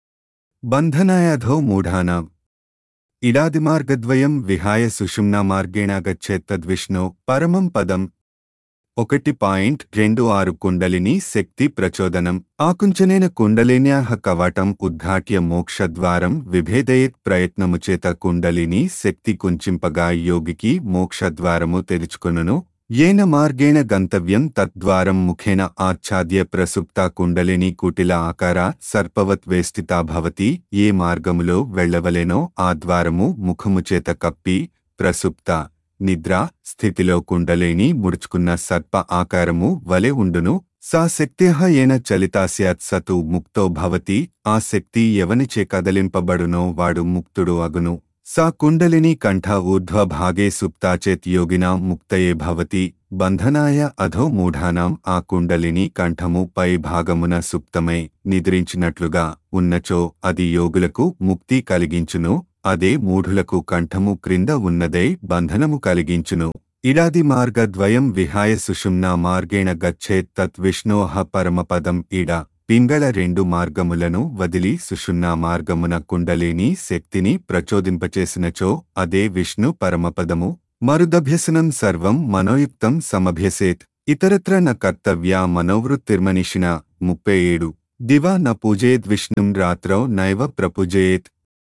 बन्धनायाधो मूढानाम् इडादिमार्गद्वयं विहाय सुषुम्नामार्गेण गच्छेत्तद्विष्णो परमं पदम् ఒకటి పాయింట్ రెండు ఆరు కుండలిని శక్తి ప్రచోదనం ఆకుంచనేన కుండలిన్యాహ కవాటం ఉద్ఘాట్య మోక్షద్వారం విభేదయేత్ ప్రయత్నము చేత కుండలిని శక్తి కుంచింపగా యోగికి మోక్షద్వారము తెరుచుకొనును ఏన మార్గేణ గంతవ్యం తద్వారం ముఖేన ఆచ్ఛాద్య ప్రసుప్త కుండలిని కుటిల ఆకార సర్పవత్ వేష్టితా భవతి ఏ మార్గములో వెళ్ళవలెనో ఆ ద్వారము ముఖము చేత కప్పి ప్రసుప్త నిద్ర స్థితిలో కుండలేని ముడుచుకున్న సర్ప ఆకారము వలె ఉండును సా శక్త్యః ఏన చలితా స్యాత్ సతు ముక్తో భవతి ఆ శక్తి ఎవనిచే కదలింపబడునో వాడు ముక్తుడు అగును సా కుండలిని కంఠ ఊర్ధ్వ భాగే సుప్తాచేత్ యోగినా ముక్తయే భవతి బంధనాయ అధో మూఢానాం ఆ కుండలిని కంఠము పై భాగమున సుప్తమై నిద్రించినట్లుగా ఉన్నచో అది యోగులకు ముక్తి కలిగించును అదే మూఢులకు కంఠము క్రింద ఉన్నదే బంధనము కలిగించును ఇడాది మార్గద్వయం విహాయ సుషుమ్నా మార్గేణ గచ్చేత్ తత్ విష్ణోహ పరమపదం ఇడ పింగళ రెండు మార్గములను వదిలి సుషుమ్నా మార్గమున కుండలేని శక్తిని ప్రచోదింపచేసినచో అదే విష్ణు పరమపదము మరుదభ్యసనం సర్వం మనోయుక్తం సమభ్యసేత్ ఇతరత్ర న కర్తవ్యా మనోవృత్తిర్మనిషిణ ముప్పై ఏడు దివా న పూజేద్ విష్ణుం రాత్రౌ నైవ ప్రపూజయేత్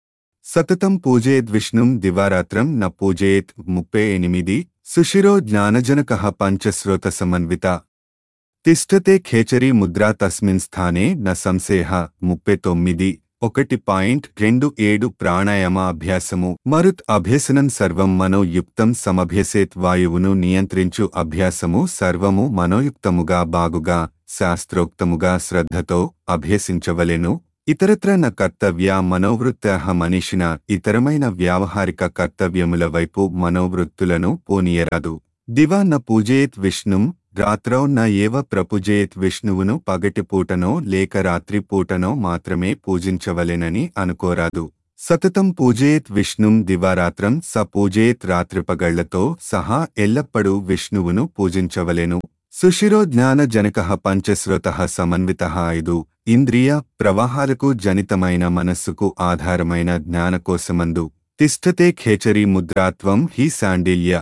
సతతం పూజేద్ విష్ణుం దివారాత్రం న పూజయేత్ ముప్పై ఎనిమిది సుషిరో జ్ఞానజనక పంచశ్రోత సమన్విత తిష్టతే ఖేచరీ ముద్రా తస్మిన్ స్థానే న సంశయ ముప్పై తొమ్మిది ఒకటి పాయింట్ రెండు ఏడు ప్రాణాయామ అభ్యాసము మరుత్ అభ్యసనం సర్వం మనోయుక్తం సమభ్యసేత్ వాయువును నియంత్రించు అభ్యాసము సర్వము మనోయుక్తముగా బాగుగా శాస్త్రోక్తముగా శ్రద్ధతో అభ్యసించవలెను ఇతరత్ర న కర్తవ్య మనోవృత్త మనిషిన ఇతరమైన వ్యావహారిక కర్తవ్యముల వైపు మనోవృత్తులను పోనీయరాదు దివా న పూజయేత్ విష్ణుం రాత్రౌ న ఏవ ప్రపుజయేత్ విష్ణువును పగటి పూటనో లేక రాత్రి పూటనో మాత్రమే పూజించవలెనని అనుకోరాదు సతతం పూజయేత్ విష్ణుం దివారాత్రం స పూజయేత్ రాత్రిపగళ్లతో సహా ఎల్లప్పుడూ విష్ణువును పూజించవలెను సుషిరో జ్ఞాన జనక పంచశ్రుత సమన్విత ఐదు ఇంద్రియ ప్రవాహాలకు జనితమైన మనస్సుకు ఆధారమైన జ్ఞానకోశమందు తిష్టతే ఖేచరీ ముద్రాత్వం హి శాండిల్య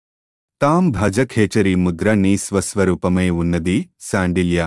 తాం భజ ఖేచరీ ముద్ర నీ స్వస్వరూపమై ఉన్నది శాండిల్య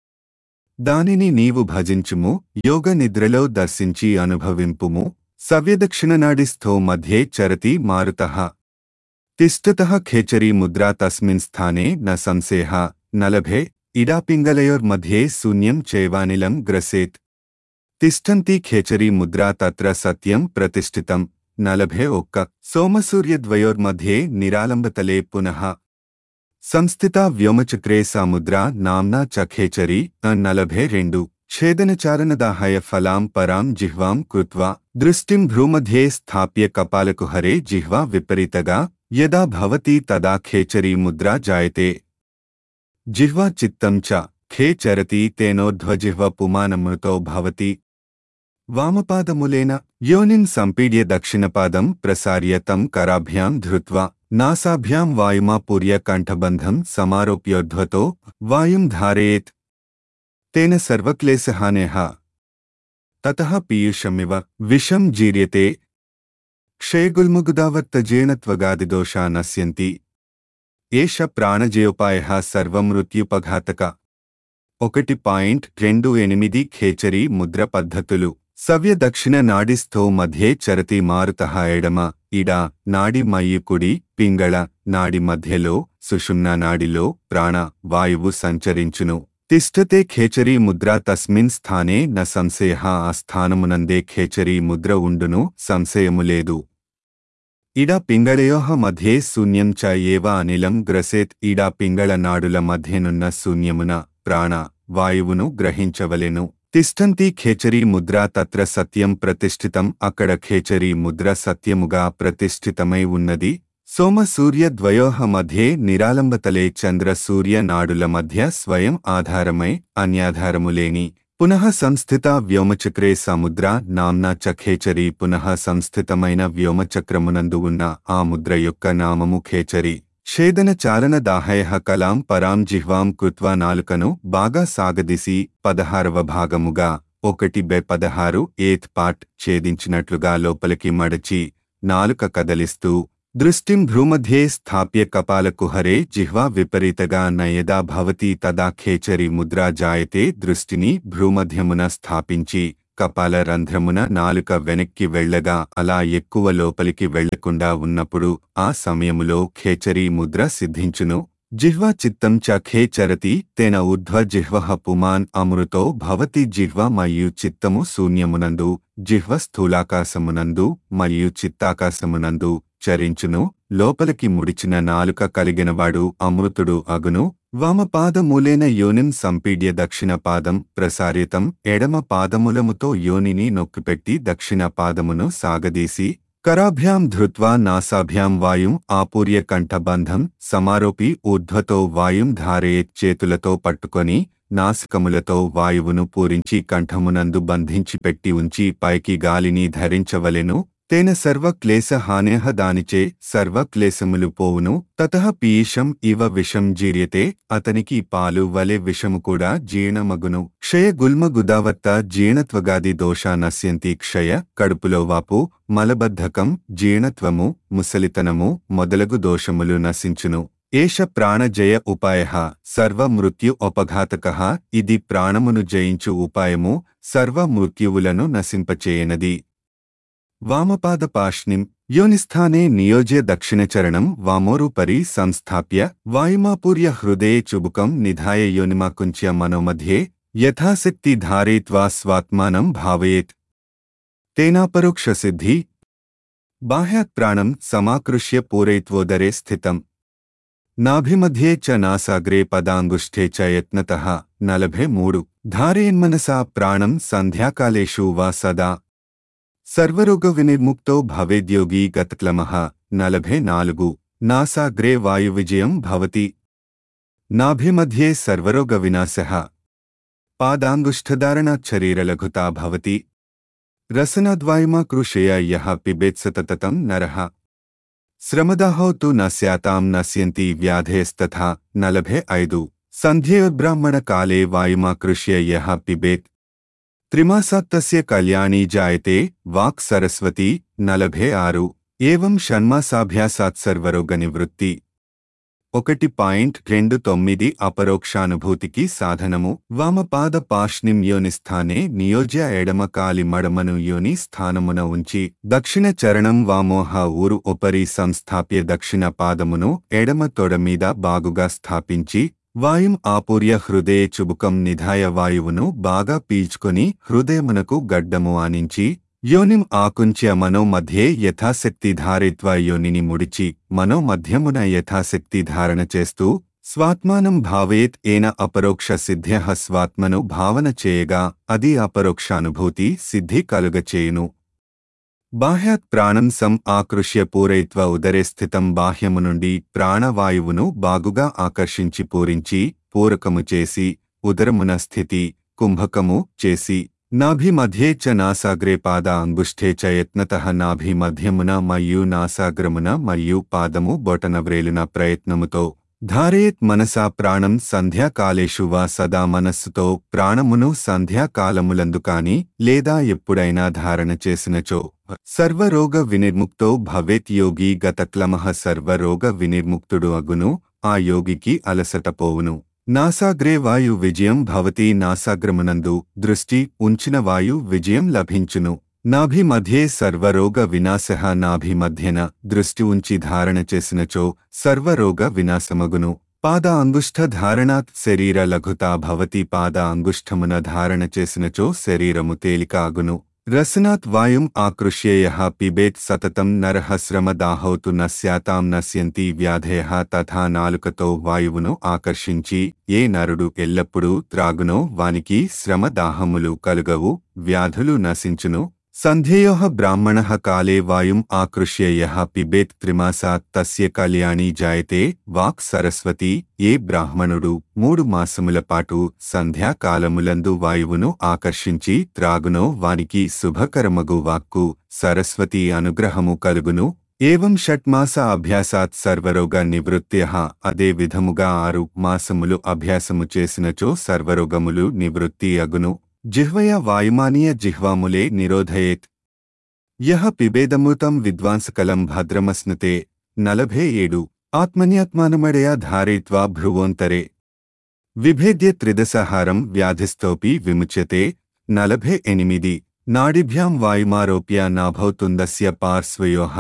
దానిని నీవు భజించుము యోగ నిద్రలో దర్శించి అనుభవింపుము సవ్యదక్షిణనాడిస్థో మధ్యే చరతి మారుతః తిష్టతః ఖేచరీ ముద్రా తస్మిన్ స్థానే న సంశయ నలభే ఇడాపింగలయోర్मध्ये శూన్యం చైవానిలం గ్రసేత్ తిష్టంతి ఖేచరీ ముద్రా తత్ర సత్యం ప్రతిష్ఠితం నలభే ఒక్క సోమసూర్యద్వయోర్मध्ये నిరాలంబతలే పునః సంస్థితా వ్యోమచక్రే సా ముద్రా నామ్నా చ ఖేచరీ నలభే రెండు ఛేదనచారణదాహాయ ఫలాం పరాం జిహ్వాం కృత్వా దృష్టిం భ్రూमध्ये స్థాప్య కపాలకుహరే జిహ్వా విపరీతగా యదా భవతి తదా ఖేచరీ ముద్రా జాయతే జిహ్వా చిత్తం చ ఖేచరతి తేనోర్ధ్వజిహ్వ పుమానమృతో భవతి వామపాదములేన యోనిన్ సంపీడ్య దక్షిణపాదం ప్రసార్య తం కరాభ్యాం ధృత్వా నాసాభ్యాం వాయుమాపూర్య కంఠబంధం సమారోప్యోర్ధ్వతో వాయుం ధారయేత్ తేన సర్వక్లేశహానేహ తతః పీయూషమివ విషం జీర్యతే క్షయగుల్ముగుదావర్తజేనత్వగాదిదోషా నశ్యంతి ఏష ప్రాణజయోపాయ సర్వమృత్యుపఘాతక ఒకటి పాయింట్ రెండు ఎనిమిది ఖేచరీ ముద్ర పద్ధతులు సవ్య దక్షిణ నాడిస్థో మధ్యే చరతి మారుత ఎడమ ఇడ నాడి మయ్యి కుడి పింగళ నాడి మధ్యలో సుషుమ్న నాడిలో ప్రాణ వాయువు సంచరించును తిష్టతే ఖేచరీ ముద్ర తస్మిన్ స్థానే న సంశయ ఆ స్థానమునందే ఖేచరీ ముద్ర ఉండును సంశయము లేదు ఇడా పింగళయోహ మధ్యే శూన్యం చ ఏవ అనిలం గ్రసేత్ ఇడా పింగళ నాడుల మధ్యనున్న శూన్యమున ప్రాణ వాయువును గ్రహించవలెను తిష్టంతి ఖేచరీ ముద్ర తత్ర సత్యం ప్రతిష్ఠితం అక్కడ ఖేచరీ ముద్ర సత్యముగా ప్రతిష్ఠితమై ఉన్నది సోమ సూర్య ద్వయోహ మధ్యే నిరాలంబతలే చంద్ర సూర్య నాడుల మధ్య స్వయం ఆధారమై అన్యాధారము లేని పునః సంస్థిత వ్యోమచక్రే సముద్ర నామ్నా చఖేచరి పునః సంస్థితమైన వ్యోమచక్రమునందు ఉన్న ఆ ముద్ర యొక్క నామము ఖేచరి ఛేదన చాలన దాహయ కలాం పరాం జిహ్వాం కృత్వా నాలుకను బాగా సాగదీసి పదహారవ భాగముగా ఒకటి బె పదహారు ఏత్ పాట్ ఛేదించినట్లుగా లోపలికి మడచి నాలుక కదలిస్తూ దృష్టిం భ్రూమధ్యే స్థాప్య కపాలకుహరే జిహ్వా విపరీతగా నయదా భవతి తదా ఖేచరి ముద్రా జాయతే దృష్టిని భ్రూమధ్యమున స్థాపించి కపాల రంధ్రమున నాలుక వెనక్కి వెళ్ళగా అలా ఎక్కువ లోపలికి వెళ్లకుండా ఉన్నప్పుడు ఆ సమయములో ఖేచరీ ముద్ర సిద్ధించును జిహ్వా చిత్తం చ ఖేచరతి తేన ఊర్ధ్వ జిహ్వ పుమాన్ అమృతో భవతి జిహ్వ మరియు చిత్తము శూన్యమునందు జిహ్వ స్థూలాకాశమునందు మరియు చిత్తాకాశమునందు చరించును లోపలికి ముడిచిన నాలుక కలిగినవాడు అమృతుడు అగును వామపాదమూలేన యోనిం సంపీడ్య దక్షిణ పాదం ప్రసారితం ఎడమ పాదములముతో యోనిని నొక్కిపెట్టి దక్షిణ పాదమును సాగదీసి కరాభ్యాం ధృత్వా నాసాభ్యాం వాయుం ఆపూర్య కంఠబంధం సమారోపి ఊర్ధ్వతో వాయుం ధారయేత్ చేతులతో పట్టుకొని నాసికములతో వాయువును పూరించి కంఠమునందు బంధించి పెట్టి ఉంచి పైకి గాలిని ధరించవలెను తేన సర్వక్లేశ హానేహ దానిచే సర్వక్లేశములు పోవును తతః పీయూషం ఇవ విషం జీర్యతే అతనికి పాలు వలె విషము కూడా జీర్ణమగును క్షయ గుల్మ గుదావత్త జీర్ణత్వగాది దోషా నశ్యంతి క్షయ కడుపులో వాపు మలబద్ధకం జీర్ణత్వము ముసలితనము మొదలగు దోషములు నశించును ఏష ప్రాణజయ ఉపాయ సర్వమృత్యు ఉపఘాతక ఇది ప్రాణమును జయించు ఉపాయము సర్వమృత్యువులను నశింపచేయనది వామపాదపాష్ణిం యోనిస్థానే నియోజ్య దక్షిణచరణం వామోరుపరి సంస్థాప్య వాయుమాపూర్య హృదయే చుబుకం నిధాయ యోనిమాకుంచ్య మనోమధ్యే యథాశక్తి ధారయిత్వా స్వాత్మానం భావయేత్ తేనాపరోక్షసిద్ధి బాహ్యాత్ ప్రాణం సమాకృష్య పూరయిత్వోదరే స్థితం నాభిమధ్యే చ నాసాగ్రే పదాంగుష్ఠే చ యత్నతః నలభే మూడు ధారయన్మనసా ప్రాణం సంధ్యాకాలేషు వా సదా సర్వరోగ వినిర్ముక్తో భవేద్యోగి గతక్లమః నలభే నాలుగు నాసాగ్రే వాయు విజయం భవతి నాభిమధ్యే సర్వరోగ వినాశః పాదాంగుష్ఠధారణాత్ శరీరలఘుతా భవతి రసనద్వాయుమా కృషయ యః పిబేత్ సతతం నరః శ్రమదాహో తు న స్యాతాం నశ్యంతి వ్యాధేస్తథా నలభే ఐదు సంధ్యోద్బ్రాహ్మణ కాలే వాయుమా కృష్య యః పిబేత్ త్రిమాసాత్ తస్య కళ్యాణీ జాయతే వాక్ సరస్వతి నలభే ఆరు ఏవం షణ్మాసాభ్యాసాత్ సర్వరోగ నివృత్తి ఒకటి పాయింట్ రెండు తొమ్మిది అపరోక్షానుభూతికి సాధనము వామపాద పాష్ణిం యోని స్థానే నియోజ్య ఎడమ కాలి మడమను యోని స్థానమున ఉంచి దక్షిణ చరణం వామోహ ఊరు ఉపరి సంస్థాప్య దక్షిణ పాదమును ఎడమ తొడ మీద బాగుగా స్థాపించి వాయుం ఆపూర్య హృదయ చుబుకం నిధాయ వాయువును బాగా పీల్చుకొని హృదయమునకు గడ్డము ఆనించి యోనిం ఆకుంచ్య మనోమధ్యే యథాశక్తి ధారిత్వ యోనిని ముడిచి మనోమధ్యమున యథాశక్తి ధారణ చేస్తూ స్వాత్మానం భావేత్ ఏన అపరోక్ష సిద్ధ్య స్వాత్మను భావన చేయగా అది అపరోక్షానుభూతి సిద్ధి కలుగచేయును బాహ్యాత్ ప్రాణం సం ఆకృష్య పూరయిత్వ ఉదరే స్థితం బాహ్యము నుండి ప్రాణవాయువును బాగుగా ఆకర్షించి పూరించి పూరకము చేసి ఉదరమున స్థితి కుంభకము చేసి నాభి మధ్యే చ నాసాగ్రే పాద అంగుష్ఠే చ యత్నతః నాభి మధ్యమున మరియు నాసాగ్రమున మరియు పాదము బొటనవ్రేలున ప్రయత్నముతో ధారయేత్ మనసా ప్రాణం సంధ్యాకాలేషు వా సదా మనస్సుతో ప్రాణమును సంధ్యాకాలములందు కాని లేదా ఎప్పుడైనా ధారణ చేసినచో సర్వరోగ వినిర్ముక్తో భవేత్ యోగి గతక్లమః సర్వరోగ వినిర్ముక్తుడు అగును ఆ యోగికి అలసట పోవును నాసాగ్రే వాయు విజయం భవతి నాసాగ్రమునందు దృష్టి ఉంచిన వాయు విజయం లభించును నాభి మధ్యే సర్వరోగ వినాశ నాభి మధ్యన దృష్టి ఉంచి ధారణ చేసినచో సర్వరోగ వినాశమగును పాద అంగుష్ఠ ధారణాత్ శరీర లఘుతా భవతి పాద అంగుష్ఠమున ధారణ చేసినచో శరీరము తేలిక అగును రసనాత్ వాయుం ఆకృష్యేయ పిబేత్ సతతం నరః శ్రమదాహౌతు నస్యాతాం నశ్యంతి వ్యాధయ తథా నాలుకతో వాయువును ఆకర్షించి ఏ నరుడు ఎల్లప్పుడూ త్రాగునో వానికి శ్రమదాహములు కలుగవు వ్యాధులు నశించును సంధ్యయో బ్రాహ్మణ కాలే వాయుం ఆకృష్యేయ పిబేత్ త్రిమాసాత్ తస్య కళ్యాణి జాయతే వాక్ సరస్వతి ఏ బ్రాహ్మణుడు మూడు మాసముల పాటు సంధ్యాకాలములందు వాయువును ఆకర్షించి త్రాగునో వానికి శుభకరమగు వాక్కు సరస్వతి అనుగ్రహము కలుగును ఏవం షట్మాస అభ్యాసాత్ సర్వరోగ నివృత్త్య అదే విధముగా ఆరు మాసములు అభ్యాసము చేసినచో సర్వరోగములు నివృత్తి అగును జిహ్వయ వాయుమానీయ జిహ్వాములే నిరోధయేత్ యహ పిబేదమృతం విద్వాంసకలం భద్రమస్నుతే నలభే ఏడు ఆత్మన్యాత్మానమడయా ధారయిత్వా భ్రువోంతరే విభేద్య త్రిదసహారం వ్యాధిస్తోపి విముచ్యతే నలభే ఎనిమిది నాడిభ్యాం వాయుమారోప్య నాభౌతుందస్య పార్శ్వయోః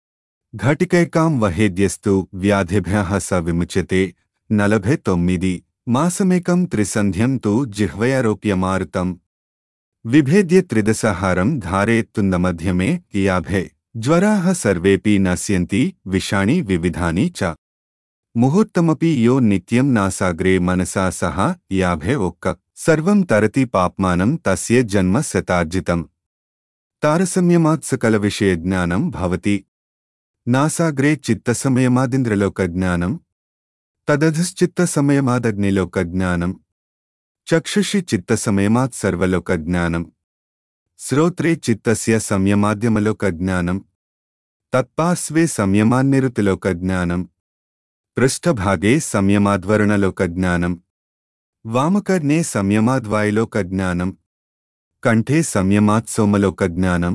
ఘటికైకాం వహేద్యస్తు వ్యాధిభ్యః స విముచ్యతే నలభే తొమ్మిది మాసమేకం త్రిసంధ్యం తు జిహ్వయారోప్యమారుతం విభేద్య త్రిదసహారం ధారయత్తుందమధ్యమే యాభే జ్వరాः సర్వేపి నశ్యంతి విషాణి వివిధాని చ ముహూర్తమపి యో నిత్యం నాసాగ్రే మనసా సహ యాభే ఒక్క సర్వం తరతి పాప్మానం తస్య జన్మ శతార్జితం తారసమ్యమాత్సకల విషయ జ్ఞానం భవతి నాసాగ్రే చిత్తసమయమాదింద్రలోక జ్ఞానం తదధశ్చిత్త సమయమాదగ్నిలోక జ్ఞానం చక్షుషి చిత్త సమయమాత్ సర్వలోక జ్ఞానం శ్రోత్రే చిత్తస్య సంయమాద్యమలోక జ్ఞానం తత్పార్శ్వే సంయమాన్నిరుతిలోక జ్ఞానం పృష్ఠభాగే సంయమాద్వరుణలోక జ్ఞానం వామకర్ణే సంయమాద్వాయులోక జ్ఞానం కంఠే సంయమాత్ సోమలోక జ్ఞానం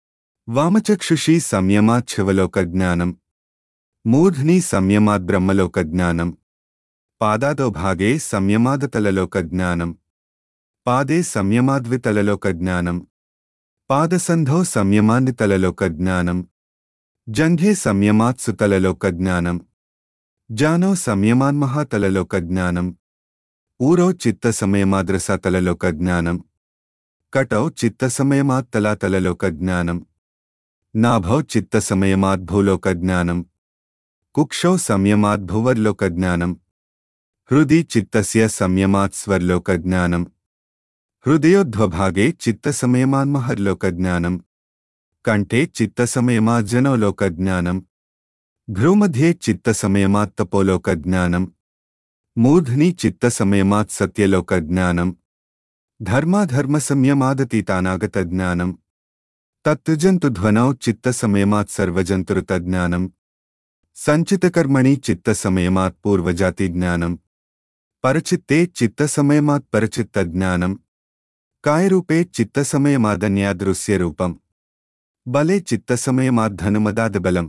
వామచక్షుషి సంయమాత్ శివలోక జ్ఞానం మూర్ధ్ని సంయమాద్ బ్రహ్మలోక జ్ఞానం పాదాదో భాగే సంయమాదతలలోక జ్ఞానం పాదే సంయమాద్వితలలోక జ్ఞానం పాదసంధో సంయమాన్నితలలోక జ్ఞానం జంఘే సంయమాత్సుతలలోక జ్ఞానం జానో సంయమాన్మహాతలలోక జ్ఞానం ఊరో చిత్త సమయమాద్రసతలలోక జ్ఞానం కటౌ చిత్త సమయమాత్తలాతలలోక జ్ఞానం నాభౌ చిత్త సమయమాద్భూలోక జ్ఞానం కుక్షౌ సంయమాద్భువర్లోక జ్ఞానం హృది చిత్తస్య సంయమాత్ స్వర్లోక జ్ఞానం హృదయోధ్వభాగే చిత్తసమయమాన్మహర్లోక జ్ఞానం కంఠే చిత్తసమయమాజ్జనోలోక జ్ఞానం భ్రూమధ్యే చిత్తసమయమాత్ తపోలోక జ్ఞానం మూర్ధ్ని చిత్తసమయమాత్ సత్యలోక జ్ఞానం ధర్మాధర్మ సంయమాదతీతానాగత జ్ఞానం తత్తుజంతుధ్వనౌ చిత్తసమయమాత్ సర్వజంతురుత జ్ఞానం సంచితకర్మణి చిత్తసమయమాత్ పూర్వజాతి జ్ఞానం పరచిత్తే చిత్తసమయమాత్ పరచిత్త జ్ఞానం కాయరూపే చిత్తసమయమాదన్యాదృశ్యరూపం బలే చిత్తసమయమాద్ధనుమదాదబలం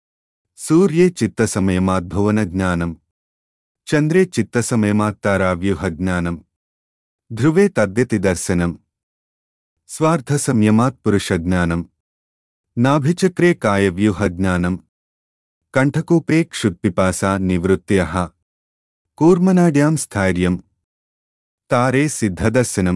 సూర్యే చిత్తసమయమాద్భువన జ్ఞానం చంద్రే చిత్తసమయమాత్తారావ్యూహ జ్ఞానం ధ్రువే తద్యతి దర్శనం స్వార్థ సంయమాత్ పురుష జ్ఞానం నాభిచక్రే కాయవ్యూహ జ్ఞానం కంఠకూపే క్షుత్పిపాసా నివృత్త్యః కూర్మనాడ్యాం స్థైర్యం తారే సిద్ధదర్శనం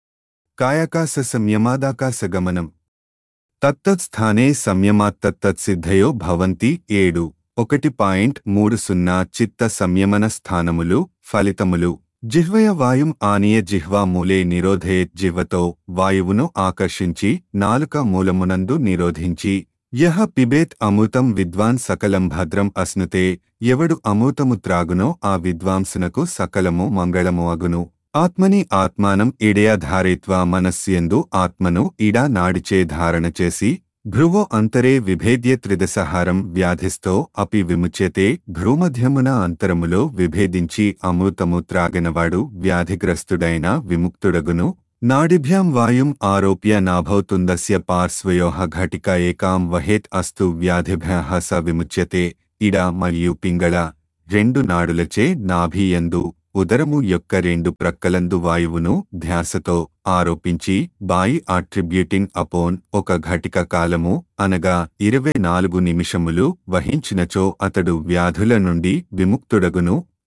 కాయాకాశ సంయమాదాకాశగమనం తత్తత్స్థానే సంయమాత్తత్సిద్ధయో భవంతి ఏడు ఒకటి పాయింట్ మూడు సున్నా చిత్త సంయమన స్థానములు ఫలితములు జిహ్వయ వాయుం ఆనియ జిహ్వా మూలే నిరోధయేత్ జిహ్వతో వాయువును ఆకర్షించి నాలుక మూలమునందు నిరోధించి యహ పిబేత్ అమృతం విద్వాన్ సకలం భద్రం అస్నుతే ఎవడు అమృతము త్రాగునో ఆ విద్వాంసునకు సకలము మంగళము అగును ఆత్మని ఆత్మానం ఇడయా ధారయిత్వా మనస్యందు ఆత్మను ఇడా నాడిచే ధారణ చేసి భ్రువో అంతరే విభేద్య త్రిదసహారం వ్యాధిస్తో అపి విముచ్యతే భ్రూమధ్యమున అంతరములో విభేదించి అమృతము త్రాగనవాడు వ్యాధిగ్రస్తుడైన విముక్తుడగును నాడిభ్యాం వాయుం ఆరోప్య నాభౌతుందస్య పార్శ్వయోః ఘటిక ఏకాం వహేత్ అస్తు వ్యాధిభ్యః స విముచ్యతే ఇడ మరియు పింగళ రెండు నాడులచే నాభియందు ఉదరము యొక్క రెండు ప్రక్కలందు వాయువును ధ్యాసతో ఆరోపించి బాయి ఆట్రిబ్యూటింగ్ అపోన్ ఒక ఘటిక కాలము అనగా ఇరవై నాలుగు నిమిషములు వహించినచో అతడు వ్యాధుల నుండి విముక్తుడగును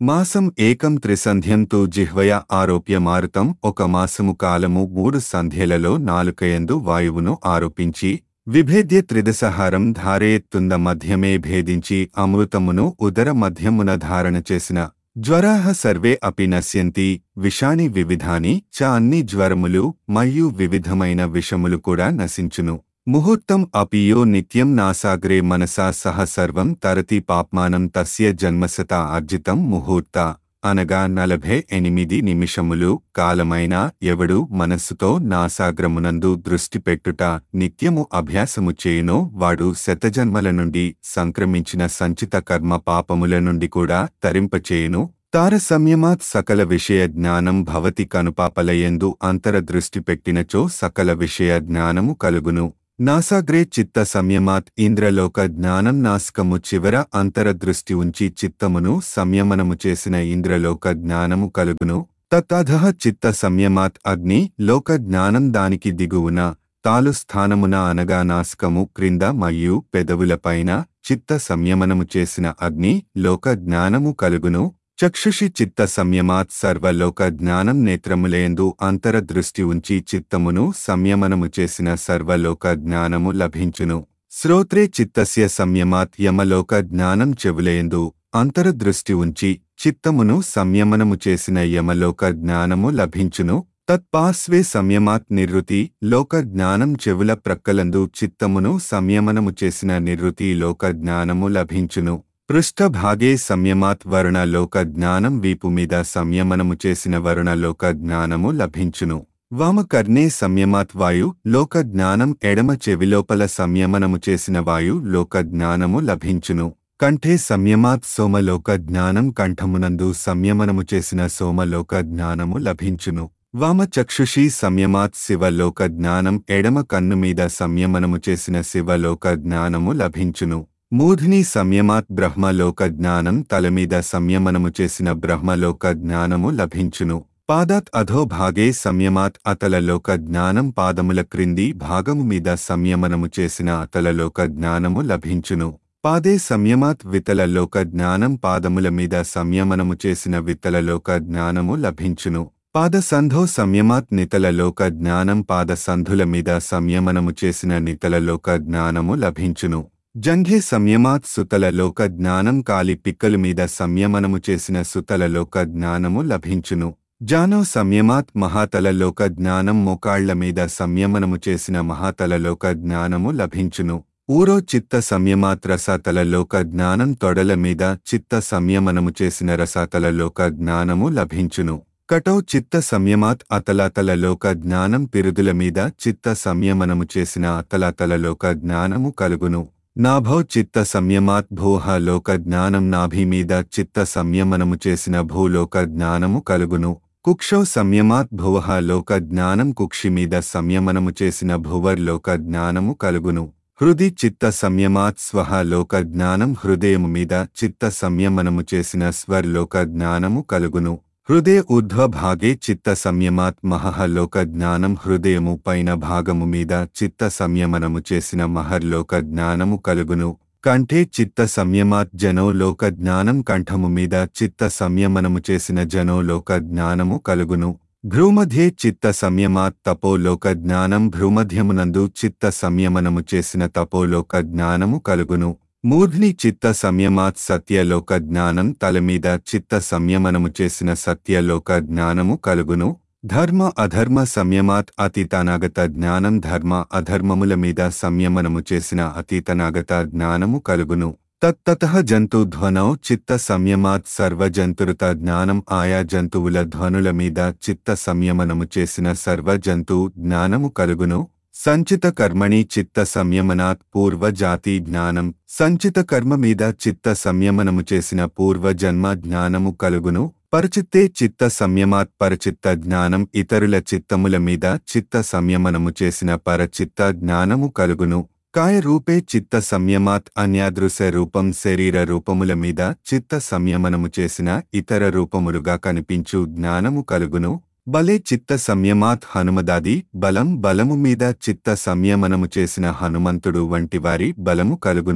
మాసం ఏకం త్రిసంధ్యం తు జిహ్వయ ఆరోప్య మారుతం ఒక మాసము కాలము మూడు సంధ్యలలో నాలుకయందు వాయువును ఆరోపించి విభేద్య త్రిదశహారం ధారేత్తుంద మధ్యమే భేదించి అమృతమును ఉదర మధ్యమున ధారణ చేసిన జ్వరాహ సర్వే అపి నశ్యంతి విషాని వివిధాని చ అన్ని జ్వరములు మరియు వివిధమైన విషములు కూడా నశించును ముహూర్తం అపియో నిత్యం నాసాగ్రే మనసా సహ సర్వం తరతి పాప్మానం తస్య జన్మశత ఆర్జితం ముహూర్త అనగా నలభై ఎనిమిది నిమిషములు కాలమైన ఎవడు మనస్సుతో నాసాగ్రమునందు దృష్టి పెట్టుట నిత్యము అభ్యాసము చేయునో వాడు శతజన్మల నుండి సంక్రమించిన సంచిత కర్మ పాపముల నుండి కూడా తరింపచేయును తారసమ్యమాత్ సకల విషయ జ్ఞానం భవతి కనుపాపలయందు అంతరదృష్టి పెట్టినచో సకల విషయ జ్ఞానము కలుగును నాసాగ్రే చిత్త సంయమాత్ ఇంద్రలోక జ్ఞానం నాస్కము చివర అంతరదృష్టి ఉంచి చిత్తమును సంయమనము చేసిన ఇంద్రలోక జ్ఞానము కలుగును తత్తాధః చిత్త సంయమాత్ అగ్ని లోక జ్ఞానం దానికి దిగువున తాలు స్థానమున అనగా నాస్కము క్రింద మరియు పెదవులపైన చిత్త సంయమనము చేసిన అగ్ని లోక జ్ఞానము కలుగును చక్షుషి చిత్త సంయమాత్ సర్వలోక జ్ఞానం నేత్రములేందు అంతరదృష్టి ఉంచి చిత్తమును సంయమనము చేసిన సర్వలోక జ్ఞానము లభించును శ్రోత్రే చిత్తస్య సంయమాత్ యమలోక జ్ఞానం చెవులేందు అంతరదృష్టి ఉంచి చిత్తమును సంయమనము చేసిన యమలోక జ్ఞానము లభించును తత్పార్శ్వే సంయమాత్ నిర్వృతి లోక జ్ఞానం చెవుల ప్రక్కలందు చిత్తమును సంయమనము చేసిన నిర్వృతి లోక జ్ఞానము లభించును పృష్ఠభాగే సంయమాత్ వరుణ లోక జ్ఞానం వీపు మీద సంయమనము చేసిన వరుణ లోక జ్ఞానము లభించును వామకర్ణే సంయమాత్ వాయు లోక జ్ఞానం ఎడమ చెవిలోపల సంయమనము చేసిన వాయు లోక జ్ఞానము లభించును కంఠే సంయమాత్ సోమలోక జ్ఞానం కంఠమునందు సంయమనము చేసిన సోమలోక జ్ఞానము లభించును వామచక్షుషి సంయమాత్ శివలోక జ్ఞానం ఎడమ కన్ను మీద సంయమనము చేసిన శివలోక జ్ఞానము లభించును మూర్ధ్ని సంయమాత్ బ్రహ్మలోక జ్ఞానం తలమీద సంయమనము చేసిన బ్రహ్మలోక జ్ఞానము లభించును పాదాత్ అధోభాగే సంయమాత్ అతలలోక జ్ఞానం పాదముల క్రింది భాగము మీద సంయమనము చేసిన అతలలోక జ్ఞానము లభించును పాదే సంయమాత్ వితలలోక జ్ఞానం పాదముల మీద సంయమనము చేసిన వితలలోక జ్ఞానము లభించును పాద సంధో సంయమాత్ నితలలోక జ్ఞానం పాద సంధుల మీద సంయమనము చేసిన నితలలోక జ్ఞానము లభించును జంఘే సంయమాత్ సుతల లోక జ్ఞానం కాలి పిక్కలు మీద సంయమనము చేసిన సుతల లోక జ్ఞానము లభించును జానో సంయమాత్ మహాతల లోక జ్ఞానం మోకాళ్ల మీద సంయమనము చేసిన మహాతల లోక జ్ఞానము లభించును ఊరో చిత్త సంయమాత్ రసాతల లోక జ్ఞానం తొడల మీద చిత్త సంయమనము చేసిన రసాతల లోక జ్ఞానము లభించును కటౌ చిత్త సంయమాత్ అతలాతల లోక జ్ఞానం పిరుదుల మీద చిత్త సంయమనము చేసిన అతలాతల లోక జ్ఞానము కలుగును నాభౌ చిత్త సంయమాత్ భూహ లోక జ్ఞానం నాభి మీద చిత్త సంయమనము చేసిన భూలోక జ్ఞానము కలుగును కుక్షౌ సంయమాత్ భువః లోక జ్ఞానం కుక్షి మీద సంయమనము చేసిన భువర్ లోక జ్ఞానము కలుగును హృది చిత్త సంయమాత్ స్వహ లోక జ్ఞానం హృదయము మీద చిత్త సంయమనము చేసిన స్వర్ లోక జ్ఞానము కలుగును హృదయ ఊర్ధ్వ భాగే చిత్త సంయమాత్ మహః లోక జ్ఞానం హృదయము పైన భాగము మీద చిత్త సంయమనము చేసిన మహర్లోక జ్ఞానము కలుగును కంఠే చిత్త సంయమాత్ జనో లోక జ్ఞానం కంఠము మీద చిత్త సంయమనము చేసిన జనో లోక జ్ఞానము కలుగును భ్రూమధ్యే చిత్త సంయమాత్ తపోలోక జ్ఞానం భ్రూమధ్యమునందు చిత్త సంయమనము చేసిన తపోలోక జ్ఞానము కలుగును మూర్ధ్ని చిత్త సంయమాత్ సత్యలోక జ్ఞానం తలమీద చిత్త సంయమనము చేసిన సత్యలోక జ్ఞానము కలుగును ధర్మ అధర్మ సంయమాత్ అతీతనాగత జ్ఞానం ధర్మ అధర్మముల మీద సంయమనము చేసిన అతీతనాగత జ్ఞానము కలుగును తత్తత జంతు ధ్వనౌ చిత్త సంయమాత్ సర్వజంతురుత జ్ఞానం ఆయా జంతువుల ధ్వనుల మీద చిత్త సంయమనము చేసిన సర్వజంతు జ్ఞానము కలుగును సంచిత కర్మణి చిత్త సంయమనాత్ పూర్వజాతి జ్ఞానం సంచిత కర్మ మీద చిత్త సంయమనము చేసిన పూర్వజన్మ జ్ఞానము కలుగును పరచిత్తే చిత్త సంయమాత్ పరచిత్త జ్ఞానం ఇతరుల చిత్తముల మీద చిత్త సంయమనము చేసిన పరచిత్త జ్ఞానము కలుగును కాయ రూపే చిత్త సంయమాత్ అన్యాదృశ రూపం శరీర రూపముల మీద చిత్త సంయమనము చేసిన ఇతర రూపములుగా కనిపించు జ్ఞానము కలుగును బలే చిత్త సంయమాత్ హనుమదాది బలం బలము మీద చిత్త సంయమనము చేసిన హనుమంతుడు వంటివారి బలము కలుగును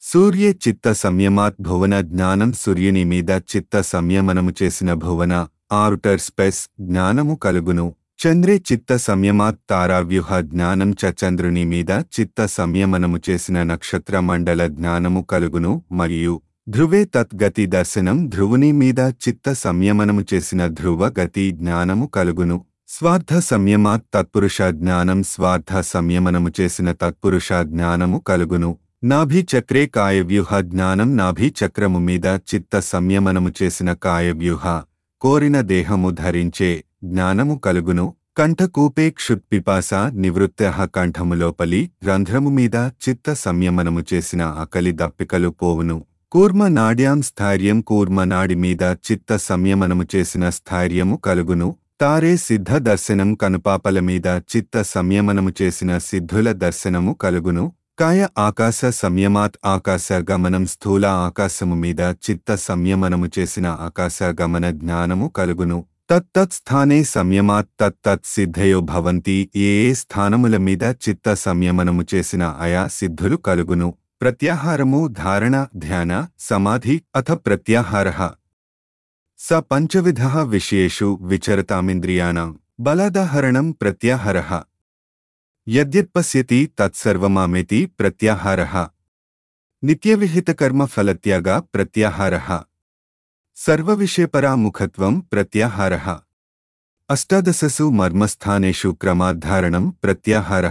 సూర్యే చిత్త సంయమాత్ భువన జ్ఞానం సూర్యుని మీద చిత్త సంయమనము చేసిన భువన ఆరుటర్ స్పెస్ జ్ఞానము కలుగును చంద్రే చిత్త సంయమాత్ తారావ్యూహ జ్ఞానం చ చంద్రుని మీద చిత్త సంయమనము చేసిన నక్షత్ర మండల జ్ఞానము కలుగును మరియు ధ్రువే తద్గతి దర్శనం ధ్రువుని మీద చిత్త సంయమనము చేసిన ధ్రువ గతి జ్ఞానము కలుగును స్వార్థ సంయమాత్ తత్పురుష జ్ఞానం స్వార్థ సంయమనము చేసిన తత్పురుష జ్ఞానము కలుగును నాభి చక్రే కాయవ్యూహ జ్ఞానం నాభి చక్రము మీద చిత్త సంయమనము చేసిన కాయవ్యూహ కోరిన దేహము ధరించే జ్ఞానము కలుగును కంఠకూపే క్షుత్పిపాస నివృత్త కంఠములోపలి రంధ్రము మీద చిత్త సంయమనము చేసిన ఆకలి దప్పికలు పోవును కూర్మ నాడ్యాం స్థైర్యం కూర్మ నాడి మీద చిత్త సంయమనము చేసిన స్థైర్యము కలుగును తారే సిద్ధ దర్శనం కనుపాపల మీద చిత్త సంయమనము చేసిన సిద్ధుల దర్శనము కలుగును కాయ ఆకాశ సంయమాత్ ఆకాశ గమనం స్థూల ఆకాశము మీద చిత్త సంయమనము చేసిన ఆకాశ గమన జ్ఞానము కలుగును తత్తత్ స్థానే సంయమాత్ తత్తత్ సిద్ధయో భవంతి ఏ ఏ స్థానముల మీద చిత్త సంయమనము చేసిన ఆయా సిద్ధులు కలుగును ప్రత్యాహారము ధారణ ధ్యాన సమాధి అథ ప్రత్యాహార స పంచవిధ విషయేషు విచరతామింద్రియాణం బలాదాహరణం ప్రత్యాహార యద్యత్పశ్యతి తత్సర్వమామేతి ప్రత్యాహార నిత్యవిహితకర్మఫలత్యాగ ప్రత్యాహార సర్వవిషయపరాముఖత్వం ప్రత్యాహార అష్టాదశసు మర్మస్థానేషు క్రమాద్ధారణం ప్రత్యాహార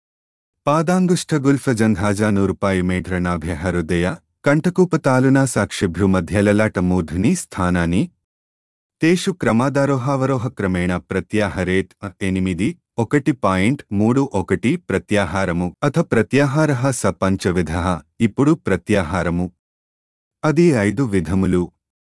పాదాంగుష్టగుల్ఫజంఘాజానూరుపాయుమేఢ్రణాభ్య హృదయ కంఠకూపతాలునా సాక్షిభ్రుమధ్యలలాటమూర్ధుని స్థానాని తేషు క్రమాదారోహావరోహ క్రమేణ ప్రత్యాహరేత్ ఎనిమిది ఒకటి పాయింట్ మూడు ఒకటి ప్రత్యాహారము అథ ప్రత్యాహార స పంచవిధ ఇప్పుడు ప్రత్యాహారము అది ఐదు విధములు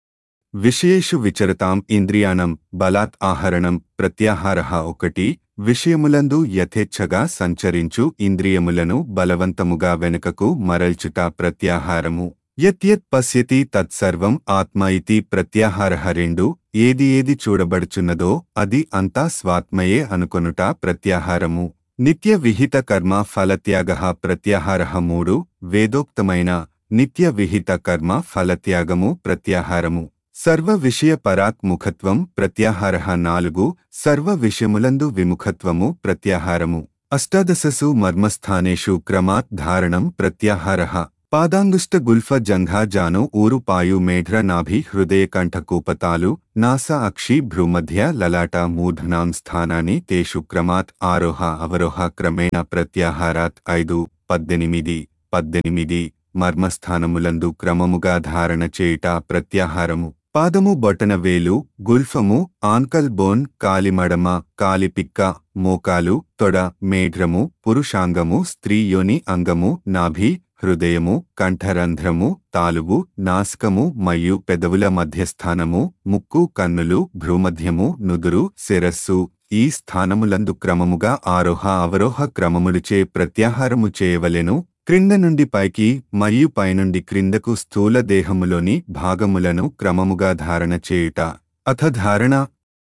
విషయేషు విచరతాం ఇంద్రియాణం బలాత్ ఆహరణం ప్రత్యాహార ఒకటి విషయములందు యథేచ్ఛగా సంచరించు ఇంద్రియములను బలవంతముగా వెనుకకు మరల్చుట ప్రత్యాహారము యత్యత్ పశ్యతి తత్సర్వం ఆత్మ ఇతి ప్రత్యాహార రెండు ఏది ఏది చూడబడుచున్నదో అది అంతా స్వాత్మయే అనుకొనుట ప్రత్యాహారము నిత్య విహిత కర్మ ఫలత్యాగ ప్రత్యాహార మూడు వేదోక్తమైన నిత్య విహిత కర్మ ఫలత్యాగము ప్రత్యాహారము సర్వ విషయ పరాత్ముఖత్వం ప్రత్యాహార నాలుగు సర్వ విషయములందు విముఖత్వము ప్రత్యాహారము అష్టాదశసు మర్మస్థానేషు క్రమాత్ ధారణం ప్రత్యాహార పాదాంగుష్ట గుల్ఫ జంఘా జాను ఊరుపాయు మేఢ్ర నాభి హృదయ కంఠకూపతాలు నాస అక్షి భ్రూమధ్య లలాట మూర్ధనాం స్థానాన్ని తేషు క్రమాత్ ఆరోహ అవరోహ క్రమేణ ప్రత్యాహారాత్ ఐదు పద్దెనిమిది పద్దెనిమిది మర్మస్థానములందు క్రమముగా ధారణ చేయుట ప్రత్యాహారము పాదము బొటన వేలు గుల్ఫము ఆన్కల్ బోన్ కాలిమడమ కాలిపిక్క మోకాలు తొడ మేఢ్రము పురుషాంగము స్త్రీ యోని అంగము నాభి హృదయము కంఠరంధ్రము తాలువు నాసికము మరియు పెదవుల మధ్యస్థానము ముక్కు కన్నులు భ్రూమధ్యము నుదురు శిరస్సు ఈ స్థానములందు క్రమముగా ఆరోహ అవరోహ క్రమములుచే ప్రత్యాహారము చేయవలెను క్రింద నుండి పైకి మరియు పైనుండి క్రిందకు స్థూల దేహములోని భాగములను క్రమముగా ధారణ చేయుట అథ ధారణ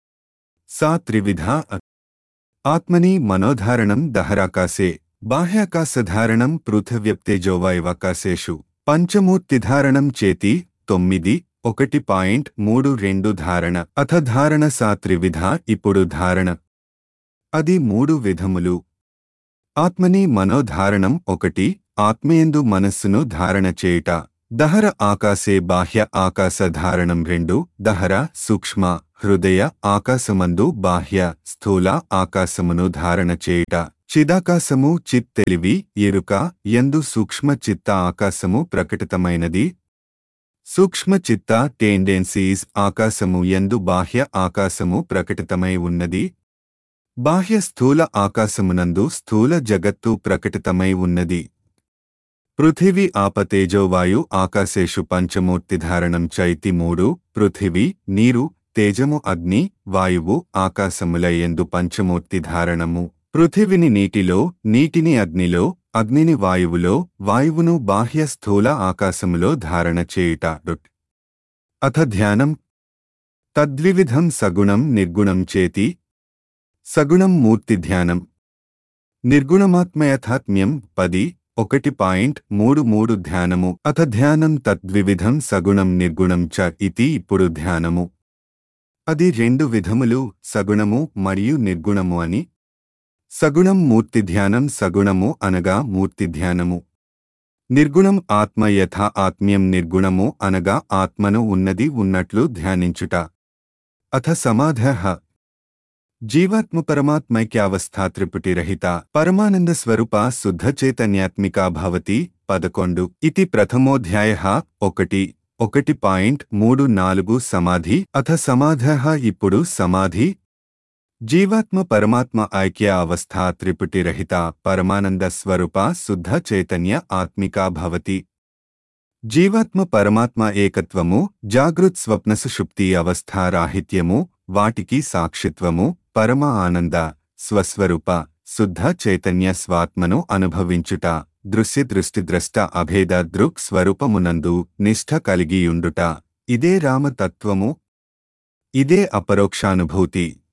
సా త్రివిధ ఆత్మని మనోధారణం దహరాకాశే బాహ్యాకాశధారణం పృథవ్యప్తేజోవాయువాకాశేషు పంచమూర్తిధారణం చేతి తొమ్మిది ఒకటి పాయింట్ మూడు రెండు ధారణ అథ ధారణ సా త్రివిధ ఇప్పుడు ధారణ అది మూడు విధములు ఆత్మని మనోధారణం ఒకటి ఆత్మయందు మనస్సును ధారణ చేయుట దహర ఆకాశే బాహ్య ఆకాశ ధారణం రెండు దహర సూక్ష్మ హృదయ ఆకాశమందు బాహ్య స్థూల ఆకాశమును ధారణ చేయుట చిదాకాశము చిత్ తెలివి ఎరుక ఎందు సూక్ష్మ చిత్త ఆకాశము ప్రకటితమైనది సూక్ష్మ చిత్త టెండెన్సీస్ ఆకాశము ఎందు బాహ్య ఆకాశము ప్రకటితమై ఉన్నది బాహ్య స్థూల ఆకాశమునందు స్థూల జగత్తు ప్రకటితమై ఉన్నది పృథివీ ఆపతేజోవాయు ఆకాశేషు పంచమూర్తిధారణం చైతి మూడు పృథివీ నీరు తేజము అగ్ని వాయువు ఆకాశముల ఎందు పంచమూర్తి ధారణము పృథివిని నీటిలో నీటిని అగ్నిలో అగ్నిని వాయువులో వాయువును బాహ్య స్థూల ఆకాశములో ధారణ చేయుట అథ ధ్యానం తద్వివిధం సగుణం నిర్గుణం చేతి సగుణం మూర్తి ధ్యానం నిర్గుణమాత్మయథాత్మ్యం పది ఒకటి పాయింట్ మూడు మూడు ధ్యానము అథ ధ్యానం తద్వివిధం సగుణం నిర్గుణం చ ఇతి ఇప్పుడు ధ్యానము అది రెండు విధములు సగుణము మరియు నిర్గుణము అని సగుణం మూర్తి ధ్యానం సగుణము అనగా మూర్తి ధ్యానము నిర్గుణం ఆత్మ యథా ఆత్మ్యం నిర్గుణము అనగా ఆత్మను ఉన్నది ఉన్నట్లు ధ్యానించుట అథ సమాధ జీవాత్మ పరమాత్మైక్యావస్థా త్రిపుటిరహిత పరమానంద స్వరూప శుద్ధ చైతన్యాత్మికా భవతి పదకొండు ఇది ప్రథమోధ్యాయ ఒకటి ఒకటి పాయింట్ మూడు నాలుగు సమాధి అథ సమాధ ఇప్పుడు సమాధి జీవాత్మ పరమాత్మ ఐక్య అవస్థా త్రిపుటిరహిత పరమానంద స్వరూప శుద్ధ చైతన్య ఆత్మికా భవతి జీవాత్మ పరమాత్మ ఏకత్వము జాగృత్ స్వప్న సుషుప్తి అవస్థా రాహిత్యము వాటికి సాక్షిత్వము పరమ ఆనంద స్వస్వరూప శుద్ధ చైతన్య స్వాత్మను అనుభవించుట దృశ్య దృష్టిద్రష్ట అభేద దృక్ స్వరూపమునందు నిష్ఠ కలిగియుండుట ఇదే రామతత్వము ఇదే అపరోక్షానుభూతి